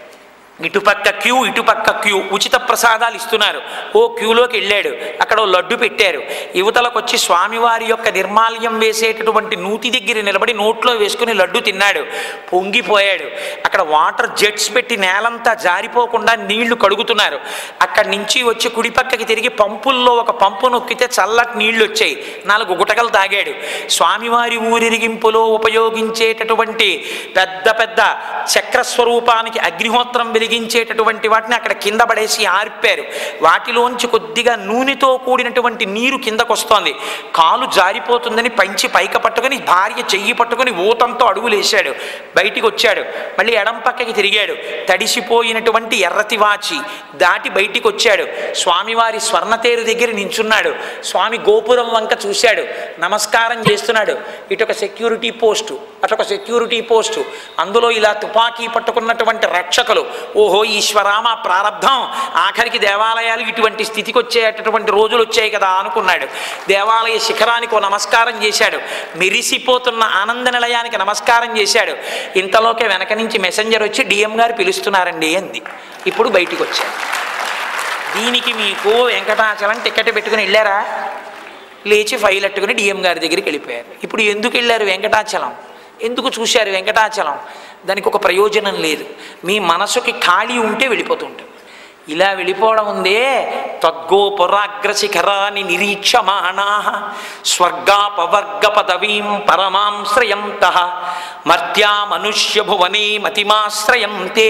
B: ఇటుపక్క క్యూ ఇటుపక్క క్యూ ఉచిత ప్రసాదాలు ఇస్తున్నారు ఓ క్యూలోకి వెళ్ళాడు అక్కడ ఓ లడ్డు పెట్టారు యువతలకు వచ్చి స్వామివారి యొక్క నిర్మాల్యం వేసేటటువంటి నూతి దగ్గర నిలబడి నోట్లో వేసుకుని లడ్డు తిన్నాడు పొంగిపోయాడు అక్కడ వాటర్ జెట్స్ పెట్టి నేలంతా జారిపోకుండా నీళ్లు కడుగుతున్నారు అక్కడి నుంచి వచ్చి కుడి పక్కకి తిరిగి పంపుల్లో ఒక పంపు నొక్కితే చల్లటి నీళ్లు వచ్చాయి నాలుగు గుటకలు తాగాడు స్వామివారి ఊరిరిగింపులో ఉపయోగించేటటువంటి పెద్ద పెద్ద చక్రస్వరూపానికి అగ్నిహోత్రం వెలిగించేటటువంటి వాటిని అక్కడ కింద పడేసి ఆర్పారు వాటిలోంచి కొద్దిగా నూనెతో కూడినటువంటి నీరు కిందకు వస్తోంది కాలు జారిపోతుందని పంచి పైక పట్టుకొని భార్య చెయ్యి పట్టుకొని ఊతంతో అడుగులేశాడు బయటికి వచ్చాడు మళ్ళీ ఎడం పక్కకి తిరిగాడు తడిసిపోయినటువంటి ఎర్రతి వాచి దాటి బయటికి వచ్చాడు స్వామివారి స్వర్ణతేరు దగ్గర నించున్నాడు స్వామి గోపురం వంక చూశాడు నమస్కారం చేస్తున్నాడు ఇటొక సెక్యూరిటీ పోస్టు అటొక సెక్యూరిటీ పోస్టు అందులో ఇలా తుపాకీ పట్టుకున్నటువంటి రక్షకులు ఓహో ఈశ్వరామ ప్రారంధం ఆఖరికి దేవాలయాలు ఇటువంటి స్థితికి వచ్చేటటువంటి రోజులు వచ్చాయి కదా అనుకున్నాడు దేవాలయ శిఖరానికి ఓ నమస్కారం చేశాడు మెరిసిపోతున్న ఆనంద నిలయానికి నమస్కారం చేశాడు ఇంతలోకే వెనక నుంచి మెసెంజర్ వచ్చి డిఎం గారు పిలుస్తున్నారండి అంది ఇప్పుడు బయటికి వచ్చాడు దీనికి మీకు వెంకటాచలం టికెట్ పెట్టుకుని వెళ్ళారా లేచి ఫైల్ అట్టుకుని డిఎం గారి దగ్గరికి వెళ్ళిపోయారు ఇప్పుడు ఎందుకు వెళ్ళారు వెంకటాచలం ఎందుకు చూశారు వెంకటాచలం దానికి ఒక ప్రయోజనం లేదు మీ మనసుకి ఖాళీ ఉంటే వెళ్ళిపోతుంటుంది ఇలా వెళ్ళిపోవడం ఉందే తద్గోపురాగ్రశిఖరాన్ని నిరీక్షమాణా స్వర్గాపవర్గ పదవీం పరమాం శ్రయంత మర్త్యా మనుష్య భువనే మతిమాశ్రయంతే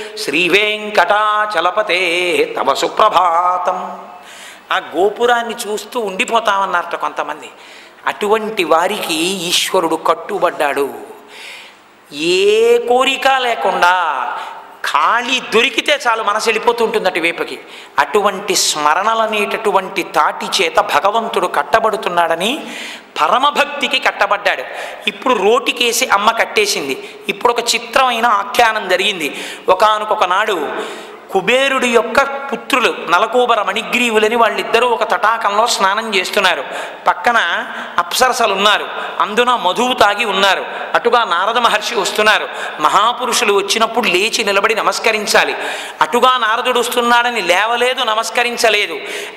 B: శ్రీవేంకటాచలపతే తవ సుప్రభాతం ఆ గోపురాన్ని చూస్తూ ఉండిపోతామన్నారట కొంతమంది అటువంటి వారికి ఈశ్వరుడు కట్టుబడ్డాడు ఏ కోరిక లేకుండా ఖాళీ దొరికితే చాలు మనసు వెళ్ళిపోతూ ఉంటుంది అటువైపుకి అటువంటి స్మరణలనేటటువంటి తాటి చేత భగవంతుడు కట్టబడుతున్నాడని పరమభక్తికి కట్టబడ్డాడు ఇప్పుడు రోటికేసి అమ్మ కట్టేసింది ఇప్పుడు ఒక చిత్రమైన ఆఖ్యానం జరిగింది ఒకానొక నాడు కుబేరుడి యొక్క పుత్రులు నలకూబర మణిగ్రీవులని వాళ్ళిద్దరూ ఒక తటాకంలో స్నానం చేస్తున్నారు పక్కన అప్సరసలు ఉన్నారు అందున మధువు తాగి ఉన్నారు అటుగా నారద మహర్షి వస్తున్నారు మహాపురుషులు వచ్చినప్పుడు లేచి నిలబడి నమస్కరించాలి అటుగా నారదుడు వస్తున్నాడని లేవలేదు నమస్కరించలేదు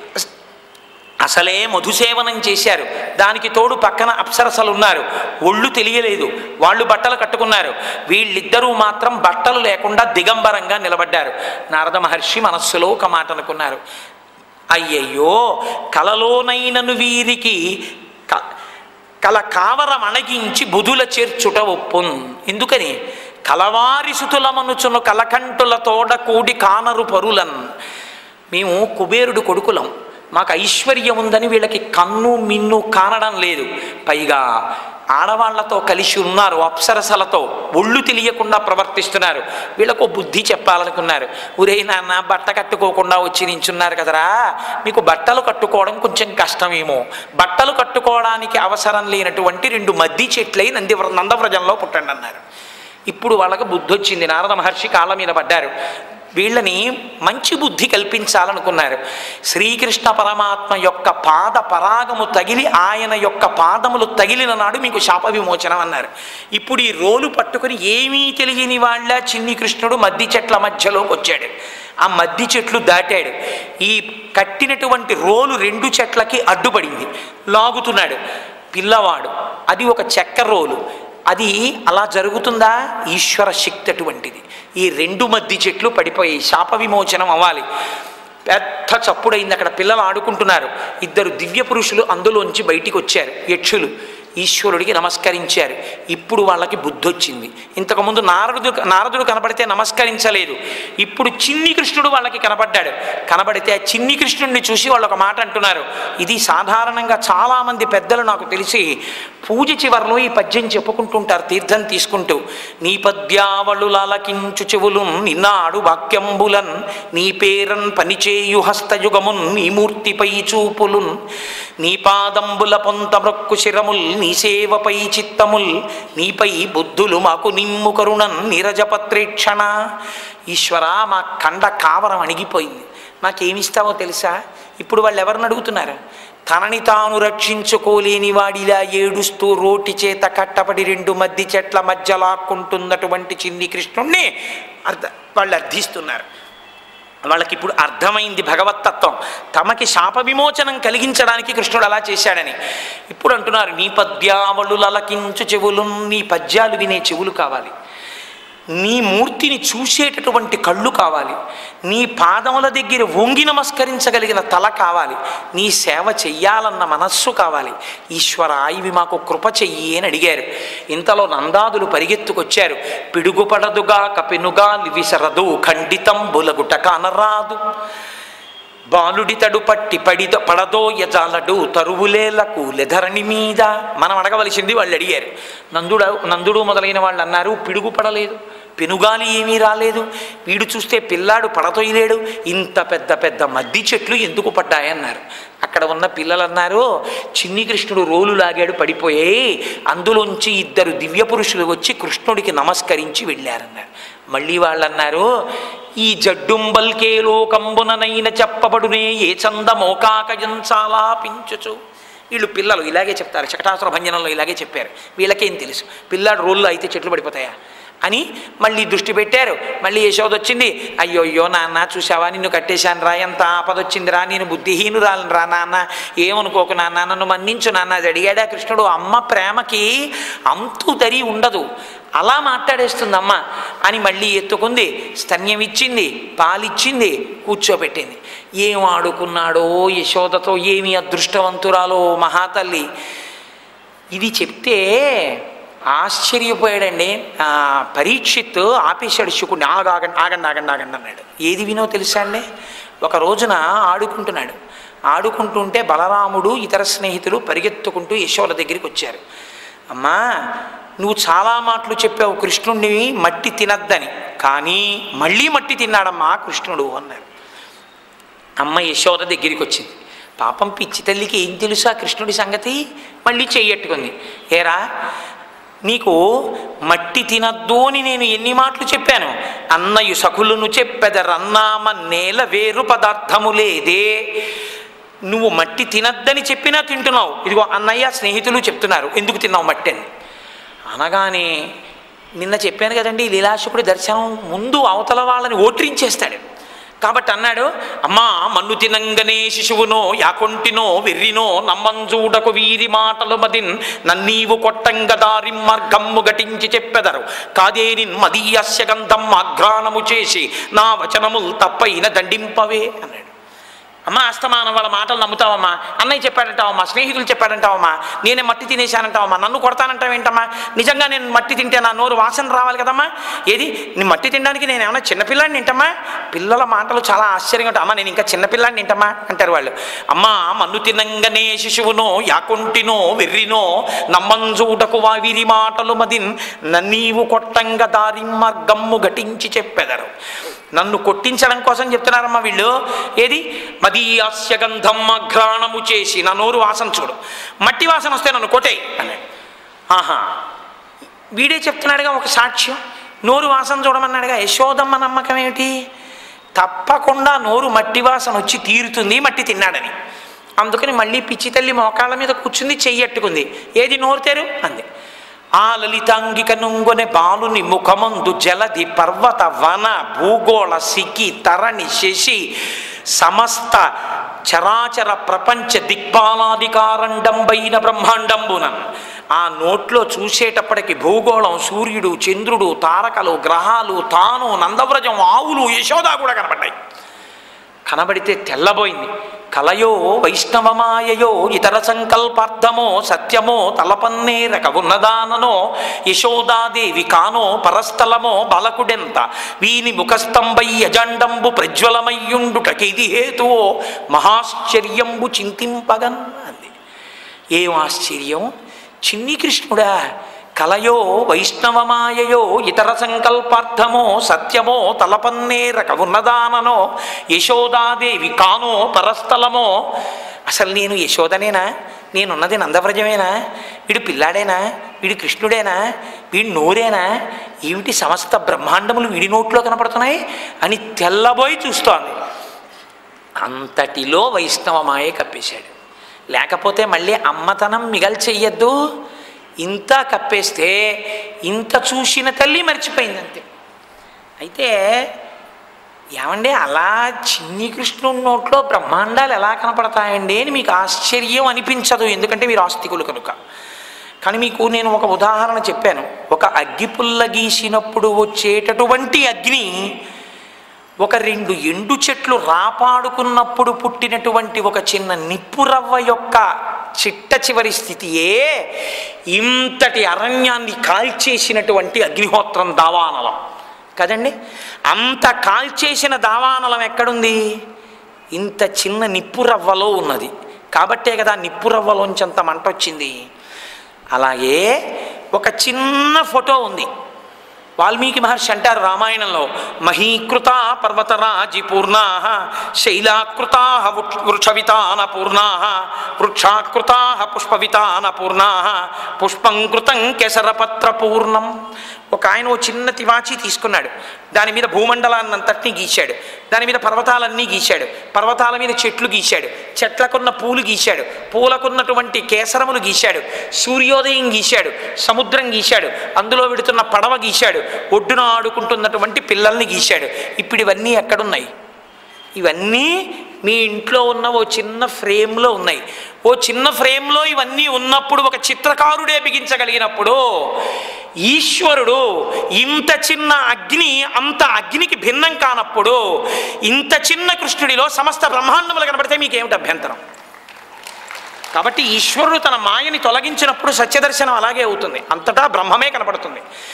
B: అసలే మధుసేవనం చేశారు దానికి తోడు పక్కన అప్సరసలు ఉన్నారు ఒళ్ళు తెలియలేదు వాళ్ళు బట్టలు కట్టుకున్నారు వీళ్ళిద్దరూ మాత్రం బట్టలు లేకుండా దిగంబరంగా నిలబడ్డారు నారద మహర్షి మనస్సులో ఒక మాట అనుకున్నారు అయ్యయ్యో కలలోనైనను వీరికి క కల కావరం అణగించి బుధుల చేర్చుట ఒప్పున్ ఎందుకని కలవారిసుతులమనుచును కలకంటుల తోడ కూడి కానరు పరులన్ మేము కుబేరుడు కొడుకులం మాకు ఐశ్వర్యం ఉందని వీళ్ళకి కన్ను మిన్ను కానడం లేదు పైగా ఆడవాళ్లతో కలిసి ఉన్నారు అప్సరసలతో ఒళ్ళు తెలియకుండా ప్రవర్తిస్తున్నారు వీళ్ళకు బుద్ధి చెప్పాలనుకున్నారు ఊరే నాన్న బట్ట కట్టుకోకుండా వచ్చి నించున్నారు కదరా మీకు బట్టలు కట్టుకోవడం కొంచెం కష్టమేమో బట్టలు కట్టుకోవడానికి అవసరం లేనటువంటి రెండు మద్ది చెట్లై నంది నందవ్రజంలో పుట్టండి అన్నారు ఇప్పుడు వాళ్ళకి బుద్ధి వచ్చింది నారద మహర్షి కాళ్ళ మీద పడ్డారు వీళ్ళని మంచి బుద్ధి కల్పించాలనుకున్నారు శ్రీకృష్ణ పరమాత్మ యొక్క పాద పరాగము తగిలి ఆయన యొక్క పాదములు తగిలిన నాడు మీకు శాప విమోచనం అన్నారు ఇప్పుడు ఈ రోలు పట్టుకుని ఏమీ తెలియని వాళ్ళ చిన్ని కృష్ణుడు మద్ది చెట్ల మధ్యలోకి వచ్చాడు ఆ మద్ది చెట్లు దాటాడు ఈ కట్టినటువంటి రోలు రెండు చెట్లకి అడ్డుపడింది లాగుతున్నాడు పిల్లవాడు అది ఒక చెక్క రోలు అది అలా జరుగుతుందా ఈశ్వర శక్తి అటువంటిది ఈ రెండు మద్ది చెట్లు పడిపోయి శాప విమోచనం అవ్వాలి పెద్ద చప్పుడైంది అక్కడ పిల్లలు ఆడుకుంటున్నారు ఇద్దరు దివ్య పురుషులు అందులోంచి బయటికి వచ్చారు యక్షులు ఈశ్వరుడికి నమస్కరించారు ఇప్పుడు వాళ్ళకి బుద్ధి వచ్చింది ఇంతకుముందు నారదుడు నారదుడు కనబడితే నమస్కరించలేదు ఇప్పుడు చిన్ని కృష్ణుడు వాళ్ళకి కనబడ్డాడు కనబడితే ఆ చిన్ని కృష్ణుడిని చూసి వాళ్ళు ఒక మాట అంటున్నారు ఇది సాధారణంగా చాలామంది పెద్దలు నాకు తెలిసి పూజ చివరిలో ఈ పద్యం చెప్పుకుంటుంటారు తీర్థం తీసుకుంటూ నీ పద్యావళు లాలకించు చెవులు నిన్నాడు వాక్యంబులన్ నీ పేరన్ పనిచేయు హస్తయుగమున్ నీ మూర్తిపై చూపులున్ నీ పాదంబుల పొంత మ్రొక్కు శిరముల్ నీ సేవపై చిత్తముల్ నీపై బుద్ధులు మాకు నిమ్ము కరుణన్ నిరజపత్రేక్షణ ఈశ్వర మా కండ కావరం అణిగిపోయింది నాకేమిస్తావో తెలుసా ఇప్పుడు వాళ్ళు ఎవరిని అడుగుతున్నారు తనని తాను రక్షించుకోలేని వాడిలా ఏడుస్తూ రోటి చేత కట్టబడి రెండు మద్ది చెట్ల మధ్య లాక్కుంటున్నటువంటి చిన్ని కృష్ణుణ్ణి అర్థ వాళ్ళు అర్థిస్తున్నారు వాళ్ళకి ఇప్పుడు అర్థమైంది భగవత్తత్వం తమకి శాప విమోచనం కలిగించడానికి కృష్ణుడు అలా చేశాడని ఇప్పుడు అంటున్నారు నీ పద్యావళులు అలకించు చెవులు నీ పద్యాలు వినే చెవులు కావాలి నీ మూర్తిని చూసేటటువంటి కళ్ళు కావాలి నీ పాదముల దగ్గర వంగి నమస్కరించగలిగిన తల కావాలి నీ సేవ చెయ్యాలన్న మనస్సు కావాలి ఈశ్వర ఇవి మాకు కృప చెయ్యి అని అడిగారు ఇంతలో నందాదులు పరిగెత్తుకొచ్చారు పిడుగుపడదుగా కపెనుగా విసరదు ఖండితం బులగుట కానరాదు బాలుడితడు పట్టి పడిద పడదోయజాలడు తరువులేలకు లెధరణి మీద మనం అడగవలసింది వాళ్ళు అడిగారు నందుడు నందుడు మొదలైన వాళ్ళు అన్నారు పిడుగు పడలేదు పెనుగాలి ఏమీ రాలేదు వీడు చూస్తే పిల్లాడు పడతోయలేడు ఇంత పెద్ద పెద్ద మద్ది చెట్లు ఎందుకు పడ్డాయన్నారు అక్కడ ఉన్న పిల్లలు అన్నారు చిన్ని కృష్ణుడు రోలు లాగాడు పడిపోయాయి అందులోంచి ఇద్దరు దివ్య పురుషులు వచ్చి కృష్ణుడికి నమస్కరించి వెళ్ళారన్నారు మళ్ళీ వాళ్ళు అన్నారు ఈ జడ్డుంబల్కే లోకంబుననైన చెప్పబడునే ఏ చంద మోకాకయంచాలా పించుచు వీళ్ళు పిల్లలు ఇలాగే చెప్తారు శకటాసుర భంజనంలో ఇలాగే చెప్పారు వీళ్ళకేం తెలుసు పిల్లాడు రోళ్ళు అయితే చెట్లు పడిపోతాయా అని మళ్ళీ దృష్టి పెట్టారు మళ్ళీ యశోద వచ్చింది అయ్యో అయ్యో నాన్న చూసావా నిన్ను కట్టేశాను రా ఎంత ఆపదొచ్చిందిరా నేను బుద్ధిహీనురాలను రా నాన్న ఏమనుకోకు నాన్న నన్ను మన్నించు నాన్న అది అడిగాడా కృష్ణుడు అమ్మ ప్రేమకి అంతు దరి ఉండదు అలా మాట్లాడేస్తుంది అమ్మ అని మళ్ళీ ఎత్తుకుంది స్తన్యం ఇచ్చింది పాలిచ్చింది కూర్చోబెట్టింది ఏం ఆడుకున్నాడో యశోదతో ఏమి అదృష్టవంతురాలో మహాతల్లి ఇది చెప్తే ఆశ్చర్యపోయాడండి ఆ, పరీక్షిత్ ఆపేశాడు శుకుడిని ఆగండి ఆగండి ఆగండి ఆగండి అన్నాడు ఏది వినో తెలుసా అండి ఒక రోజున ఆడుకుంటున్నాడు ఆడుకుంటుంటే బలరాముడు ఇతర స్నేహితులు పరిగెత్తుకుంటూ యశోద దగ్గరికి వచ్చారు అమ్మా నువ్వు చాలా మాటలు చెప్పావు కృష్ణుణ్ణి మట్టి తినద్దని కానీ మళ్ళీ మట్టి తిన్నాడమ్మా కృష్ణుడు అన్నారు అమ్మ యశోద దగ్గరికి వచ్చింది పాపం పిచ్చి తల్లికి ఏం తెలుసు ఆ కృష్ణుడి సంగతి మళ్ళీ చెయ్యట్టుకుంది ఏరా నీకు మట్టి తినద్దు అని నేను ఎన్ని మాటలు చెప్పాను అన్నయు సఖులను చెప్పెదరన్నామ నేల వేరు పదార్థము లేదే నువ్వు మట్టి తినద్దని చెప్పినా తింటున్నావు ఇదిగో అన్నయ్య స్నేహితులు చెప్తున్నారు ఎందుకు తిన్నావు మట్టి అని అనగానే నిన్న చెప్పాను కదండి ఈ లీలాశకుడి దర్శనం ముందు అవతల వాళ్ళని ఓట్రించేస్తాడు కాబట్టి అన్నాడు అమ్మా మన్ను తినంగనే శిశువునో యాకొంటినో వెర్రినో నమ్మంజూడకు వీరి మాటలు మదిన్ నన్నీవు కొట్టంగ దారి మార్గమ్ము గటించి చెప్పెదరు కాదేనిన్ మదీయస్య గంధం ఆఘ్రాణము చేసి నా వచనముల్ తప్పైన దండింపవే అన్నాడు అమ్మ అస్తమానం వాళ్ళ మాటలు నమ్ముతావమ్మా అన్నయ్య చెప్పాడంటావమ్మా స్నేహితులు చెప్పాడంటావమ్మా నేనే మట్టి తినేశానంటావమ్మా నన్ను కొడతానంటావేంటమ్మా నిజంగా నేను మట్టి తింటే నా నోరు వాసన రావాలి కదమ్మా ఏది నీ మట్టి తినడానికి నేను ఏమన్నా చిన్నపిల్లాడిని తింటమ్మా పిల్లల మాటలు చాలా ఆశ్చర్యంగా ఉంటాయి అమ్మ నేను ఇంకా చిన్నపిల్లాడిని తింటమ్మా అంటారు వాళ్ళు అమ్మా మన్ను తినంగనే శిశువునో యాకుంటినో వెర్రినో నమ్మంజూటకు వావిరి మాటలు మదిన్ నన్నీవు కొట్టంగ దారి మార్గమ్ము ఘటించి చెప్పెదరు నన్ను కొట్టించడం కోసం చెప్తున్నారమ్మా వీళ్ళు ఏది మదీయాస్య గంధం అఘ్రాణము చేసి నా నోరు వాసన చూడు మట్టి వాసన వస్తే నన్ను కొట్టేయి అన్నాడు ఆహా వీడే చెప్తున్నాడుగా ఒక సాక్ష్యం నోరు వాసన చూడమన్నాడుగా యశోదమ్మ నమ్మకం ఏమిటి తప్పకుండా నోరు మట్టి వాసన వచ్చి తీరుతుంది మట్టి తిన్నాడని అందుకని మళ్ళీ పిచ్చి తల్లి మోకాళ్ళ మీద కూర్చుంది చెయ్యట్టుకుంది ఏది నోరు తెరు అంది ఆ లలితాంగిక నుంగొనె బాలుని ముఖమందు జలది పర్వత వన భూగోళ సికి తరణి శశి సమస్త చరాచర ప్రపంచ దిక్పాలాధికారండంబైన బ్రహ్మాండంబునన్ ఆ నోట్లో చూసేటప్పటికి భూగోళం సూర్యుడు చంద్రుడు తారకలు గ్రహాలు తాను నందవ్రజం ఆవులు యశోద కూడా కనపడ్డాయి కనబడితే తెల్లబోయింది కలయో వైష్ణవమాయయో ఇతర సంకల్పార్థమో సత్యమో తలపన్నేరక ఉన్నదాననో యశోదాదేవి కానో పరస్థలమో బలకుడెంత వీని ముఖస్తంభై అజండంబు ప్రజ్వలమయ్యుండుటకిది హేతువో మహాశ్చర్యంబు చింతింపగన్ అంది ఏం ఆశ్చర్యం చిన్ని కృష్ణుడా కలయో వైష్ణవమాయయో ఇతర సంకల్పార్థమో సత్యమో తలపన్నేరక ఉన్నదాననో యశోదాదేవి కానో పరస్థలమో అసలు నేను యశోదనేనా నేనున్నది నందవ్రజమేనా వీడు పిల్లాడేనా వీడు కృష్ణుడేనా వీడి నోరేనా ఏమిటి సమస్త బ్రహ్మాండములు వీడి నోట్లో కనపడుతున్నాయి అని తెల్లబోయి చూస్తోంది అంతటిలో వైష్ణవమాయే కప్పేశాడు లేకపోతే మళ్ళీ అమ్మతనం మిగల్ చెయ్యొద్దు ఇంత కప్పేస్తే ఇంత చూసిన తల్లి మర్చిపోయింది అంతే అయితే ఏమండి అలా చిన్ని కృష్ణుడి నోట్లో బ్రహ్మాండాలు ఎలా కనపడతాయండి అని మీకు ఆశ్చర్యం అనిపించదు ఎందుకంటే మీరు ఆస్తికులు కనుక కానీ మీకు నేను ఒక ఉదాహరణ చెప్పాను ఒక అగ్గిపుల్ల గీసినప్పుడు వచ్చేటటువంటి అగ్ని ఒక రెండు ఎండు చెట్లు రాపాడుకున్నప్పుడు పుట్టినటువంటి ఒక చిన్న నిప్పురవ్వ యొక్క చిట్ట చివరి స్థితియే ఇంతటి అరణ్యాన్ని కాల్చేసినటువంటి అగ్నిహోత్రం దావానలం కదండి అంత కాల్చేసిన దావానలం ఎక్కడుంది ఇంత చిన్న నిప్పురవ్వలో ఉన్నది కాబట్టే కదా నిప్పురవ్వలోంచి అంత మంట వచ్చింది అలాగే ఒక చిన్న ఫోటో ఉంది వాల్మీకి మహర్షి అంటారు రామాయణంలో మహీకృత పర్వతరాజి పూర్ణా శైలాకృతా వృక్షవితాన పూర్ణా వృక్షాకృతా పుష్పవితాన పూర్ణా పుష్పం కృతం కేసరపత్ర పూర్ణం ఒక ఆయన ఓ చిన్న తివాచి తీసుకున్నాడు దాని మీద భూమండలాన్నంతటినీ గీశాడు దాని మీద పర్వతాలన్నీ గీశాడు పర్వతాల మీద చెట్లు గీశాడు చెట్లకున్న పూలు గీశాడు పూలకున్నటువంటి కేసరములు గీశాడు సూర్యోదయం గీశాడు సముద్రం గీశాడు అందులో విడుతున్న పడవ గీశాడు ఒడ్డున ఆడుకుంటున్నటువంటి పిల్లల్ని గీశాడు ఇప్పుడు ఇవన్నీ ఎక్కడున్నాయి ఇవన్నీ మీ ఇంట్లో ఉన్న ఓ చిన్న ఫ్రేమ్లో ఉన్నాయి ఓ చిన్న ఫ్రేమ్లో ఇవన్నీ ఉన్నప్పుడు ఒక చిత్రకారుడే బిగించగలిగినప్పుడు ఈశ్వరుడు ఇంత చిన్న అగ్ని అంత అగ్నికి భిన్నం కానప్పుడు ఇంత చిన్న కృష్ణుడిలో సమస్త బ్రహ్మాండములు కనబడితే మీకేమిటి అభ్యంతరం కాబట్టి ఈశ్వరుడు తన మాయని తొలగించినప్పుడు సత్యదర్శనం అలాగే అవుతుంది అంతటా బ్రహ్మమే కనపడుతుంది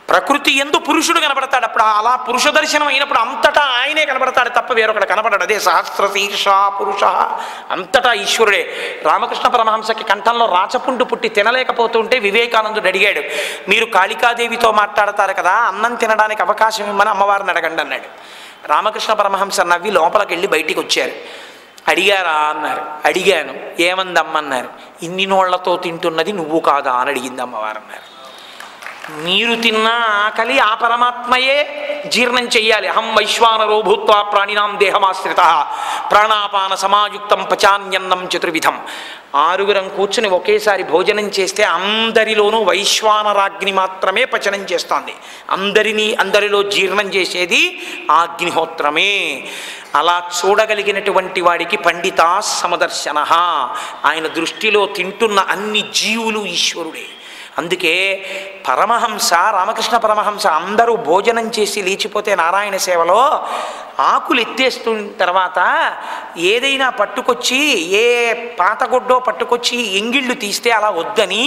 B: ప్రకృతి ఎందు పురుషుడు కనబడతాడు అప్పుడు అలా పురుష దర్శనం అయినప్పుడు అంతటా ఆయనే కనబడతాడు తప్ప వేరొకడు కనబడడు అదే సహస్ర శీర్ష పురుష అంతటా ఈశ్వరుడే రామకృష్ణ పరమహంసకి కంఠంలో రాచపుండు పుట్టి తినలేకపోతుంటే వివేకానందుడు అడిగాడు మీరు కాళికాదేవితో మాట్లాడతారు కదా అన్నం తినడానికి అవకాశం ఇమ్మని అమ్మవారిని అడగండి అన్నాడు రామకృష్ణ పరమహంస నవ్వి లోపలికి వెళ్ళి బయటికి వచ్చారు అడిగారా అన్నారు అడిగాను ఏమందమ్మన్నారు ఇన్ని నోళ్లతో తింటున్నది నువ్వు కాదా అని అడిగింది అమ్మవారు అన్నారు మీరు తిన్న ఆకలి ఆ పరమాత్మయే జీర్ణం చెయ్యాలి అహం వైశ్వానరో భూత్వా ప్రాణినాం దేహమాశ్రిత ప్రాణాపాన సమాయుక్తం పచాన్యన్నం చతుర్విధం ఆరుగురం కూర్చుని ఒకేసారి భోజనం చేస్తే అందరిలోనూ వైశ్వానరాగ్ని మాత్రమే పచనం చేస్తోంది అందరినీ అందరిలో జీర్ణం చేసేది ఆ అగ్నిహోత్రమే అలా చూడగలిగినటువంటి వాడికి పండిత సమదర్శన ఆయన దృష్టిలో తింటున్న అన్ని జీవులు ఈశ్వరుడే అందుకే పరమహంస రామకృష్ణ పరమహంస అందరూ భోజనం చేసి లేచిపోతే నారాయణ సేవలో ఆకులు ఎత్తేస్తున్న తర్వాత ఏదైనా పట్టుకొచ్చి ఏ పాతగుడ్డో పట్టుకొచ్చి ఎంగిళ్ళు తీస్తే అలా వద్దని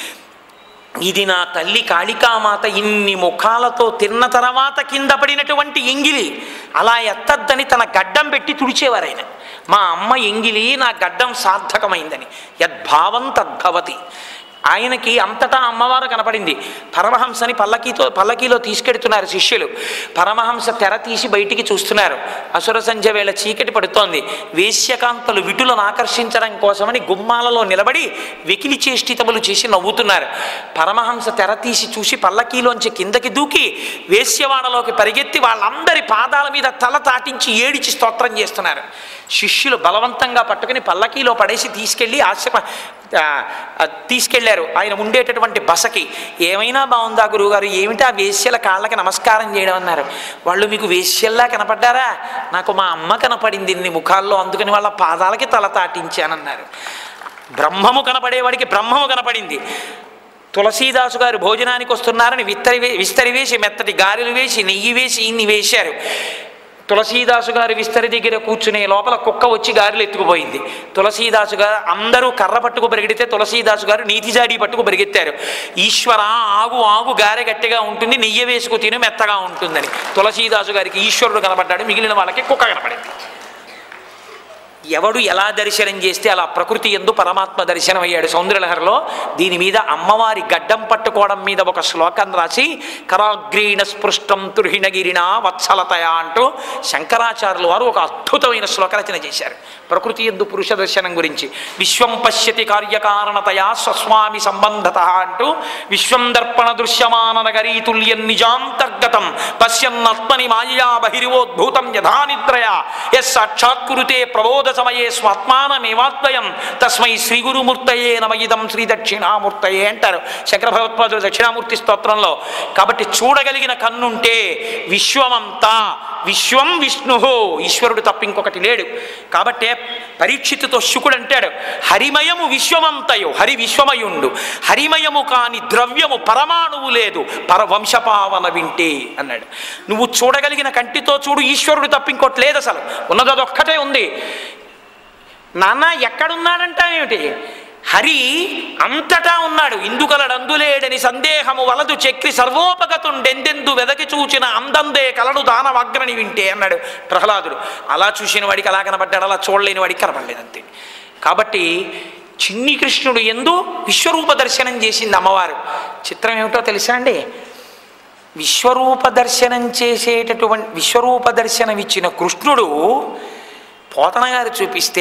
B: ఇది నా తల్లి కాళికామాత ఇన్ని ముఖాలతో తిన్న తర్వాత కింద పడినటువంటి ఎంగిలి అలా ఎత్తద్దని తన గడ్డం పెట్టి తుడిచేవారు ఆయన మా అమ్మ ఎంగిలి నా గడ్డం సార్థకమైందని యద్భావం తద్భవతి ఆయనకి అంతటా అమ్మవారు కనపడింది పరమహంసని పల్లకీతో పల్లకీలో తీసుకెడుతున్నారు శిష్యులు పరమహంస తెర తీసి బయటికి చూస్తున్నారు అసుర సంధ్య వేళ చీకటి పడుతోంది వేశ్యకాంతలు విటులను ఆకర్షించడం కోసమని గుమ్మాలలో నిలబడి వెకిలి చేష్టితములు చేసి నవ్వుతున్నారు పరమహంస తెర తీసి చూసి పల్లకీలోంచి కిందకి దూకి వేశ్యవాడలోకి పరిగెత్తి వాళ్ళందరి పాదాల మీద తల తాటించి ఏడిచి స్తోత్రం చేస్తున్నారు శిష్యులు బలవంతంగా పట్టుకుని పల్లకీలో పడేసి తీసుకెళ్ళి ఆశ్రమ ఆ, ఆ, తీసుకెళ్లారు ఆయన ఉండేటటువంటి బసకి ఏమైనా బాగుందా గురువుగారు ఏమిటా వేశ్యల కాళ్ళకి నమస్కారం చేయడం అన్నారు వాళ్ళు మీకు వేశ్యల్లా కనపడ్డారా నాకు మా అమ్మ కనపడింది ఇన్ని ముఖాల్లో అందుకని వాళ్ళ పాదాలకి తల తాటించానన్నారు బ్రహ్మము కనపడేవాడికి బ్రహ్మము కనపడింది తులసీదాసు గారు భోజనానికి వస్తున్నారని విస్తరి వే విస్తరి వేసి మెత్తటి గారెలు వేసి నెయ్యి వేసి ఇన్ని వేశారు తులసీదాసు గారు విస్తరి దగ్గర కూర్చునే లోపల కుక్క వచ్చి గారెలు ఎత్తుకుపోయింది తులసీదాసు గారు అందరూ కర్ర పట్టుకు పరిగెడితే తులసీదాసు గారు నీతి జాడి పట్టుకు పరిగెత్తారు ఈశ్వర ఆగు ఆగు గారె గట్టిగా ఉంటుంది నెయ్యి వేసుకు తిను మెత్తగా ఉంటుందని తులసీదాసు గారికి ఈశ్వరుడు కనపడ్డాడు మిగిలిన వాళ్ళకి కుక్క కనపడింది ఎవడు ఎలా దర్శనం చేస్తే అలా ప్రకృతి ఎందు పరమాత్మ దర్శనం అయ్యాడు సౌందర్యలహరిలో దీని మీద అమ్మవారి గడ్డం పట్టుకోవడం మీద ఒక శ్లోకం రాసి కరాగ్రీణ స్పృష్టం తుర్హిణగిరిణ వత్సలతయ అంటూ శంకరాచార్యులు వారు ఒక అద్భుతమైన శ్లోక రచన చేశారు ప్రకృతి ఎందు పురుష దర్శనం గురించి విశ్వం పశ్యతి కార్యకారణతయా స్వస్వామి సంబంధత అంటూ విశ్వం దర్పణ దృశ్యమాన నగరీ తుల్యం నిజాంతర్గతం పశ్యన్నాత్మని మాయా బహిరివోద్భూతం యథా నిద్రయా ఎస్ సాక్షాత్కురుతే ప్రబోధ సమయే స్వాత్మానమేవాద్వయం తస్మై శ్రీ గురుమూర్తయే నమయిదం శ్రీ దక్షిణామూర్తయే అంటారు శంకర భగవత్పాదులు దక్షిణామూర్తి స్తోత్రంలో కాబట్టి చూడగలిగిన కన్నుంటే విశ్వమంతా విశ్వం విష్ణు ఈశ్వరుడు తప్ప ఇంకొకటి లేడు కాబట్టే పరీక్షితుతో శుకుడు అంటాడు హరిమయము విశ్వమంతయు హరి విశ్వమయుండు హరిమయము కాని ద్రవ్యము పరమాణువు లేదు పరవంశపావన వింటే అన్నాడు నువ్వు చూడగలిగిన కంటితో చూడు ఈశ్వరుడు తప్ప ఇంకోటి లేదు అసలు ఉన్నది అదొక్కటే ఉంది నాన్న ఎక్కడున్నాడంటావేమిటి హరి అంతటా ఉన్నాడు ఇందుకలడందులేడని సందేహము వలదు చక్రి సర్వోపగతుండెందెందు వెదకి చూచిన అందందే కలడు దానవాగ్రని వింటే అన్నాడు ప్రహ్లాదుడు అలా చూసిన వాడికి అలా కనబడ్డాడు అలా చూడలేని వాడికి కనబడలేదు అంతే కాబట్టి చిన్ని కృష్ణుడు ఎందు విశ్వరూప దర్శనం చేసింది అమ్మవారు చిత్రం ఏమిటో తెలుసా అండి విశ్వరూప దర్శనం చేసేటటువంటి విశ్వరూప దర్శనం ఇచ్చిన కృష్ణుడు పోతన గారు చూపిస్తే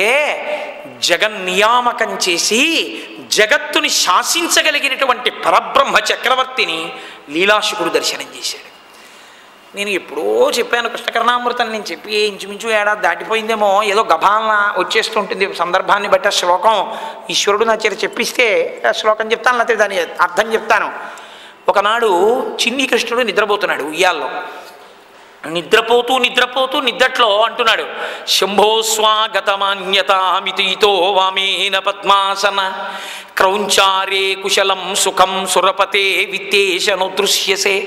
B: జగన్నియామకం చేసి జగత్తుని శాసించగలిగినటువంటి పరబ్రహ్మ చక్రవర్తిని లీలాశుకుడు దర్శనం చేశాడు నేను ఎప్పుడో చెప్పాను కృష్ణకర్ణామృతం నేను చెప్పి ఇంచుమించు ఏడాది దాటిపోయిందేమో ఏదో గభాలన వచ్చేస్తుంటుంది సందర్భాన్ని బట్టి ఆ శ్లోకం ఈశ్వరుడు నా చేత చెప్పిస్తే ఆ శ్లోకం చెప్తాను లేకపోతే దాని అర్థం చెప్తాను ఒకనాడు చిన్ని కృష్ణుడు నిద్రపోతున్నాడు ఉయ్యాల్లో నిద్రపోతూ నిద్రపోతూ నిద్రట్లో అంటున్నాడు శంభో స్వాగతమాన్యతామితితో వామేన పద్మాసన క్రౌంచారే కుశలం సుఖం సురపతే విత్తేశను దృశ్యసే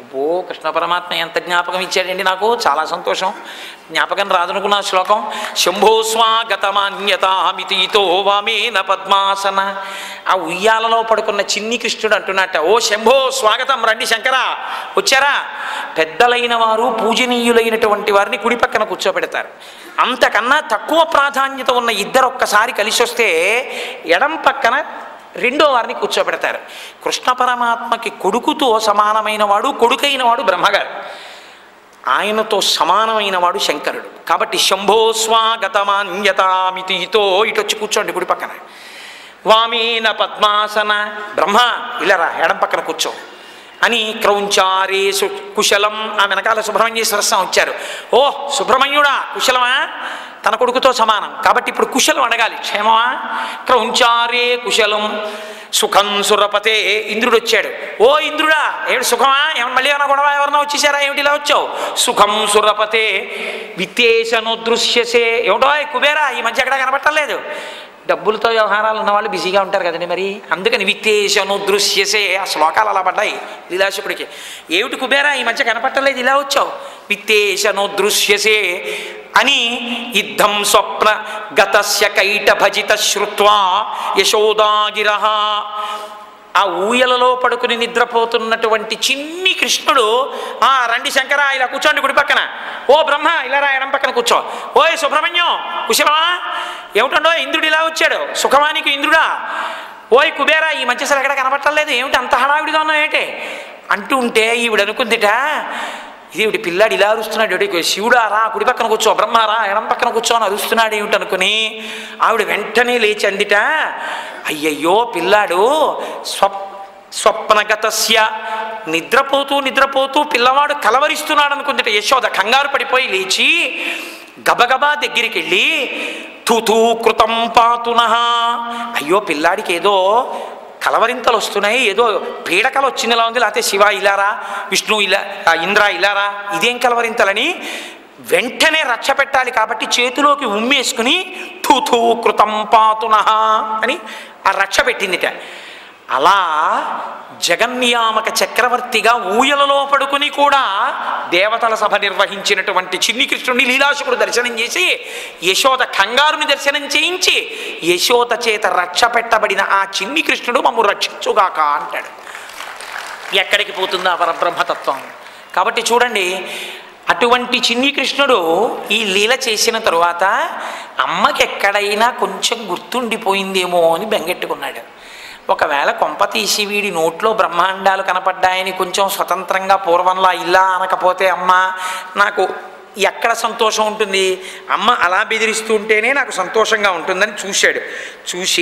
B: అబ్బో కృష్ణ పరమాత్మ ఎంత జ్ఞాపకం ఇచ్చాడండి నాకు చాలా సంతోషం జ్ఞాపకం రాదనుకున్న శ్లోకం శంభో స్వాగతమాన్యతామితితో వామేన పద్మాసన ఆ ఉయ్యాలలో పడుకున్న చిన్ని కృష్ణుడు అంటున్నట్ట ఓ శంభో స్వాగతం రండి శంకరా వచ్చారా పెద్దలైన వారు పూజనీయులైనటువంటి వారిని కుడి పక్కన కూర్చోబెడతారు అంతకన్నా తక్కువ ప్రాధాన్యత ఉన్న ఇద్దరు ఒక్కసారి కలిసి వస్తే ఎడం పక్కన రెండో వారిని కూర్చోబెడతారు కృష్ణ పరమాత్మకి కొడుకుతో సమానమైన వాడు కొడుకైన వాడు బ్రహ్మగారు ఆయనతో సమానమైన వాడు శంకరుడు కాబట్టి శంభో స్వాగతమాన్యతామితితో ఇటు వచ్చి కూర్చోండి గుడి పక్కన వామీన పద్మాసన బ్రహ్మ ఇలారా ఎడం పక్కన కూర్చో అని క్రౌంచారే సు కుశలం ఆ వెనకాల సుబ్రహ్మణ్యేశ్వర స్వామి వచ్చారు ఓ సుబ్రహ్మణ్యుడా కుశలమా తన కొడుకుతో సమానం కాబట్టి ఇప్పుడు కుశలం అడగాలి క్షేమమా క్రౌంచారే కుశలం సుఖం సురపతే ఇంద్రుడు వచ్చాడు ఓ ఇంద్రుడా ఏమిటి సుఖమా ఏమన్నా మళ్ళీ ఏమైనా గొడవ ఎవరన్నా వచ్చేసారా ఏమిటి ఇలా వచ్చావు సుఖం సురపతే విత్తేశను దృశ్యసే ఏమిటో కుబేరా ఈ మధ్య ఎక్కడ కనపట్టలేదు డబ్బులతో వ్యవహారాలు ఉన్న వాళ్ళు బిజీగా ఉంటారు కదండి మరి అందుకని విత్తేశను దృశ్యసే ఆ శ్లోకాలు అలా పడ్డాయి లీలాశకుడికి ఏమిటి కుబేరా ఈ మధ్య కనపట్టలేదు ఇలా వచ్చావు విత్తేశను దృశ్యసే అని యుద్ధం స్వప్న గతస్య కైట భజిత శ్రుత్వా యశోదాగిర ఆ ఊయలలో పడుకుని నిద్రపోతున్నటువంటి చిన్ని కృష్ణుడు ఆ రండి శంకర ఇలా కూర్చోండి గుడి పక్కన ఓ బ్రహ్మ ఇలా రా ఎడం పక్కన కూర్చో ఓయ్ సుబ్రహ్మణ్యం కుశలమా ఏమిటండో ఇంద్రుడు ఇలా వచ్చాడు సుఖమానికి ఇంద్రుడా ఓయ్ కుబేరా ఈ మధ్య అసలు ఎక్కడ కనపట్టలేదు ఏమిటి అంత హడావిడిగా ఉన్నావు ఏంటి అంటూ ఉంటే ఈవిడ అనుకుందిట ఇదేవిడి పిల్లాడు ఇలా అరుస్తున్నాడు ఏమిటి శివుడా రా కుడి పక్కన కూర్చో బ్రహ్మారా ఎడం పక్కన కూర్చో అని అరుస్తున్నాడు ఏమిటి అనుకుని ఆవిడ వెంటనే లేచి అందిట అయ్యయ్యో పిల్లాడు స్వప్ స్వప్నగతస్య నిద్రపోతూ నిద్రపోతూ పిల్లవాడు కలవరిస్తున్నాడు అనుకుందిట యశోద కంగారు పడిపోయి లేచి గబగబా దగ్గరికి వెళ్ళి తుతూ కృతం పాతున అయ్యో పిల్లాడికి ఏదో కలవరింతలు వస్తున్నాయి ఏదో పీడకలు వచ్చినలా ఉంది లేకపోతే శివ ఇలారా విష్ణు ఇలా ఆ, ఇంద్ర ఇలారా ఇదేం కలవరింతలని వెంటనే రక్ష పెట్టాలి కాబట్టి చేతిలోకి ఉమ్మేసుకుని తుతూ కృతం పాతున అని ఆ రక్ష పెట్టిందిట అలా జగన్నియామక చక్రవర్తిగా ఊయలలో పడుకుని కూడా దేవతల సభ నిర్వహించినటువంటి చిన్ని కృష్ణుడిని లీలాశకుడు దర్శనం చేసి యశోద కంగారుని దర్శనం చేయించి యశోద చేత రక్ష పెట్టబడిన ఆ చిన్ని కృష్ణుడు మమ్ము రక్షించుగాక అంటాడు ఎక్కడికి పోతుందో ఆ పరబ్రహ్మతత్వం కాబట్టి చూడండి అటువంటి చిన్ని కృష్ణుడు ఈ లీల చేసిన తరువాత అమ్మకి ఎక్కడైనా కొంచెం గుర్తుండిపోయిందేమో అని బెంగెట్టుకున్నాడు ఒకవేళ కొంప తీసి వీడి నోట్లో బ్రహ్మాండాలు కనపడ్డాయని కొంచెం స్వతంత్రంగా పూర్వంలా ఇలా అనకపోతే అమ్మ నాకు ఎక్కడ సంతోషం ఉంటుంది అమ్మ అలా బెదిరిస్తూ ఉంటేనే నాకు సంతోషంగా ఉంటుందని చూశాడు చూసి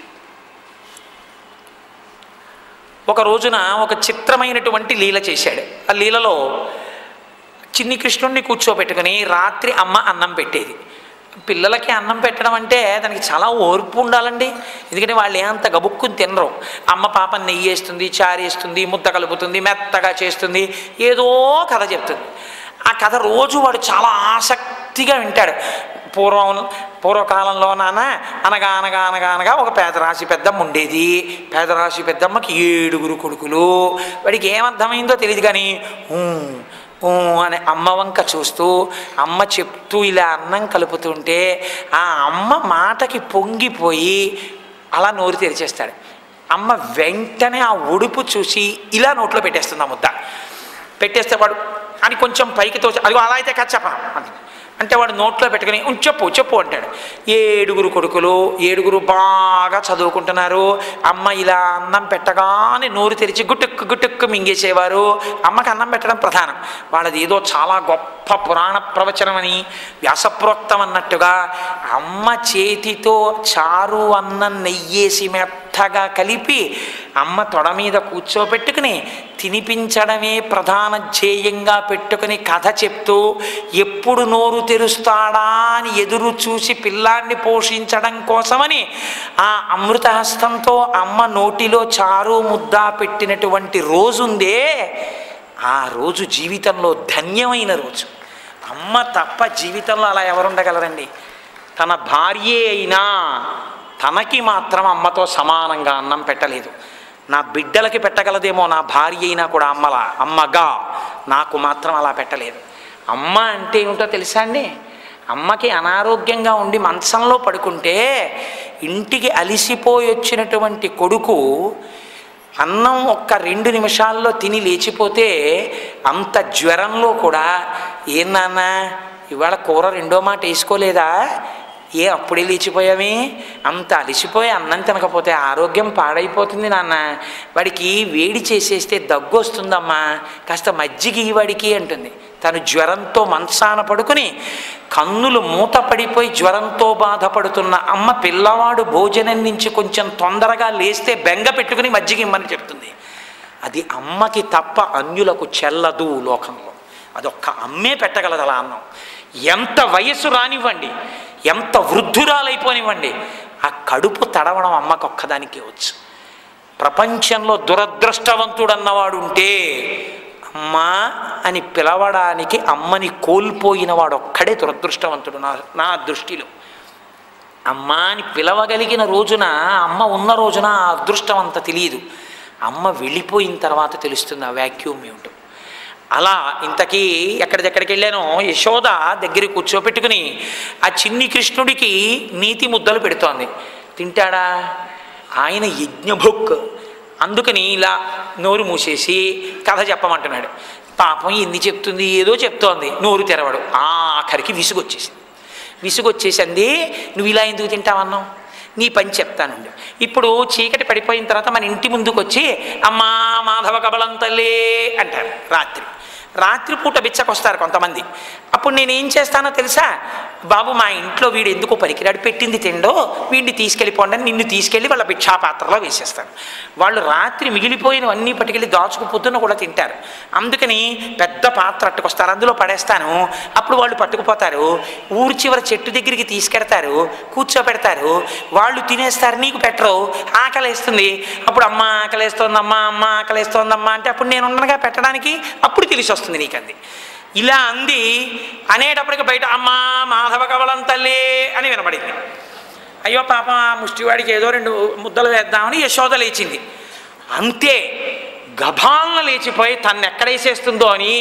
B: ఒక రోజున ఒక చిత్రమైనటువంటి లీల చేశాడు ఆ లీలలో చిన్ని కృష్ణుడిని కూర్చోబెట్టుకుని రాత్రి అమ్మ అన్నం పెట్టేది పిల్లలకి అన్నం పెట్టడం అంటే దానికి చాలా ఓర్పు ఉండాలండి ఎందుకంటే వాళ్ళు ఏమంత గబుక్కుని తినరు అమ్మ పాప నెయ్యి వేస్తుంది చారేస్తుంది ముద్ద కలుపుతుంది మెత్తగా చేస్తుంది ఏదో కథ చెప్తుంది ఆ కథ రోజు వాడు చాలా ఆసక్తిగా వింటాడు పూర్వం పూర్వకాలంలో నాన్న అనగా అనగా అనగా అనగా ఒక పేదరాశి పెద్దమ్మ ఉండేది పేదరాశి పెద్దమ్మకి ఏడుగురు కొడుకులు వాడికి ఏమర్థమైందో తెలియదు కానీ "ఊ, ఊ" అని అమ్మ వంక చూస్తూ అమ్మ చెప్తూ ఇలా అన్నం కలుపుతుంటే ఆ అమ్మ మాటకి పొంగిపోయి అలా నోరు తెరిచేస్తాడు అమ్మ వెంటనే ఆ ఉడుపు చూసి ఇలా నోట్లో పెట్టేస్తుంది ఆ ముద్ద పెట్టేస్తే వాడు అని కొంచెం పైకి తోచి అదిగో అలా అయితే కథ చెప్పను అంటాడు. అంటే వాడు నోట్లో పెట్టుకుని "ఉం, చెప్పు చెప్పు అంటాడు ఏడుగురు కొడుకులు ఏడుగురు బాగా చదువుకుంటున్నారు అమ్మ ఇలా అన్నం పెట్టగానే నోరు తెరిచి గుట్టుక్కు గుట్టుక్కు మింగేసేవారు అమ్మకి అన్నం పెట్టడం ప్రధానం వాళ్ళది ఏదో చాలా గొప్ప పురాణ ప్రవచనం అని వ్యాసప్రోక్తం అన్నట్టుగా అమ్మ చేతితో చారు అన్నం నెయ్యేసి మెత్తగా కలిపి అమ్మ తొడ మీద కూర్చోబెట్టుకుని తినిపించడమే ప్రధాన ధ్యేయంగా పెట్టుకుని కథ చెప్తూ ఎప్పుడు నోరు తెరుస్తాడా అని ఎదురు చూసి పిల్లాన్ని పోషించడం కోసమని ఆ అమృతహస్తంతో అమ్మ నోటిలో చారు ముద్ద పెట్టినటువంటి రోజుందే ఆ రోజు జీవితంలో ధన్యమైన రోజు అమ్మ తప్ప జీవితంలో అలా ఎవరుండగలరండి తన భార్యే అయినా తనకి మాత్రం అమ్మతో సమానంగా అన్నం పెట్టలేదు నా బిడ్డలకి పెట్టగలదేమో నా భార్య అయినా కూడా అమ్మలా అమ్మగా నాకు మాత్రం అలా పెట్టలేదు అమ్మ అంటే ఏమిటో తెలుసా అండి అమ్మకి అనారోగ్యంగా ఉండి మంచంలో పడుకుంటే ఇంటికి అలిసిపోయి వచ్చినటువంటి కొడుకు అన్నం ఒక్క రెండు నిమిషాల్లో తిని లేచిపోతే అంత జ్వరంలో కూడా ఏం నాన్న ఇవాళ కూర రెండో మాట వేసుకోలేదా ఏ అప్పుడే లేచిపోయామే అంత అలిసిపోయి అన్నం తినకపోతే ఆరోగ్యం పాడైపోతుంది నాన్న వాడికి వేడి చేసేస్తే దగ్గు వస్తుందమ్మా కాస్త మజ్జిగ ఈ వాడికి అంటుంది తను జ్వరంతో మంచాన పడుకుని కన్నులు మూత పడిపోయి జ్వరంతో బాధపడుతున్న అమ్మ పిల్లవాడు భోజనం నుంచి కొంచెం తొందరగా లేస్తే బెంగ పెట్టుకుని మజ్జిగ ఇమ్మని చెప్తుంది అది అమ్మకి తప్ప అన్యులకు చెల్లదు లోకంలో అదొక్క అమ్మే పెట్టగలదు అలా అన్నం ఎంత వయస్సు రానివ్వండి ఎంత వృద్ధురాలైపోనివ్వండి ఆ కడుపు తడవడం అమ్మకు ఒక్కదానికే వచ్చు ప్రపంచంలో దురదృష్టవంతుడు అన్నవాడు ఉంటే అమ్మా అని పిలవడానికి అమ్మని కోల్పోయిన వాడు ఒక్కడే దురదృష్టవంతుడు నా నా దృష్టిలో అమ్మ అని పిలవగలిగిన రోజున అమ్మ ఉన్న రోజున ఆ అదృష్టం అంత తెలియదు అమ్మ వెళ్ళిపోయిన తర్వాత తెలుస్తుంది ఆ వ్యాక్యూమ్ ఏమిటో అలా ఇంతకీ ఎక్కడిదెక్కడికి వెళ్ళానో యశోద దగ్గర కూర్చోపెట్టుకుని ఆ చిన్ని కృష్ణుడికి నీతి ముద్దలు పెడుతోంది తింటాడా ఆయన యజ్ఞభుక్ అందుకని ఇలా నోరు మూసేసి కథ చెప్పమంటున్నాడు పాపం ఎన్ని చెప్తుంది ఏదో చెప్తోంది నోరు తెరవడు ఆఖరికి విసుగొచ్చేసింది విసుగొచ్చేసింది నువ్వు ఇలా ఎందుకు తింటావన్నావు నీ పని చెప్తానండి ఇప్పుడు చీకటి పడిపోయిన తర్వాత మన ఇంటి ముందుకు వచ్చి అమ్మా మాధవ కబలం తల్లే అంటారు రాత్రి రాత్రిపూట బిచ్చకొస్తారు కొంతమంది అప్పుడు నేను ఏం చేస్తానో తెలుసా బాబు మా ఇంట్లో వీడు ఎందుకు పనికిరాడు పెట్టింది తిండో వీడిని తీసుకెళ్ళిపోండి అని నిన్ను తీసుకెళ్ళి వాళ్ళ భిక్షాపాత్రలో వేసేస్తాను వాళ్ళు రాత్రి మిగిలిపోయినవన్నీ పట్టుకెళ్ళి దాచుకు పొద్దున్న కూడా తింటారు అందుకని పెద్ద పాత్ర అట్టుకొస్తారు అందులో పడేస్తాను అప్పుడు వాళ్ళు పట్టుకుపోతారు ఊరి చివరి చెట్టు దగ్గరికి తీసుకెడతారు కూర్చోపెడతారు వాళ్ళు తినేస్తారు నీకు పెట్టరు ఆకలేస్తుంది అప్పుడు అమ్మ ఆకలేస్తోందమ్మా అమ్మ ఆకలేస్తోందమ్మా అంటే అప్పుడు నేను ఉండగా పెట్టడానికి అప్పుడు తెలిసి వస్తుంది నీకు అంది ఇలా అంది అనేటప్పటికి బయట అమ్మా మాధవ కవలం తల్లి అని వినపడింది అయ్యో పాపం ఆ ముష్టివాడికి ఏదో రెండు ముద్దలు వేద్దామని యశోద లేచింది అంతే గభాలన లేచిపోయి తన్ని ఎక్కడేసేస్తుందో అని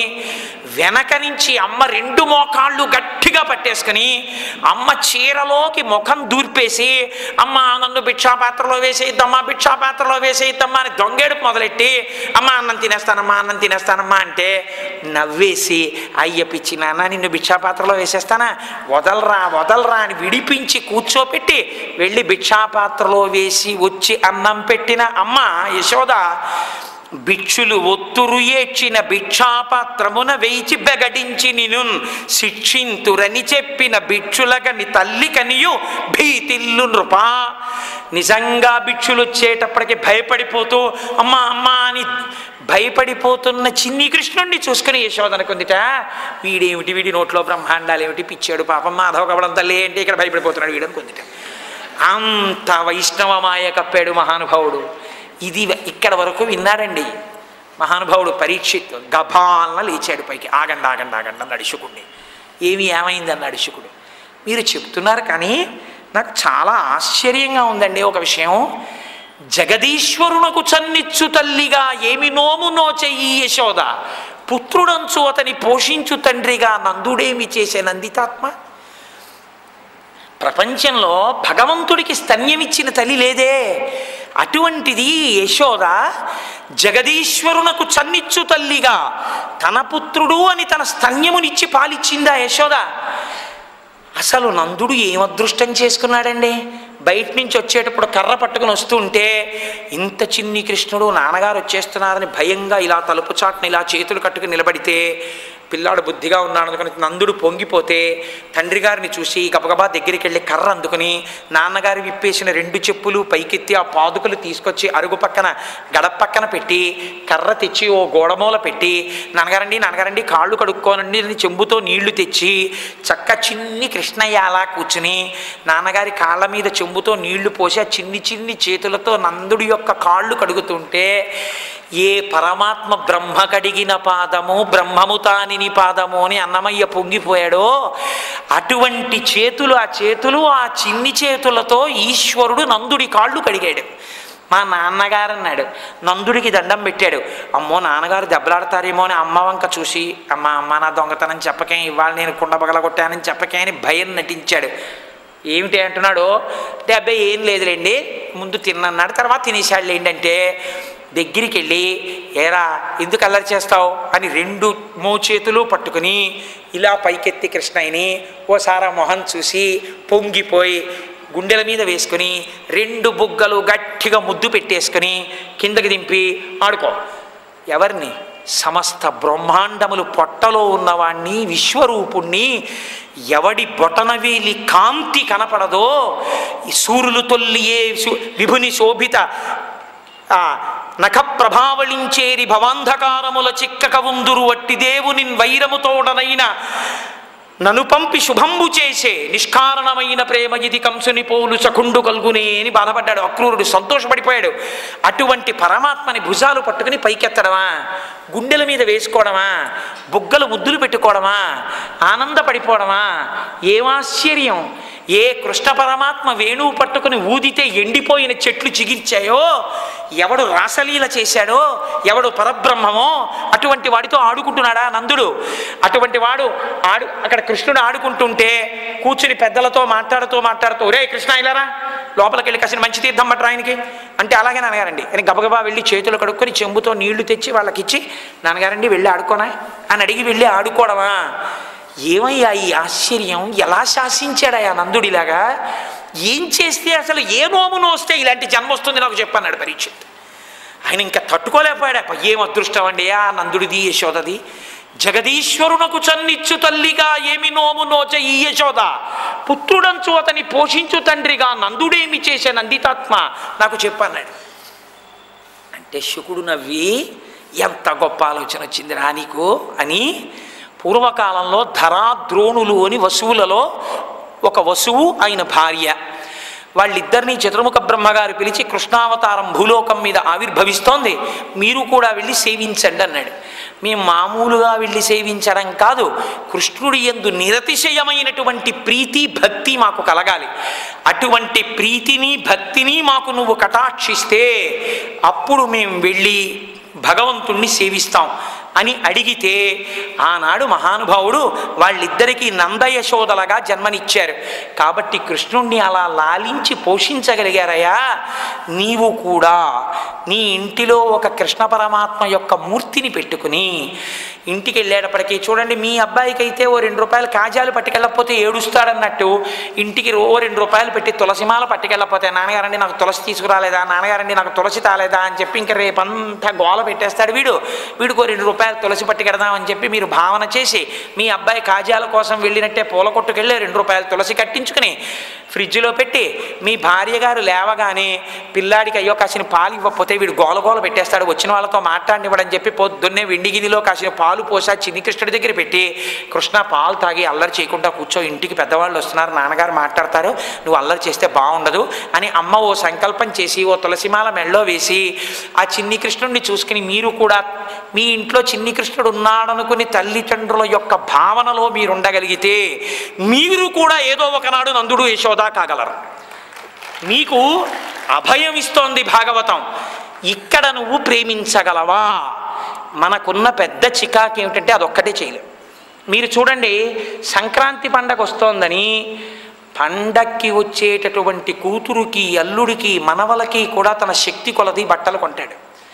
B: వెనక నుంచి అమ్మ రెండు మోకాళ్ళు గట్టిగా పట్టేసుకుని అమ్మ చీరలోకి ముఖం దూర్పేసి అమ్మ నన్ను భిక్షాపాత్రలో వేసేయిద్దమ్మా భిక్షాపాత్రలో వేసేయిద్దమ్మా అని దొంగేడుపు మొదలెట్టి అమ్మ అన్నం తినేస్తానమ్మా అన్నం తినేస్తానమ్మా అంటే నవ్వేసి అయ్య పిచ్చి నాన్న నిన్ను భిక్షాపాత్రలో వేసేస్తానా వదలరా వదలరా అని విడిపించి కూర్చోపెట్టి వెళ్ళి భిక్షాపాత్రలో వేసి వచ్చి అన్నం పెట్టిన అమ్మ యశోద భిక్షులు ఒత్తురు ఏడ్చిన భిక్షాపాత్రమున వేచి బెగడించి నిను శిక్షింతురని చెప్పిన భిక్షులగని తల్లి కనియు భీతిల్లు నృపా నిజంగా భిక్షులు వచ్చేటప్పటికి భయపడిపోతూ అమ్మా అమ్మా అని భయపడిపోతున్న చిన్ని కృష్ణుణ్ణి చూసుకుని యశోదనకుందిట వీడేమిటి వీడి నోట్లో బ్రహ్మాండాలు ఏమిటి పిచ్చాడు పాపం మాధవ కవడం తల్లి ఏంటి ఇక్కడ భయపడిపోతున్నాడు వీడని కొందిట అంత వైష్ణవమాయ కప్పాడు మహానుభావుడు ఇది ఇక్కడ వరకు విన్నాడండి మహానుభావుడు పరీక్షిత్ గభాలన లేచాడు పైకి ఆగండి ఆగండి ఆగండి అన్న అడుషుకుడిని ఏమి ఏమైంది అన్న అడుషుకుడు మీరు చెప్తున్నారు కానీ నాకు చాలా ఆశ్చర్యంగా ఉందండి ఒక విషయం జగదీశ్వరునకు చన్నిచ్చు తల్లిగా ఏమి నోము నోచెయ్యి యశోద పుత్రుడంచు అతని పోషించు తండ్రిగా నందుడేమి చేసే నందితాత్మ ప్రపంచంలో భగవంతుడికి స్తన్యమిచ్చిన తల్లి లేదే అటువంటిది యశోద జగదీశ్వరునకు చన్నిచ్చు తల్లిగా తన పుత్రుడు అని తన స్తన్యమునిచ్చి పాలిచ్చిందా యశోద అసలు నందుడు ఏం అదృష్టం చేసుకున్నాడండి బయట నుంచి వచ్చేటప్పుడు కర్ర పట్టుకుని వస్తుంటే ఇంత చిన్ని కృష్ణుడు నాన్నగారు వచ్చేస్తున్నారని భయంగా ఇలా తలుపు చాటున ఇలా చేతులు కట్టుకుని నిలబడితే పిల్లాడు బుద్ధిగా ఉన్నాడు అనుకుని నందుడు పొంగిపోతే తండ్రి గారిని చూసి గబగబా దగ్గరికి వెళ్ళి కర్ర అందుకుని నాన్నగారు విప్పేసిన రెండు చెప్పులు పైకెత్తి ఆ పాదుకలు తీసుకొచ్చి అరుగు పక్కన గడప పక్కన పెట్టి కర్ర తెచ్చి ఓ గోడమూల పెట్టి నాన్నగారండి నాన్నగారండి కాళ్ళు కడుక్కోనండి అని చెంబుతో నీళ్లు తెచ్చి చక్క చిన్ని కృష్ణయ్య అలా కూర్చుని నాన్నగారి కాళ్ళ మీద చెంబుతో నీళ్లు పోసి ఆ చిన్ని చిన్ని చేతులతో నందుడి యొక్క కాళ్ళు కడుగుతుంటే ఏ పరమాత్మ బ్రహ్మ కడిగిన పాదము బ్రహ్మము తానిని పాదము అని అన్నమయ్య పొంగిపోయాడో అటువంటి చేతులు ఆ చేతులు ఆ చిన్ని చేతులతో ఈశ్వరుడు నందుడి కాళ్ళు కడిగాడు మా నాన్నగారు అన్నాడు నందుడికి దండం పెట్టాడు అమ్మో నాన్నగారు దెబ్బలాడతారేమో అని అమ్మ వంక చూసి అమ్మ అమ్మ నా దొంగతనం చెప్పకే ఇవాళ నేను కుండ పగలగొట్టానని చెప్పకే అని భయం నటించాడు ఏమిటి అంటున్నాడు అంటే అబ్బాయి ఏం లేదులేండి ముందు తిన్నన్నాడు తర్వాత తినేసాడు ఏంటంటే దగ్గరికి వెళ్ళి ఏరా ఎందుకు అల్లరి చేస్తావు అని రెండు మోచేతులు పట్టుకుని ఇలా పైకెత్తి కృష్ణయ్యని ఓసారి ఆ మొహం చూసి పొంగిపోయి గుండెల మీద వేసుకుని రెండు బుగ్గలు గట్టిగా ముద్దు పెట్టేసుకుని కిందకి దింపి ఆడుకో ఎవరిని సమస్త బ్రహ్మాండములు పొట్టలో ఉన్నవాణ్ణి విశ్వరూపుణ్ణి ఎవడి బొటనవేలి కాంతి కనపడదో ఈ సూర్యులు తొల్లియే సు- విభుని శోభిత ఆ నఖ ప్రభావళించేరి భవాంధకారముల చిక్కక ఉందురు వట్టి దేవుని వైరముతోడనైన నను పంపి శుభంబు చేసే నిష్కారణమైన ప్రేమ ఇది కంసుని పోలు చకుండు కలుగునే అని బాధపడ్డాడు అక్రూరుడు సంతోషపడిపోయాడు అటువంటి పరమాత్మని భుజాలు పట్టుకుని పైకెత్తడమా గుండెల మీద వేసుకోవడమా బుగ్గలు ముద్దులు పెట్టుకోవడమా ఆనందపడిపోవడమా ఏమాశ్చర్యం ఏ కృష్ణ పరమాత్మ వేణువు పట్టుకుని ఊదితే ఎండిపోయిన చెట్లు చిగిర్చాయో ఎవడు రాసలీల చేశాడో ఎవడు పరబ్రహ్మమో అటువంటి వాడితో ఆడుకుంటున్నాడా నందుడు అటువంటి వాడు ఆడు అక్కడ కృష్ణుడు ఆడుకుంటుంటే కూర్చుని పెద్దలతో మాట్లాడుతూ మాట్లాడుతూ రే కృష్ణ ఇలారా లోపలికి వెళ్ళి కాసిన మంచి తీర్థం పట్టరా ఆయనకి అంటే అలాగే నాన్నగారండి అని గబగబా వెళ్ళి చేతులు కడుక్కొని చెంబుతో నీళ్లు తెచ్చి వాళ్ళకి ఇచ్చి నాన్నగారండి వెళ్ళి ఆడుకోనా అని అడిగి వెళ్ళి ఆడుకోవడమా ఏమయ్యా ఈ ఆశ్చర్యం ఎలా శాసించాడయ్యా నందుడిలాగా ఏం చేస్తే అసలు ఏ నోము నోస్తే ఇలాంటి జన్మ వస్తుంది నాకు చెప్పన్నాడు పరీక్షిత్ ఆయన ఇంకా తట్టుకోలేకపోయాడు అప్ప ఏం అదృష్టం అండి ఆ నందుడిది యశోదది జగదీశ్వరునకు చన్నిచ్చు తల్లిగా ఏమి నోము నోచ ఈ యశోద పుత్రుడంచు అతని పోషించు తండ్రిగా నందుడేమి చేసే నందితాత్మ నాకు చెప్పన్నాడు అంటే శుకుడు నవ్వి ఎంత గొప్ప ఆలోచన వచ్చింది రా నీకు అని పూర్వకాలంలో ధరా ద్రోణులు అని వసువులలో ఒక వసువు ఆయన భార్య వాళ్ళిద్దరినీ చతుర్ముఖ బ్రహ్మగారు పిలిచి కృష్ణావతారం భూలోకం మీద ఆవిర్భవిస్తోంది మీరు కూడా వెళ్ళి సేవించండి అన్నాడు మేము మామూలుగా వెళ్ళి సేవించడం కాదు కృష్ణుడి ఎందు నిరతిశయమైనటువంటి ప్రీతి భక్తి మాకు కలగాలి అటువంటి ప్రీతిని భక్తిని మాకు నువ్వు కటాక్షిస్తే అప్పుడు మేము వెళ్ళి భగవంతుణ్ణి సేవిస్తాం అని అడిగితే ఆనాడు మహానుభావుడు వాళ్ళిద్దరికీ నందయశోదలగా జన్మనిచ్చారు కాబట్టి కృష్ణుణ్ణి అలా లాలించి పోషించగలిగారయ్యా నీవు కూడా నీ ఇంటిలో ఒక కృష్ణ పరమాత్మ యొక్క మూర్తిని పెట్టుకుని ఇంటికి వెళ్ళేటప్పటికీ చూడండి మీ అబ్బాయికి అయితే ఓ రెండు రూపాయలు కాజాలు పట్టుకెళ్ళకపోతే ఏడుస్తాడన్నట్టు ఇంటికి ఓ రెండు రూపాయలు పెట్టి తులసిమాల పట్టుకెళ్ళకపోతే నాన్నగారండి నాకు తులసి తీసుకురాలేదా నాన్నగారండి నాకు తులసి తాలేదా అని చెప్పి ఇంక రేపంతా గోల పెట్టేస్తాడు వీడు వీడికి ఓ రెండు రూపాయలు తులసి పట్టుకెడదామని చెప్పి మీరు భావన చేసి మీ అబ్బాయి కాజాల కోసం వెళ్ళినట్టే పూల కొట్టుకెళ్ళి రెండు రూపాయలు తులసి కట్టించుకుని ఫ్రిడ్జ్లో పెట్టి మీ భార్య గారు లేవగానే పిల్లాడికి అయ్యో కాసిన పాలు ఇవ్వకపోతే వీడు గోలగోల పెట్టేస్తాడు వచ్చిన వాళ్ళతో మాట్లాడినివ్వడని చెప్పి పొద్దున్నే వెండి గిన్నెలో కాసిన పాలు పోసా చిన్ని కృష్ణుడి దగ్గర పెట్టి కృష్ణ పాలు తాగి అల్లరి చేయకుండా కూర్చో ఇంటికి పెద్దవాళ్ళు వస్తున్నారు నాన్నగారు మాట్లాడతారు నువ్వు అల్లరి చేస్తే బాగుండదు అని అమ్మ ఓ సంకల్పం చేసి ఓ తులసిమాల మెళ్ళో వేసి ఆ చిన్ని కృష్ణుడిని చూసుకుని మీరు కూడా మీ ఇంట్లో చిన్ని కృష్ణుడు ఉన్నాడనుకుని తల్లిదండ్రుల యొక్క భావనలో మీరు ఉండగలిగితే మీరు కూడా ఏదో ఒకనాడు నందుడు యశోద కాగలరు నీకు అభయం ఇస్తోంది భాగవతం ఇక్కడ నువ్వు ప్రేమించగలవా మనకున్న పెద్ద చికాకు ఏమిటంటే అదొక్కటే చేయలేం మీరు చూడండి సంక్రాంతి పండగ వస్తోందని పండక్కి వచ్చేటటువంటి కూతురుకి అల్లుడికి మనవలకి కూడా తన శక్తి కొలది బట్టలు కొంటాడు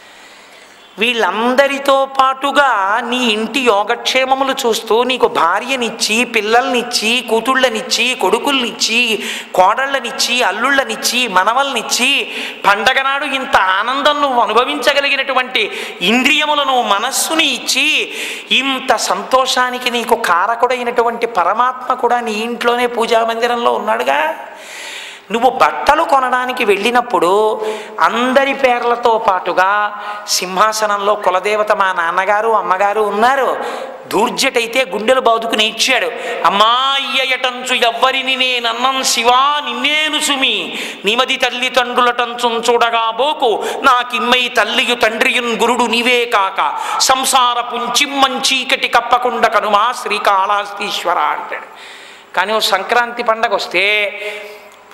B: వీళ్ళందరితో పాటుగా నీ ఇంటి యోగక్షేమములు చూస్తూ నీకు భార్యనిచ్చి పిల్లల్నిచ్చి కూతుళ్ళనిచ్చి కొడుకుల్నిచ్చి కోడళ్ళనిచ్చి అల్లుళ్ళనిచ్చి మనవల్నిచ్చి పండగ నాడు ఇంత ఆనందం నువ్వు అనుభవించగలిగినటువంటి ఇంద్రియములను మనస్సుని ఇచ్చి ఇంత సంతోషానికి నీకు కారకుడైనటువంటి పరమాత్మ కూడా నీ ఇంట్లోనే పూజా మందిరంలో ఉన్నాడుగా నువ్వు బట్టలు కొనడానికి వెళ్ళినప్పుడు అందరి పేర్లతో పాటుగా సింహాసనంలో కులదేవత మా నాన్నగారు అమ్మగారు ఉన్నారు దూర్జటైతే గుండెలు బాదుకుని ఇచ్చాడు అమ్మా అయ్యటంచు ఎవ్వరిని నేనన్నం శివా నిన్నేను సుమి నిమది తల్లి తండ్రులటంచు చూడగా బోకు నాకిమ్మై తల్లియు తండ్రియున్ గురుడు నీవే కాక సంసార పుంచిమ్మం చీకటి కప్పకుండా కనుమా శ్రీకాళహస్తీశ్వర అంటాడు కానీ ఓ సంక్రాంతి పండగ వస్తే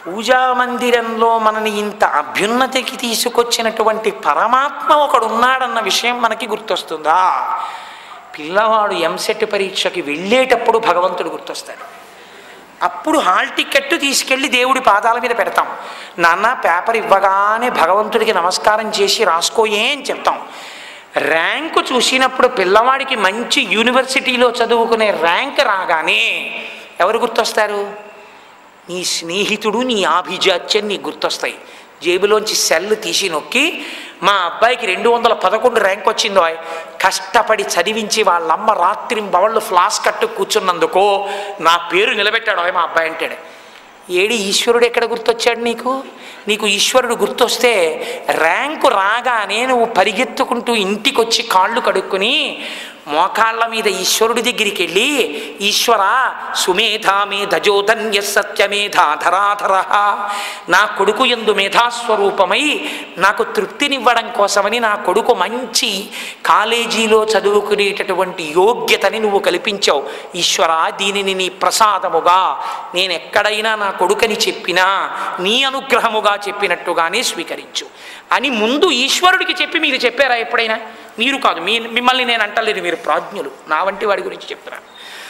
B: పూజా మందిరంలో మనని ఇంత అభ్యున్నతికి తీసుకొచ్చినటువంటి పరమాత్మ ఒకడు ఉన్నాడన్న విషయం మనకి గుర్తొస్తుందా పిల్లవాడు ఎంసెట్ పరీక్షకి వెళ్ళేటప్పుడు భగవంతుడు గుర్తొస్తాడు అప్పుడు హాల్ టికెట్ తీసుకెళ్ళి దేవుడి పాదాల మీద పెడతాం నాన్న పేపర్ ఇవ్వగానే భగవంతుడికి నమస్కారం చేసి రాసుకోయే అని చెప్తాం ర్యాంకు చూసినప్పుడు పిల్లవాడికి మంచి యూనివర్సిటీలో చదువుకునే ర్యాంక్ రాగానే ఎవరు గుర్తొస్తారు నీ స్నేహితుడు నీ ఆభిజాత్యం నీకు గుర్తొస్తాయి జేబులోంచి సెల్ తీసి నొక్కి మా అబ్బాయికి రెండు వందల పదకొండు ర్యాంక్ వచ్చిందో కష్టపడి చదివించి వాళ్ళమ్మ రాత్రి బవళ్ళు ఫ్లాస్ కట్టు కూర్చున్నందుకో నా పేరు నిలబెట్టాడు మా అబ్బాయి అంటాడు ఏడి ఈశ్వరుడు ఎక్కడ గుర్తొచ్చాడు నీకు నీకు ఈశ్వరుడు గుర్తొస్తే ర్యాంకు రాగానే నువ్వు పరిగెత్తుకుంటూ ఇంటికి వచ్చి కాళ్ళు కడుక్కుని మోకాళ్ళ మీద ఈశ్వరుడి దగ్గరికి వెళ్ళి ఈశ్వర సుమేధా మేధజోధన్య సత్యమేధాధరాధర నా కొడుకు ఎందు మేధాస్వరూపమై నాకు తృప్తినివ్వడం కోసమని నా కొడుకు మంచి కాలేజీలో చదువుకునేటటువంటి యోగ్యతని నువ్వు కల్పించావు ఈశ్వర దీనిని నీ ప్రసాదముగా నేను ఎక్కడైనా నా కొడుకని చెప్పినా నీ అనుగ్రహముగా చెప్పినట్టుగానే స్వీకరించు అని ముందు ఈశ్వరుడికి చెప్పి మీరు చెప్పారా ఎప్పుడైనా మీరు కాదు మీ మిమ్మల్ని నేను అంటలేదు మీరు ప్రాజ్ఞులు నా వంటి వాడి గురించి చెప్తున్నాను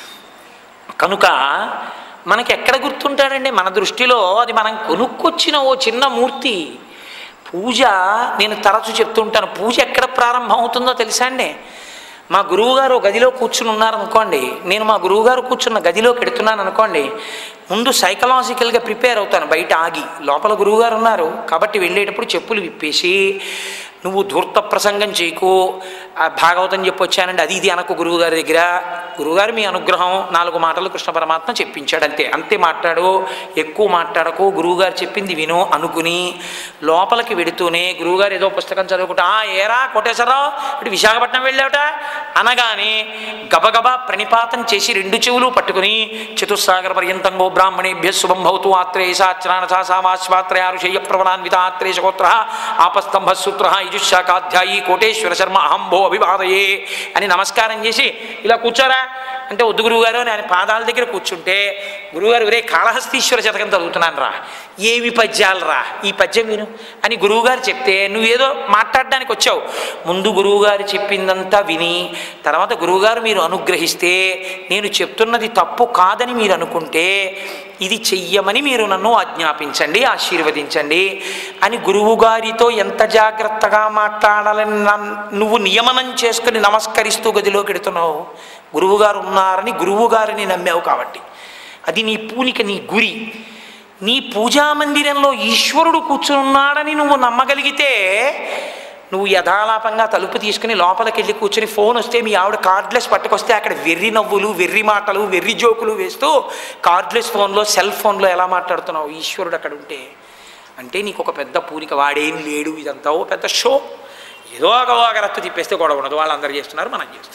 B: కనుక మనకి ఎక్కడ గుర్తుంటాడండి మన దృష్టిలో అది మనం కొనుక్కొచ్చిన ఓ చిన్న మూర్తి పూజ నేను తరచు చెప్తుంటాను పూజ ఎక్కడ ప్రారంభం అవుతుందో తెలుసా అండి మా గురువుగారు ఓ గదిలో కూర్చుని ఉన్నారనుకోండి నేను మా గురువుగారు కూర్చున్న గదిలోకి ఎడుతున్నాను అనుకోండి ముందు సైకలాజికల్గా ప్రిపేర్ అవుతాను బయట ఆగి లోపల గురువుగారు ఉన్నారు కాబట్టి వెళ్ళేటప్పుడు చెప్పులు విప్పేసి నువ్వు ధూర్త ప్రసంగం చేయకు ఆ భాగవతం చెప్పొచ్చానండి అది ఇది అనకు గురువుగారి దగ్గర గురువుగారు మీ అనుగ్రహం నాలుగు మాటలు కృష్ణ పరమాత్మ చెప్పించాడు అంతే అంతే మాట్లాడు ఎక్కువ మాట్లాడకు గురువుగారు చెప్పింది విను అనుకుని లోపలికి వెడుతూనే గురువుగారు ఏదో పుస్తకం చదువుకుంటా "ఆ, ఏరా కోటేశ్వరరావు ఇటు విశాఖపట్నం వెళ్ళావుట అనగానే గబగబా ప్రణిపాతం చేసి రెండు చెవులు పట్టుకుని చతుస్సాగర పర్యంతంగో బ్రాహ్మణేభ్య శుభం భవతు ఆత్రేయసాచరణ సామాశ్వాత్రయారుషేయ ప్రవణాన్విత ఆత్రేయశోత్ర ఆపస్తంభ సూత్ర యజుశాఖాధ్యాయి కోటేశ్వర శర్మ అహంభో అభివాదయే అని నమస్కారం చేసి ఇలా కూర్చోరా అంటే వద్దు గురువుగారు అని ఆయన పాదాల దగ్గర కూర్చుంటే గురువుగారు ఒరే కాళహస్తీశ్వర శతకం చదువుతున్నాను రా ఏమి పద్యాలు రా ఈ పద్యం విను అని గురువుగారు చెప్తే నువ్వేదో మాట్లాడడానికి వచ్చావు ముందు గురువుగారు చెప్పిందంతా విని తర్వాత గురువుగారు మీరు అనుగ్రహిస్తే నేను చెప్తున్నది తప్పు కాదని మీరు అనుకుంటే ఇది చెయ్యమని మీరు నన్ను ఆజ్ఞాపించండి ఆశీర్వదించండి అని గురువుగారితో ఎంత జాగ్రత్తగా మాట్లాడాలని నన్- నువ్వు నియమనం చేసుకుని నమస్కరిస్తూ గదిలోకి ఎడుతున్నావు గురువుగారు ఉన్నారని గురువుగారిని నమ్మావు కాబట్టి అది నీ పూనిక నీ గురి నీ పూజా మందిరంలో ఈశ్వరుడు కూర్చున్నాడని నువ్వు నమ్మగలిగితే నువ్వు యథాలాపంగా తలుపు తీసుకుని లోపలికి వెళ్ళి కూర్చుని ఫోన్ వస్తే మీ ఆవిడ కార్డ్లెస్ పట్టుకొస్తే అక్కడ వెర్రి నవ్వులు వెర్రి మాటలు వెర్రి జోకులు వేస్తూ కార్డ్లెస్ ఫోన్లో సెల్ ఫోన్లో ఎలా మాట్లాడుతున్నావు ఈశ్వరుడు అక్కడ ఉంటే అంటే నీకు ఒక పెద్ద పూనిక వాడేం లేడు ఇదంతా ఓ పెద్ద షో ఏదో ఒక ఒకరత్తు తిప్పేస్తే గొడవ ఉండదు వాళ్ళందరూ చేస్తున్నారు మనం చేస్తాం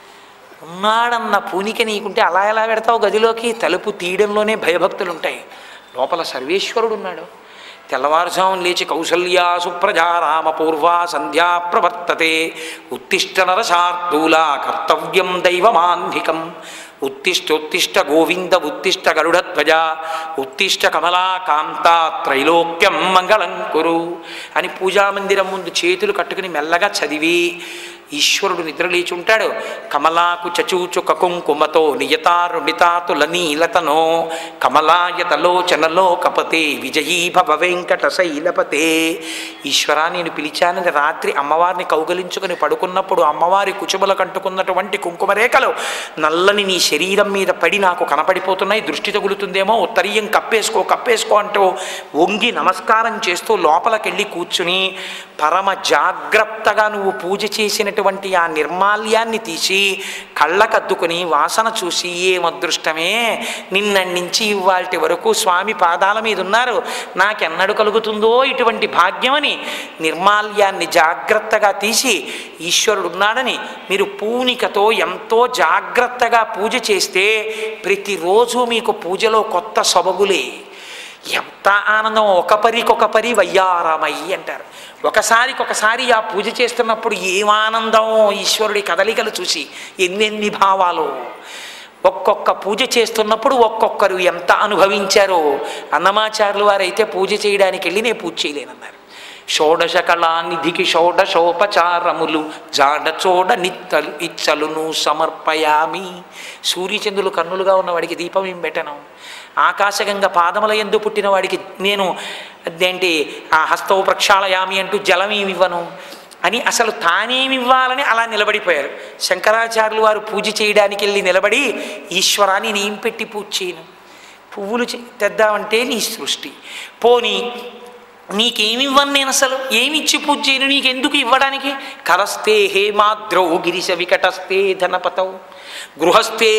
B: ఉన్నాడన్న పూనిక నీకుంటే అలా ఎలా పెడతావు గదిలోకి తలుపు తీయడంలోనే భయభక్తులు ఉంటాయి లోపల సర్వేశ్వరుడు ఉన్నాడు తెల్లవారుజామున లేచి కౌసల్యా సుప్రజా రామ పూర్వా సంధ్యా ప్రవర్తతే ఉత్తిష్ట నరశార్దూలా కర్తవ్యం దైవమాన్ధికం ఉత్తిష్టోత్తిష్ట గోవింద ఉత్తిష్ట గరుడధ్వజ ఉత్తిష్ట కమలా కాంత త్రైలోక్యం మంగళం కురు అని పూజామందిరం ముందు చేతులు కట్టుకుని మెల్లగా చదివి ఈశ్వరుడు నిద్రలేచి ఉంటాడు కమలాకు చచూచు కకుంకుమతో నియతారుణితాతుల నీలతనో కమలాయతలోచనలో కపతే విజయీ భవ వెంకట శైలపతే ఈశ్వరా నేను పిలిచానని రాత్రి అమ్మవారిని కౌగలించుకుని పడుకున్నప్పుడు అమ్మవారి కుచుమల కంటుకున్నటువంటి కుంకుమ రేఖలు నల్లని నీ శరీరం మీద పడి నాకు కనపడిపోతున్నాయి దృష్టి తగులుతుందేమో ఉత్తరీయం కప్పేసుకో కప్పేసుకో అంటూ వంగి నమస్కారం చేస్తూ లోపలికెళ్ళి కూర్చుని పరమ జాగ్రత్తగా నువ్వు పూజ చేసినటువంటి ఆ నిర్మాల్యాన్ని తీసి కళ్ళకద్దుకుని వాసన చూసి ఏం అదృష్టమే నిన్నటి నుంచి ఇవాటి వరకు స్వామి పాదాల మీద ఉన్నారు నాకెన్నడు కలుగుతుందో ఇటువంటి భాగ్యమని నిర్మాల్యాన్ని జాగ్రత్తగా తీసి ఈశ్వరుడు ఉన్నాడని మీరు పూనికతో ఎంతో జాగ్రత్తగా పూజ చేస్తే ప్రతిరోజు మీకు పూజలో కొత్త సొబగులే ఎంత ఆనందం ఒక పరికి ఒక పరి వయ్యారామయ్యి అంటారు ఒకసారికి ఒకసారి ఆ పూజ చేస్తున్నప్పుడు ఏం ఆనందం ఈశ్వరుడి కదలికలు చూసి ఎన్నెన్ని భావాలు ఒక్కొక్క పూజ చేస్తున్నప్పుడు ఒక్కొక్కరు ఎంత అనుభవించారో అన్నమాచారులు వారైతే పూజ చేయడానికి వెళ్ళి నేను పూజ చేయలేనన్నారు షోడశ కళానిధికి షోడశోపచారములు జాడ చోడ నిత్తలు ఇచ్చలును సమర్పయామి సూర్యచంద్రులు కన్నులుగా ఉన్న వాడికి దీపం ఏం పెట్టను ఆకాశగంగ పాదముల ఎందు పుట్టిన వాడికి నేను అదేంటి ఆ హస్తవు ప్రక్షాళయామి అంటూ జలం ఏమి ఇవ్వను అని అసలు తానేమి ఇవ్వాలని అలా నిలబడిపోయారు శంకరాచార్యులు వారు పూజ చేయడానికి వెళ్ళి నిలబడి ఈశ్వరాన్ని నేను ఏం పెట్టి పూజ చేయను పువ్వులు చే- తెద్దామంటే నీ సృష్టి పోనీ నీకేమి ఇవ్వను నేను అసలు ఏమి ఇచ్చి పూజ చేయను నీకెందుకు ఇవ్వడానికి కరస్తే హేమాద్రౌ గిరిశ వికటస్తే ధనపతౌ గృహస్థే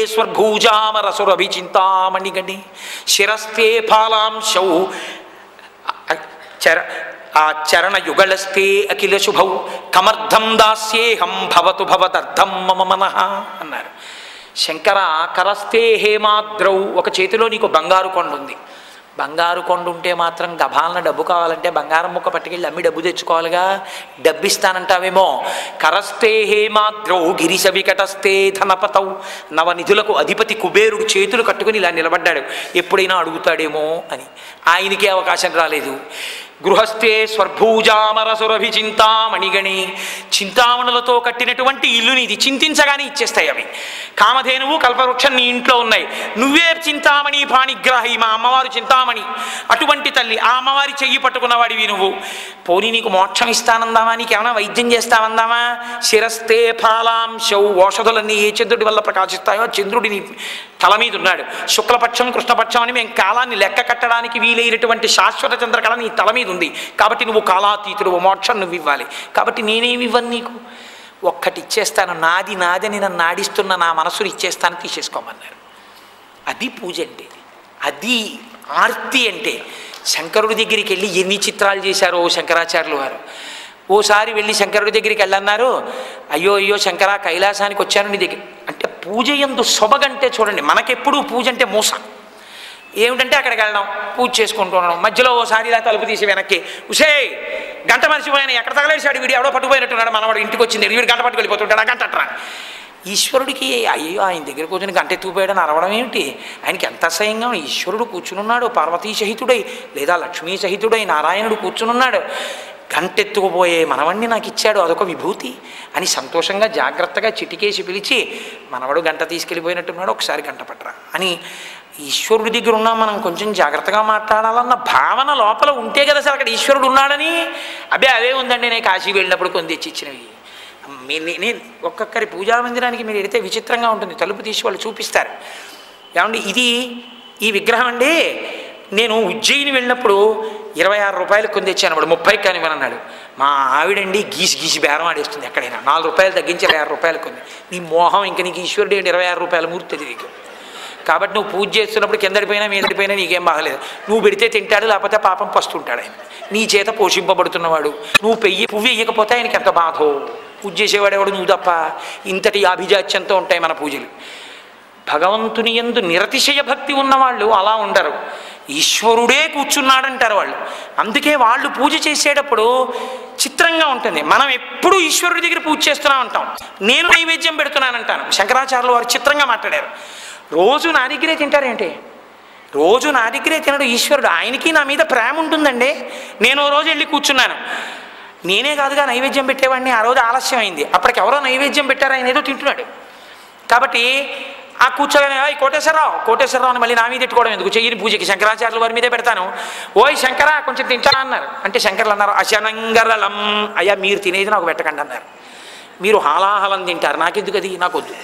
B: స్వర్భూజామరసురభిచింతామణిగణి శిరస్తే ఫాలాంశౌ అ- చర ఆ చరణ యుగళస్తే అఖిల శుభౌ కమర్థం దాస్యేహం భవతు భవదర్థం మమ మనః అన్నారు శంకర కరస్తే హేమాద్రౌ ఒక చేతిలో నీకు బంగారు కొండ ఉంది బంగారు కొండ ఉంటే మాత్రం గభాలన డబ్బు కావాలంటే బంగారం ముక్క పట్టుకెళ్ళి అమ్మి డబ్బు తెచ్చుకోవాలిగా డబ్బిస్తానంటావేమో కరస్తే హేమాద్రౌ గిరిశ వికటస్తే ధనపతౌ నవనిధులకు అధిపతి కుబేరుడు చేతులు కట్టుకుని ఇలా నిలబడ్డాడు ఎప్పుడైనా అడుగుతాడేమో అని ఆయనకే అవకాశం రాలేదు గృహస్థే స్వర్భూజామరసురభి చింతామణిగణి చింతామణులతో కట్టినటువంటి ఇల్లు నీది చింతించగానే ఇచ్చేస్తాయి అవి కామధేనువు కల్పవృక్షం నీ ఇంట్లో ఉన్నాయి నువ్వే చింతామణి పాణిగ్రాహి మా అమ్మవారు చింతామణి అటువంటి తల్లి ఆ అమ్మవారి చెయ్యి పట్టుకున్నవాడివి నువ్వు పోనీ నీకు మోక్షం ఇస్తానందామా నీకేమైనా వైద్యం చేస్తామందామా శిరస్తే ఫాలాంశౌ ఔషధులన్నీ ఏ చంద్రుడి వల్ల ప్రకాశిస్తాయో ఆ చంద్రుడి నీ తల మీద ఉన్నాడు శుక్లపక్షం కృష్ణపక్షం అని మేము కాలాన్ని లెక్క కట్టడానికి వీలైనటువంటి శాశ్వత చంద్రకళ నీ తల మీద ఉంది కాబట్టి నువ్వు కాలాతీతుడు మోక్షం నువ్వు ఇవ్వాలి కాబట్టి నేనేమి ఇవ్వను నీకు ఒక్కటి ఇచ్చేస్తాను నాది నాదని నన్ను నాడిస్తున్న నా మనసుని ఇచ్చేస్తాను తీసేసుకోమన్నారు అది పూజ అంటే అది ఆర్తి అంటే శంకరుడి దగ్గరికి వెళ్ళి ఎన్ని చిత్రాలు చేశారో శంకరాచార్యులు వారు ఓసారి వెళ్ళి శంకరుడి దగ్గరికి వెళ్ళన్నారు అయ్యో అయ్యో శంకర కైలాసానికి వచ్చాను నీ దగ్గర అంటే పూజ ఎందు సొబగంటే చూడండి మనకెప్పుడు పూజ అంటే మూస ఏమిటంటే అక్కడికి వెళ్ళడం పూజ చేసుకుంటూ ఉండడం మధ్యలో ఓసారి ఇలా తలుపు తీసి వెనక్కి ఉసే గంట మర్చిపోయాను ఎక్కడ తగలేసాడు వీడు ఎవడో పట్టుకుపోయినట్టున్నాడు మనవాడు ఇంటికి వచ్చింది వీడు గంట పట్టుకు వెళ్ళిపోతుంటాడు ఆ గంట అట్రా ఈశ్వరుడికి అయ్యో ఆయన దగ్గర కూర్చొని గంట ఎత్తుకుపోయాడని అరవడం ఏమిటి ఆయనకి ఎంత అసహ్యంగా ఉంది. ఈశ్వరుడు కూర్చునున్నాడు పార్వతీ సహితుడై లేదా లక్ష్మీ సహితుడై నారాయణుడు కూర్చునున్నాడు గంటెత్తుకుపోయే మనవణ్ణి నాకు ఇచ్చాడు అదొక విభూతి అని సంతోషంగా జాగ్రత్తగా చిటికేసి పిలిచి మనవడు గంట తీసుకెళ్ళిపోయినట్టున్నాడు ఒకసారి గంట పట్టరా అని ఈశ్వరుడి దగ్గర ఉన్నాం మనం కొంచెం జాగ్రత్తగా మాట్లాడాలన్న భావన లోపల ఉంటే కదా సార్ అక్కడ ఈశ్వరుడు ఉన్నాడని అబ్బే అవే ఉందండి నేను కాశీ వెళ్ళినప్పుడు కొన్ని తెచ్చి ఇచ్చినవి మీ- నే- నేను ఒక్కొక్కరి పూజా మందిరానికి మీరు వెళితే విచిత్రంగా ఉంటుంది తలుపు తీసి వాళ్ళు చూపిస్తారు ఏమండి ఇది ఈ విగ్రహం అండి నేను ఉజ్జయిని వెళ్ళినప్పుడు ఇరవై ఆరు రూపాయలు కొని తెచ్చాను వాడు ముప్పై కానివ్వనన్నాడు మా ఆవిడండి గీసి గీసి బేరం ఆడేస్తుంది ఎక్కడైనా నాలుగు రూపాయలు తగ్గించి ఇరవై ఆరు రూపాయలు కొంది నీ మోహం ఇంక నీకు ఈశ్వరుడు ఏంటి ఇరవై ఆరు రూపాయల మూర్తి నీకు కాబట్టి నువ్వు పూజ చేస్తున్నప్పుడు కిందడిపోయినా మీదడిపోయినా నీకేం బాగలేదు నువ్వు పెడితే తింటాడు లేకపోతే పాపం పస్తుంటాడు ఆయన నీ చేత పోషింపబడుతున్నవాడు నువ్వు పెయ్యి పువ్వు వేయకపోతే ఆయనకి ఎంత బాధో పూజ చేసేవాడేవాడు నువ్వు తప్ప ఇంతటి ఆభిజాత్యంతో ఉంటాయి మన పూజలు భగవంతుని ఎందు నిరతిశయ భక్తి ఉన్నవాళ్ళు అలా ఉండరు ఈశ్వరుడే కూర్చున్నాడంటారు వాళ్ళు అందుకే వాళ్ళు పూజ చేసేటప్పుడు చిత్రంగా ఉంటుంది మనం ఎప్పుడూ ఈశ్వరుడి దగ్గర పూజ చేస్తూనే ఉంటాం నేను నైవేద్యం పెడుతున్నానంటాను శంకరాచార్యులు వారు చిత్రంగా మాట్లాడారు రోజు నా దగ్గరే తింటారేంటి రోజు నా దగ్గరే తినడు ఈశ్వరుడు ఆయనకి నా మీద ప్రేమ ఉంటుందండి నేను ఓ రోజు వెళ్ళి కూర్చున్నాను నేనే కాదుగా నైవేద్యం పెట్టేవాడిని ఆ రోజు ఆలస్యం అయింది అప్పటికి ఎవరో నైవేద్యం పెట్టారు ఆయన ఏదో తింటున్నాడు కాబట్టి ఆ కూర్చోగానే "ఓయ్ కోటేశ్వరరావు కోటేశ్వరరావు అని మళ్ళీ నా మీద పెట్టుకోవడం ఎందుకు చెయ్యని పూజకి శంకరాచార్యుల వారి మీదే పెడతాను ఓయ్ శంకర కొంచెం తింటా అన్నారు అంటే శంకర్లు అన్నారు అశనంగరలం అయ్యా మీరు తినేది నాకు పెట్టకండి అన్నారు మీరు హాలాహలం తింటారు నాకెందుకు అది నాకు వద్దు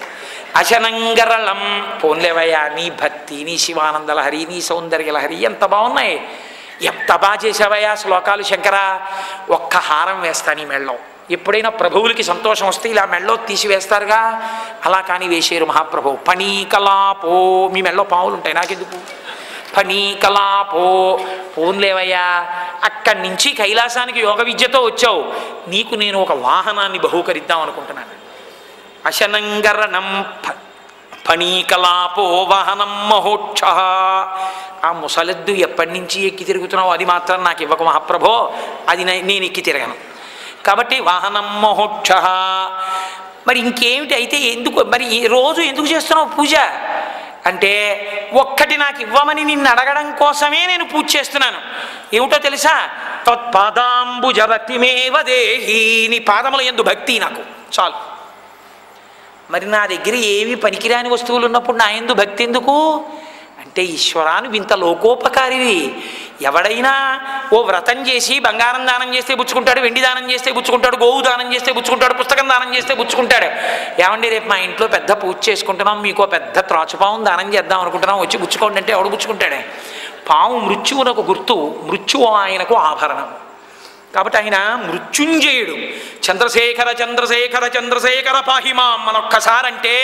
B: అశనంగరళం పోన్లేవయ్యా నీ భక్తి నీ శివానంద లహరి నీ సౌందర్య లహరి ఎంత బాగున్నాయి ఎంత బాగా చేసావయ్యా శ్లోకాలు శంకర ఒక్క హారం వేస్తా నీ మెళ్ళో ఎప్పుడైనా ప్రభువులకి సంతోషం వస్తే ఇలా మెళ్ళో తీసి వేస్తారుగా అలా కానీ వేసేరు మహాప్రభు పణీకలాపో మీ మెళ్ళో పావులు ఉంటాయి నాకెందుకు ఫణీకలాపో పోన్లేవయ్యా అక్కడి నుంచి కైలాసానికి యోగ విద్యతో వచ్చావు నీకు నేను ఒక వాహనాన్ని బహూకరిద్దాం అనుకుంటున్నాను అశనంగరణం ఫ- ఫణీకలాపో వాహనం మహోక్ష ఆ ముసలెద్దు ఎప్పటి నుంచి ఎక్కి తిరుగుతున్నావు అది మాత్రం నాకు ఇవ్వక మహాప్రభో అది నే- నేను ఎక్కి తిరగను కాబట్టి వాహనం మహోక్ష మరి ఇంకేమిటి అయితే ఎందుకు మరి ఈ రోజు ఎందుకు చేస్తున్నావు పూజ అంటే ఒక్కటి నాకు ఇవ్వమని నిన్ను అడగడం కోసమే నేను పూజ చేస్తున్నాను ఏమిటో తెలుసా తత్పాదాంబుజ భక్తిమేవ దేహి నీ పాదముల ఎందు భక్తి నాకు చాలు మరి నా దగ్గర ఏవి పనికిరాని వస్తువులు ఉన్నప్పుడు నా ఎందు భక్తి ఎందుకు అంటే ఈశ్వరాను ఇంత లోకోపకారివి ఎవడైనా ఓ వ్రతం చేసి బంగారం దానం చేస్తే పుచ్చుకుంటాడు వెండి దానం చేస్తే పుచ్చుకుంటాడు గోవు దానం చేస్తే పుచ్చుకుంటాడు పుస్తకం దానం చేస్తే పుచ్చుకుంటాడు ఏమండి రేపు మా ఇంట్లో పెద్ద పూజ చేసుకుంటున్నాం మీకు పెద్ద త్రాచుపావం దానం చేద్దాం అనుకుంటున్నాం వచ్చి పుచ్చుకోండి అంటే ఎవడు పుచ్చుకుంటాడే పాము మృత్యువునకు గుర్తు మృత్యువు ఆయనకు ఆభరణం కాబట్టి ఆయన మృత్యుంజయుడు చంద్రశేఖర చంద్రశేఖర చంద్రశేఖర పాహిమాం మనొక్కసారంటే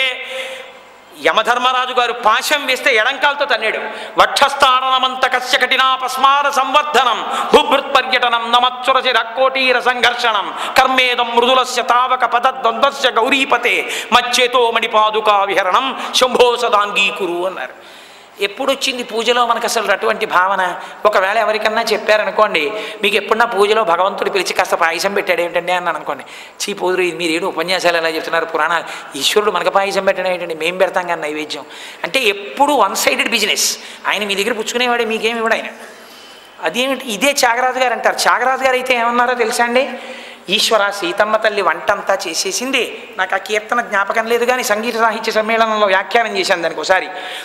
B: యమధర్మరాజు గారు పాశం వేస్తే ఎడంకాలతో తన్నాడు వక్షస్థానమంత కశ్య కఠినాపస్మార సంవర్ధనం భూభృత్ పర్యటనం నమత్సురసి రక్కోటీర సంఘర్షణం కర్మేదం మృదులస్య తావక పద ద్వంద్వస్య గౌరీపతే మచ్చేతో మణిపాదుకా విహరణం శంభో సదాంగీకురు అన్నారు ఎప్పుడు వచ్చింది పూజలో మనకు అసలు అటువంటి భావన ఒకవేళ ఎవరికన్నా చెప్పారనుకోండి మీకు ఎప్పుడన్నా పూజలో భగవంతుడు పిలిచి కాస్త పాయసం పెట్టాడు ఏంటండి అన్నాను అనుకోండి చీ పూజలు ఇది మీరు ఏడు ఉపన్యాసాలు ఎలా చెప్తున్నారు పురాణాలు ఈశ్వరుడు మనకు పాయసం పెట్టడం ఏంటండి మేము పెడతాం కానీ నైవేద్యం అంటే ఎప్పుడు వన్ సైడెడ్ బిజినెస్ ఆయన మీ దగ్గర పుచ్చుకునేవాడే మీకేమి ఇవ్వడు ఆయన అదేమిటి ఇదే త్యాగరాజు గారు అంటారు త్యాగరాజు గారు అయితే ఏమన్నారో తెలుసా అండి ఈశ్వర సీతమ్మ తల్లి వంటంతా చేసేసింది నాకు ఆ కీర్తన జ్ఞాపకం లేదు కానీ సంగీత సాహిత్య సమ్మేళనంలో వ్యాఖ్యానం చేశాను దానికి ఒకసారి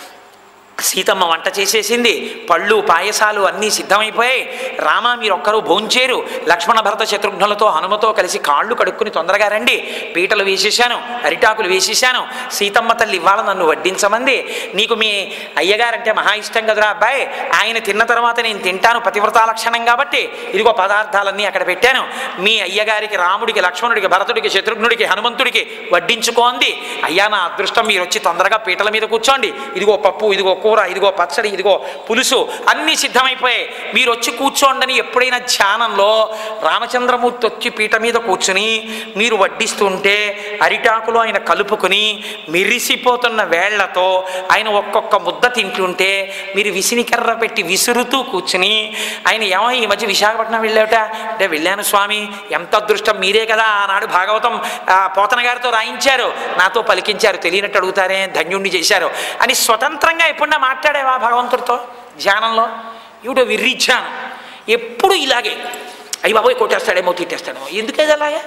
B: సీతమ్మ వంట చేసేసింది పళ్ళు పాయసాలు అన్నీ సిద్ధమైపోయాయి రామ మీరు ఒక్కరూ భోంచేరు లక్ష్మణ భరత శత్రుఘ్నులతో హనుమతో కలిసి కాళ్ళు కడుక్కుని తొందరగా రండి పీటలు వేసేసాను అరిటాకులు వేసేసాను సీతమ్మ తల్లి ఇవాళ నన్ను వడ్డించమంది నీకు మీ అయ్యగారంటే మహా ఇష్టం కదరా అబ్బాయి ఆయన తిన్న తర్వాత నేను తింటాను పతివ్రతా లక్షణం కాబట్టి ఇదిగో పదార్థాలన్నీ అక్కడ పెట్టాను మీ అయ్యగారికి రాముడికి లక్ష్మణుడికి భరతుడికి శత్రుఘ్నుడికి హనుమంతుడికి వడ్డించుకోంది అయ్యా నా అదృష్టం మీరు వచ్చి తొందరగా పీటల మీద కూర్చోండి ఇదిగో పప్పు ఇదిగో కూర ఇదిగో పచ్చడి ఇదిగో పులుసు అన్నీ సిద్ధమైపోయాయి మీరు వచ్చి కూర్చోండని ఎప్పుడైనా ధ్యానంలో రామచంద్రమూర్తి వచ్చి పీట మీద కూర్చుని మీరు వడ్డిస్తుంటే అరిటాకులో ఆయన కలుపుకుని మెరిసిపోతున్న వేళ్లతో ఆయన ఒక్కొక్క ముద్ద తింటుంటే మీరు విసినికర్ర పెట్టి విసురుతూ కూర్చుని ఆయన ఏమో ఈ మధ్య విశాఖపట్నం వెళ్ళావుట అంటే వెళ్ళాను స్వామి ఎంత అదృష్టం మీరే కదా ఆనాడు భాగవతం ఆ, పోతన గారితో రాయించారు నాతో పలికించారు తెలియనట్టు అడుగుతారే ధన్యుణ్ణి చేశారు అని స్వతంత్రంగా ఎప్పుడన్నా మాట్లాడేవా భగవంతుడితో ధ్యానంలో ఇవిడో విర్రిచ్చాను ఎప్పుడు ఇలాగే అయ్యి బాబోయ్ కొట్టేస్తాడేమో తిట్టేస్తాడేమో ఎందుకది అలాగే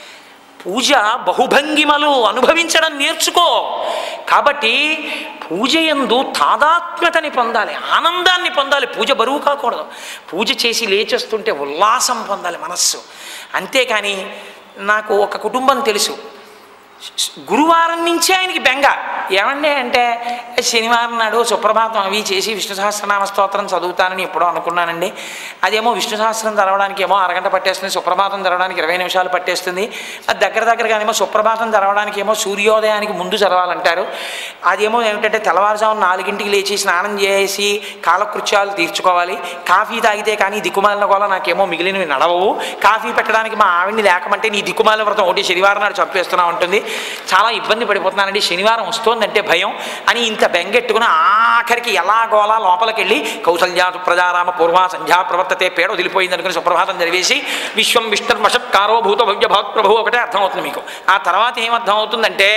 B: పూజ బహుభంగిమలు అనుభవించడం నేర్చుకో కాబట్టి పూజ ఎందు తాదాత్మ్యతని పొందాలి ఆనందాన్ని పొందాలి పూజ బరువు కాకూడదు పూజ చేసి లేచేస్తుంటే ఉల్లాసం పొందాలి మనస్సు అంతేకాని నాకు ఒక కుటుంబం తెలుసు గురువారం నుంచే ఆయనకి బెంగ ఏమండి అంటే శనివారం నాడు సుప్రభాతం అవి చేసి విష్ణు సహస్రనామ స్తోత్రం చదువుతానని ఎప్పుడో అనుకున్నానండి అదేమో విష్ణు సహస్రం చదవడానికి ఏమో అరగంట పట్టేస్తుంది సుప్రభాతం చదవడానికి ఇరవై నిమిషాలు పట్టేస్తుంది అది దగ్గర దగ్గరగానేమో సుప్రభాతం చదవడానికి ఏమో సూర్యోదయానికి ముందు చదవాలంటారు అదేమో ఏమిటంటే తెల్లవారుజామున నాలుగింటికి లేచి స్నానం చేసి కాలకృత్యాలు తీర్చుకోవాలి కాఫీ తాగితే కానీ దిక్కుమాలిన గోల నాకేమో మిగిలినవి నడవవు కాఫీ పెట్టడానికి మా ఆవిడ్ని లేకమంటే నీ దిక్కుమాలిన వ్రతం ఒకటి శనివారం నాడు చంపేస్తున్నా ఉంటుంది చాలా ఇబ్బంది పడిపోతున్నానండి శనివారం వస్తోందంటే భయం అని ఇంత బెంగెట్టుకుని ఆఖరికి ఎలాగోలా లోపలికి వెళ్ళి కౌసల్యా ప్రజారామ పూర్వ సంధ్యా ప్రవర్తతే పేడ వదిలిపోయింది అనుకుని సుప్రభాతం చదివేసి విశ్వం విష్ణుర్వశత్కారో భూత భవ్య భాత్ ప్రభు ఒకటే అర్థమవుతుంది మీకు ఆ తర్వాత ఏమర్థం అవుతుందంటే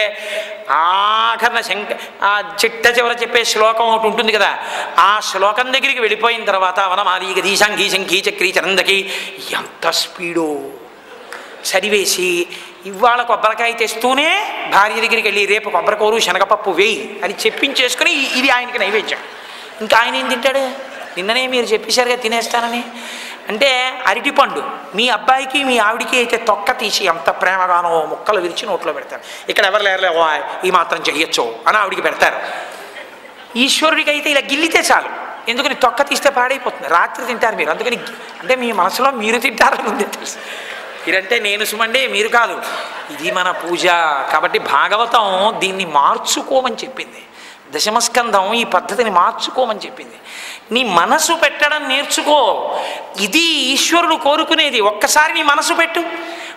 B: ఆఖరణ శంక ఆ చిట్ట చివర చెప్పే శ్లోకం ఒకటి ఉంటుంది కదా ఆ శ్లోకం దగ్గరికి వెళ్ళిపోయిన తర్వాత వనమాలి గదీశాంఘీ శంఖీ చక్రీ చరందకి ఎంత స్పీడో సరివేసి ఇవాళ కొబ్బరికాయ తెస్తూనే భార్య దగ్గరికి వెళ్ళి రేపు కొబ్బరికూరు శనగపప్పు వేయి అని చెప్పించేసుకుని ఇది ఆయనకి నైవేద్యం ఇంకా ఆయన ఏం తింటాడు నిన్ననే మీరు చెప్పేశారుగా తినేస్తానని అంటే అరటిపండు మీ అబ్బాయికి మీ ఆవిడికి అయితే తొక్క తీసి ఎంత ప్రేమగానో ముక్కలు విరిచి నోట్లో పెడతారు ఇక్కడ ఎవరు లేరులే ఓ ఈ మాత్రం చెయ్యొచ్చు అని ఆవిడికి పెడతారు ఈశ్వరుడికి అయితే ఇలా గిల్లితే చాలు ఎందుకని తొక్క తీస్తే పాడైపోతుంది రాత్రి తింటారు మీరు అందుకని గి- అంటే మీ మనసులో మీరు తింటారని ఉంది తెలుసు మీరంటే నేను సుమండి మీరు కాదు ఇది మన పూజ కాబట్టి భాగవతం దీన్ని మార్చుకోమని చెప్పింది దశమస్కంధం ఈ పద్ధతిని మార్చుకోమని చెప్పింది నీ మనసు పెట్టడం నేర్చుకో ఇది ఈశ్వరుడు కోరుకునేది ఒక్కసారి నీ మనసు పెట్టు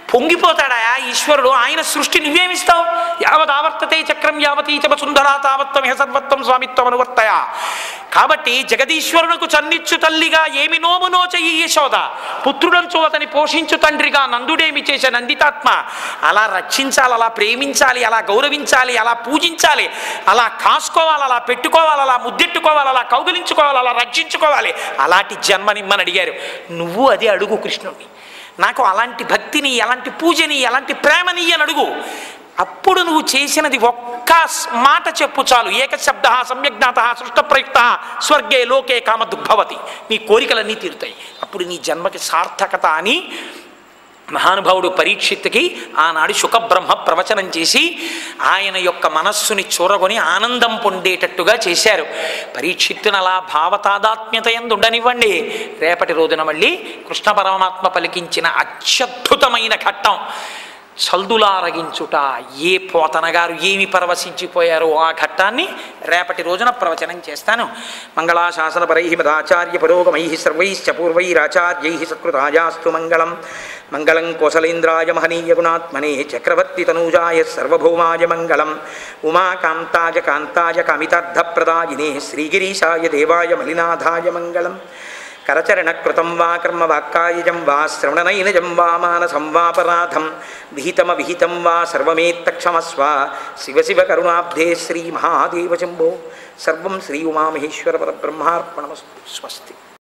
B: పొంగిపోతాడా ఈశ్వరుడు ఆయన సృష్టి నువ్వేమిస్తావు యావత్ ఆవర్తతే చక్రం యావతీచ సుందరా తావత్వం హె సర్వత్వం స్వామిత్వం అనువర్తయ కాబట్టి జగదీశ్వరునకు చన్నిచ్చు తల్లిగా ఏమి నోము నోచయి యశోద పుత్రుడంచు అతని పోషించు తండ్రిగా నందుడేమి చేసే నందితాత్మ అలా రక్షించాలి అలా ప్రేమించాలి అలా గౌరవించాలి అలా పూజించాలి అలా కాసుకోవాలి అలా పెట్టుకోవాలి అలా ముద్దెట్టుకోవాలి అలా కౌగిలించుకోవాలి అలా రక్షించుకోవాలి అలాంటి జన్మనిమ్మని అడిగారు నువ్వు అది అడుగు కృష్ణుడిని నాకు అలాంటి భక్తిని అలాంటి పూజని అలాంటి ప్రేమని అని అడుగు అప్పుడు నువ్వు చేసినది ఒక్క స్- మాట చెప్పు చాలు ఏకశబ్ద సమ్యజ్ఞాత సృష్ట ప్రయుక్త స్వర్గే లోకే కామ దుర్భవతి నీ కోరికలన్నీ తీరుతాయి అప్పుడు నీ జన్మకి సార్థకత అని మహానుభావుడు పరీక్షిత్తుకి ఆనాడు శుకబ్రహ్మ ప్రవచనం చేసి ఆయన యొక్క మనస్సుని చూరగొని ఆనందం పొందేటట్టుగా చేశారు పరీక్షిత్తును అలా భావతాదాత్మ్యత ఎందు ఉండనివ్వండి రేపటి రోజున మళ్ళీ కృష్ణ పరమాత్మ పలికించిన అత్యద్భుతమైన ఘట్టం చల్దులారగించుట ఏ పోతన గారు ఏమి పరవశించిపోయారో ఆ ఘట్టాన్ని రేపటి రోజున ప్రవచనం చేస్తాను మంగళాశాసన పరై మదాచార్య పురోగమై సర్వైశ్చ పూర్వైరాచార్యై సత్కృతాయాస్తు మంగళం మంగళం కోసలేంద్రాయ మహనీయ గుణాత్మనే చక్రవర్తి తనూజాయ సర్వభౌమాయ మంగళం ఉమాకాంతాయ కాంతాయ కామితార్థప్రదాయినే శ్రీగిరీశాయ దేవాయ మలినాథాయ మంగళం కరచరణకృతం వా కర్మ వాక్కాయజం వా శ్రవణనైనజం వా మానసం వాపరాధం విహితమ విహితం వా సర్వమేత్తక్షమస్వ శివ శివ కరుణాబ్ధే శ్రీ మహాదేవ శంభో సర్వం శ్రీ ఉమామహేశ్వర పరబ్రహ్మార్పణమస్తు స్వస్తి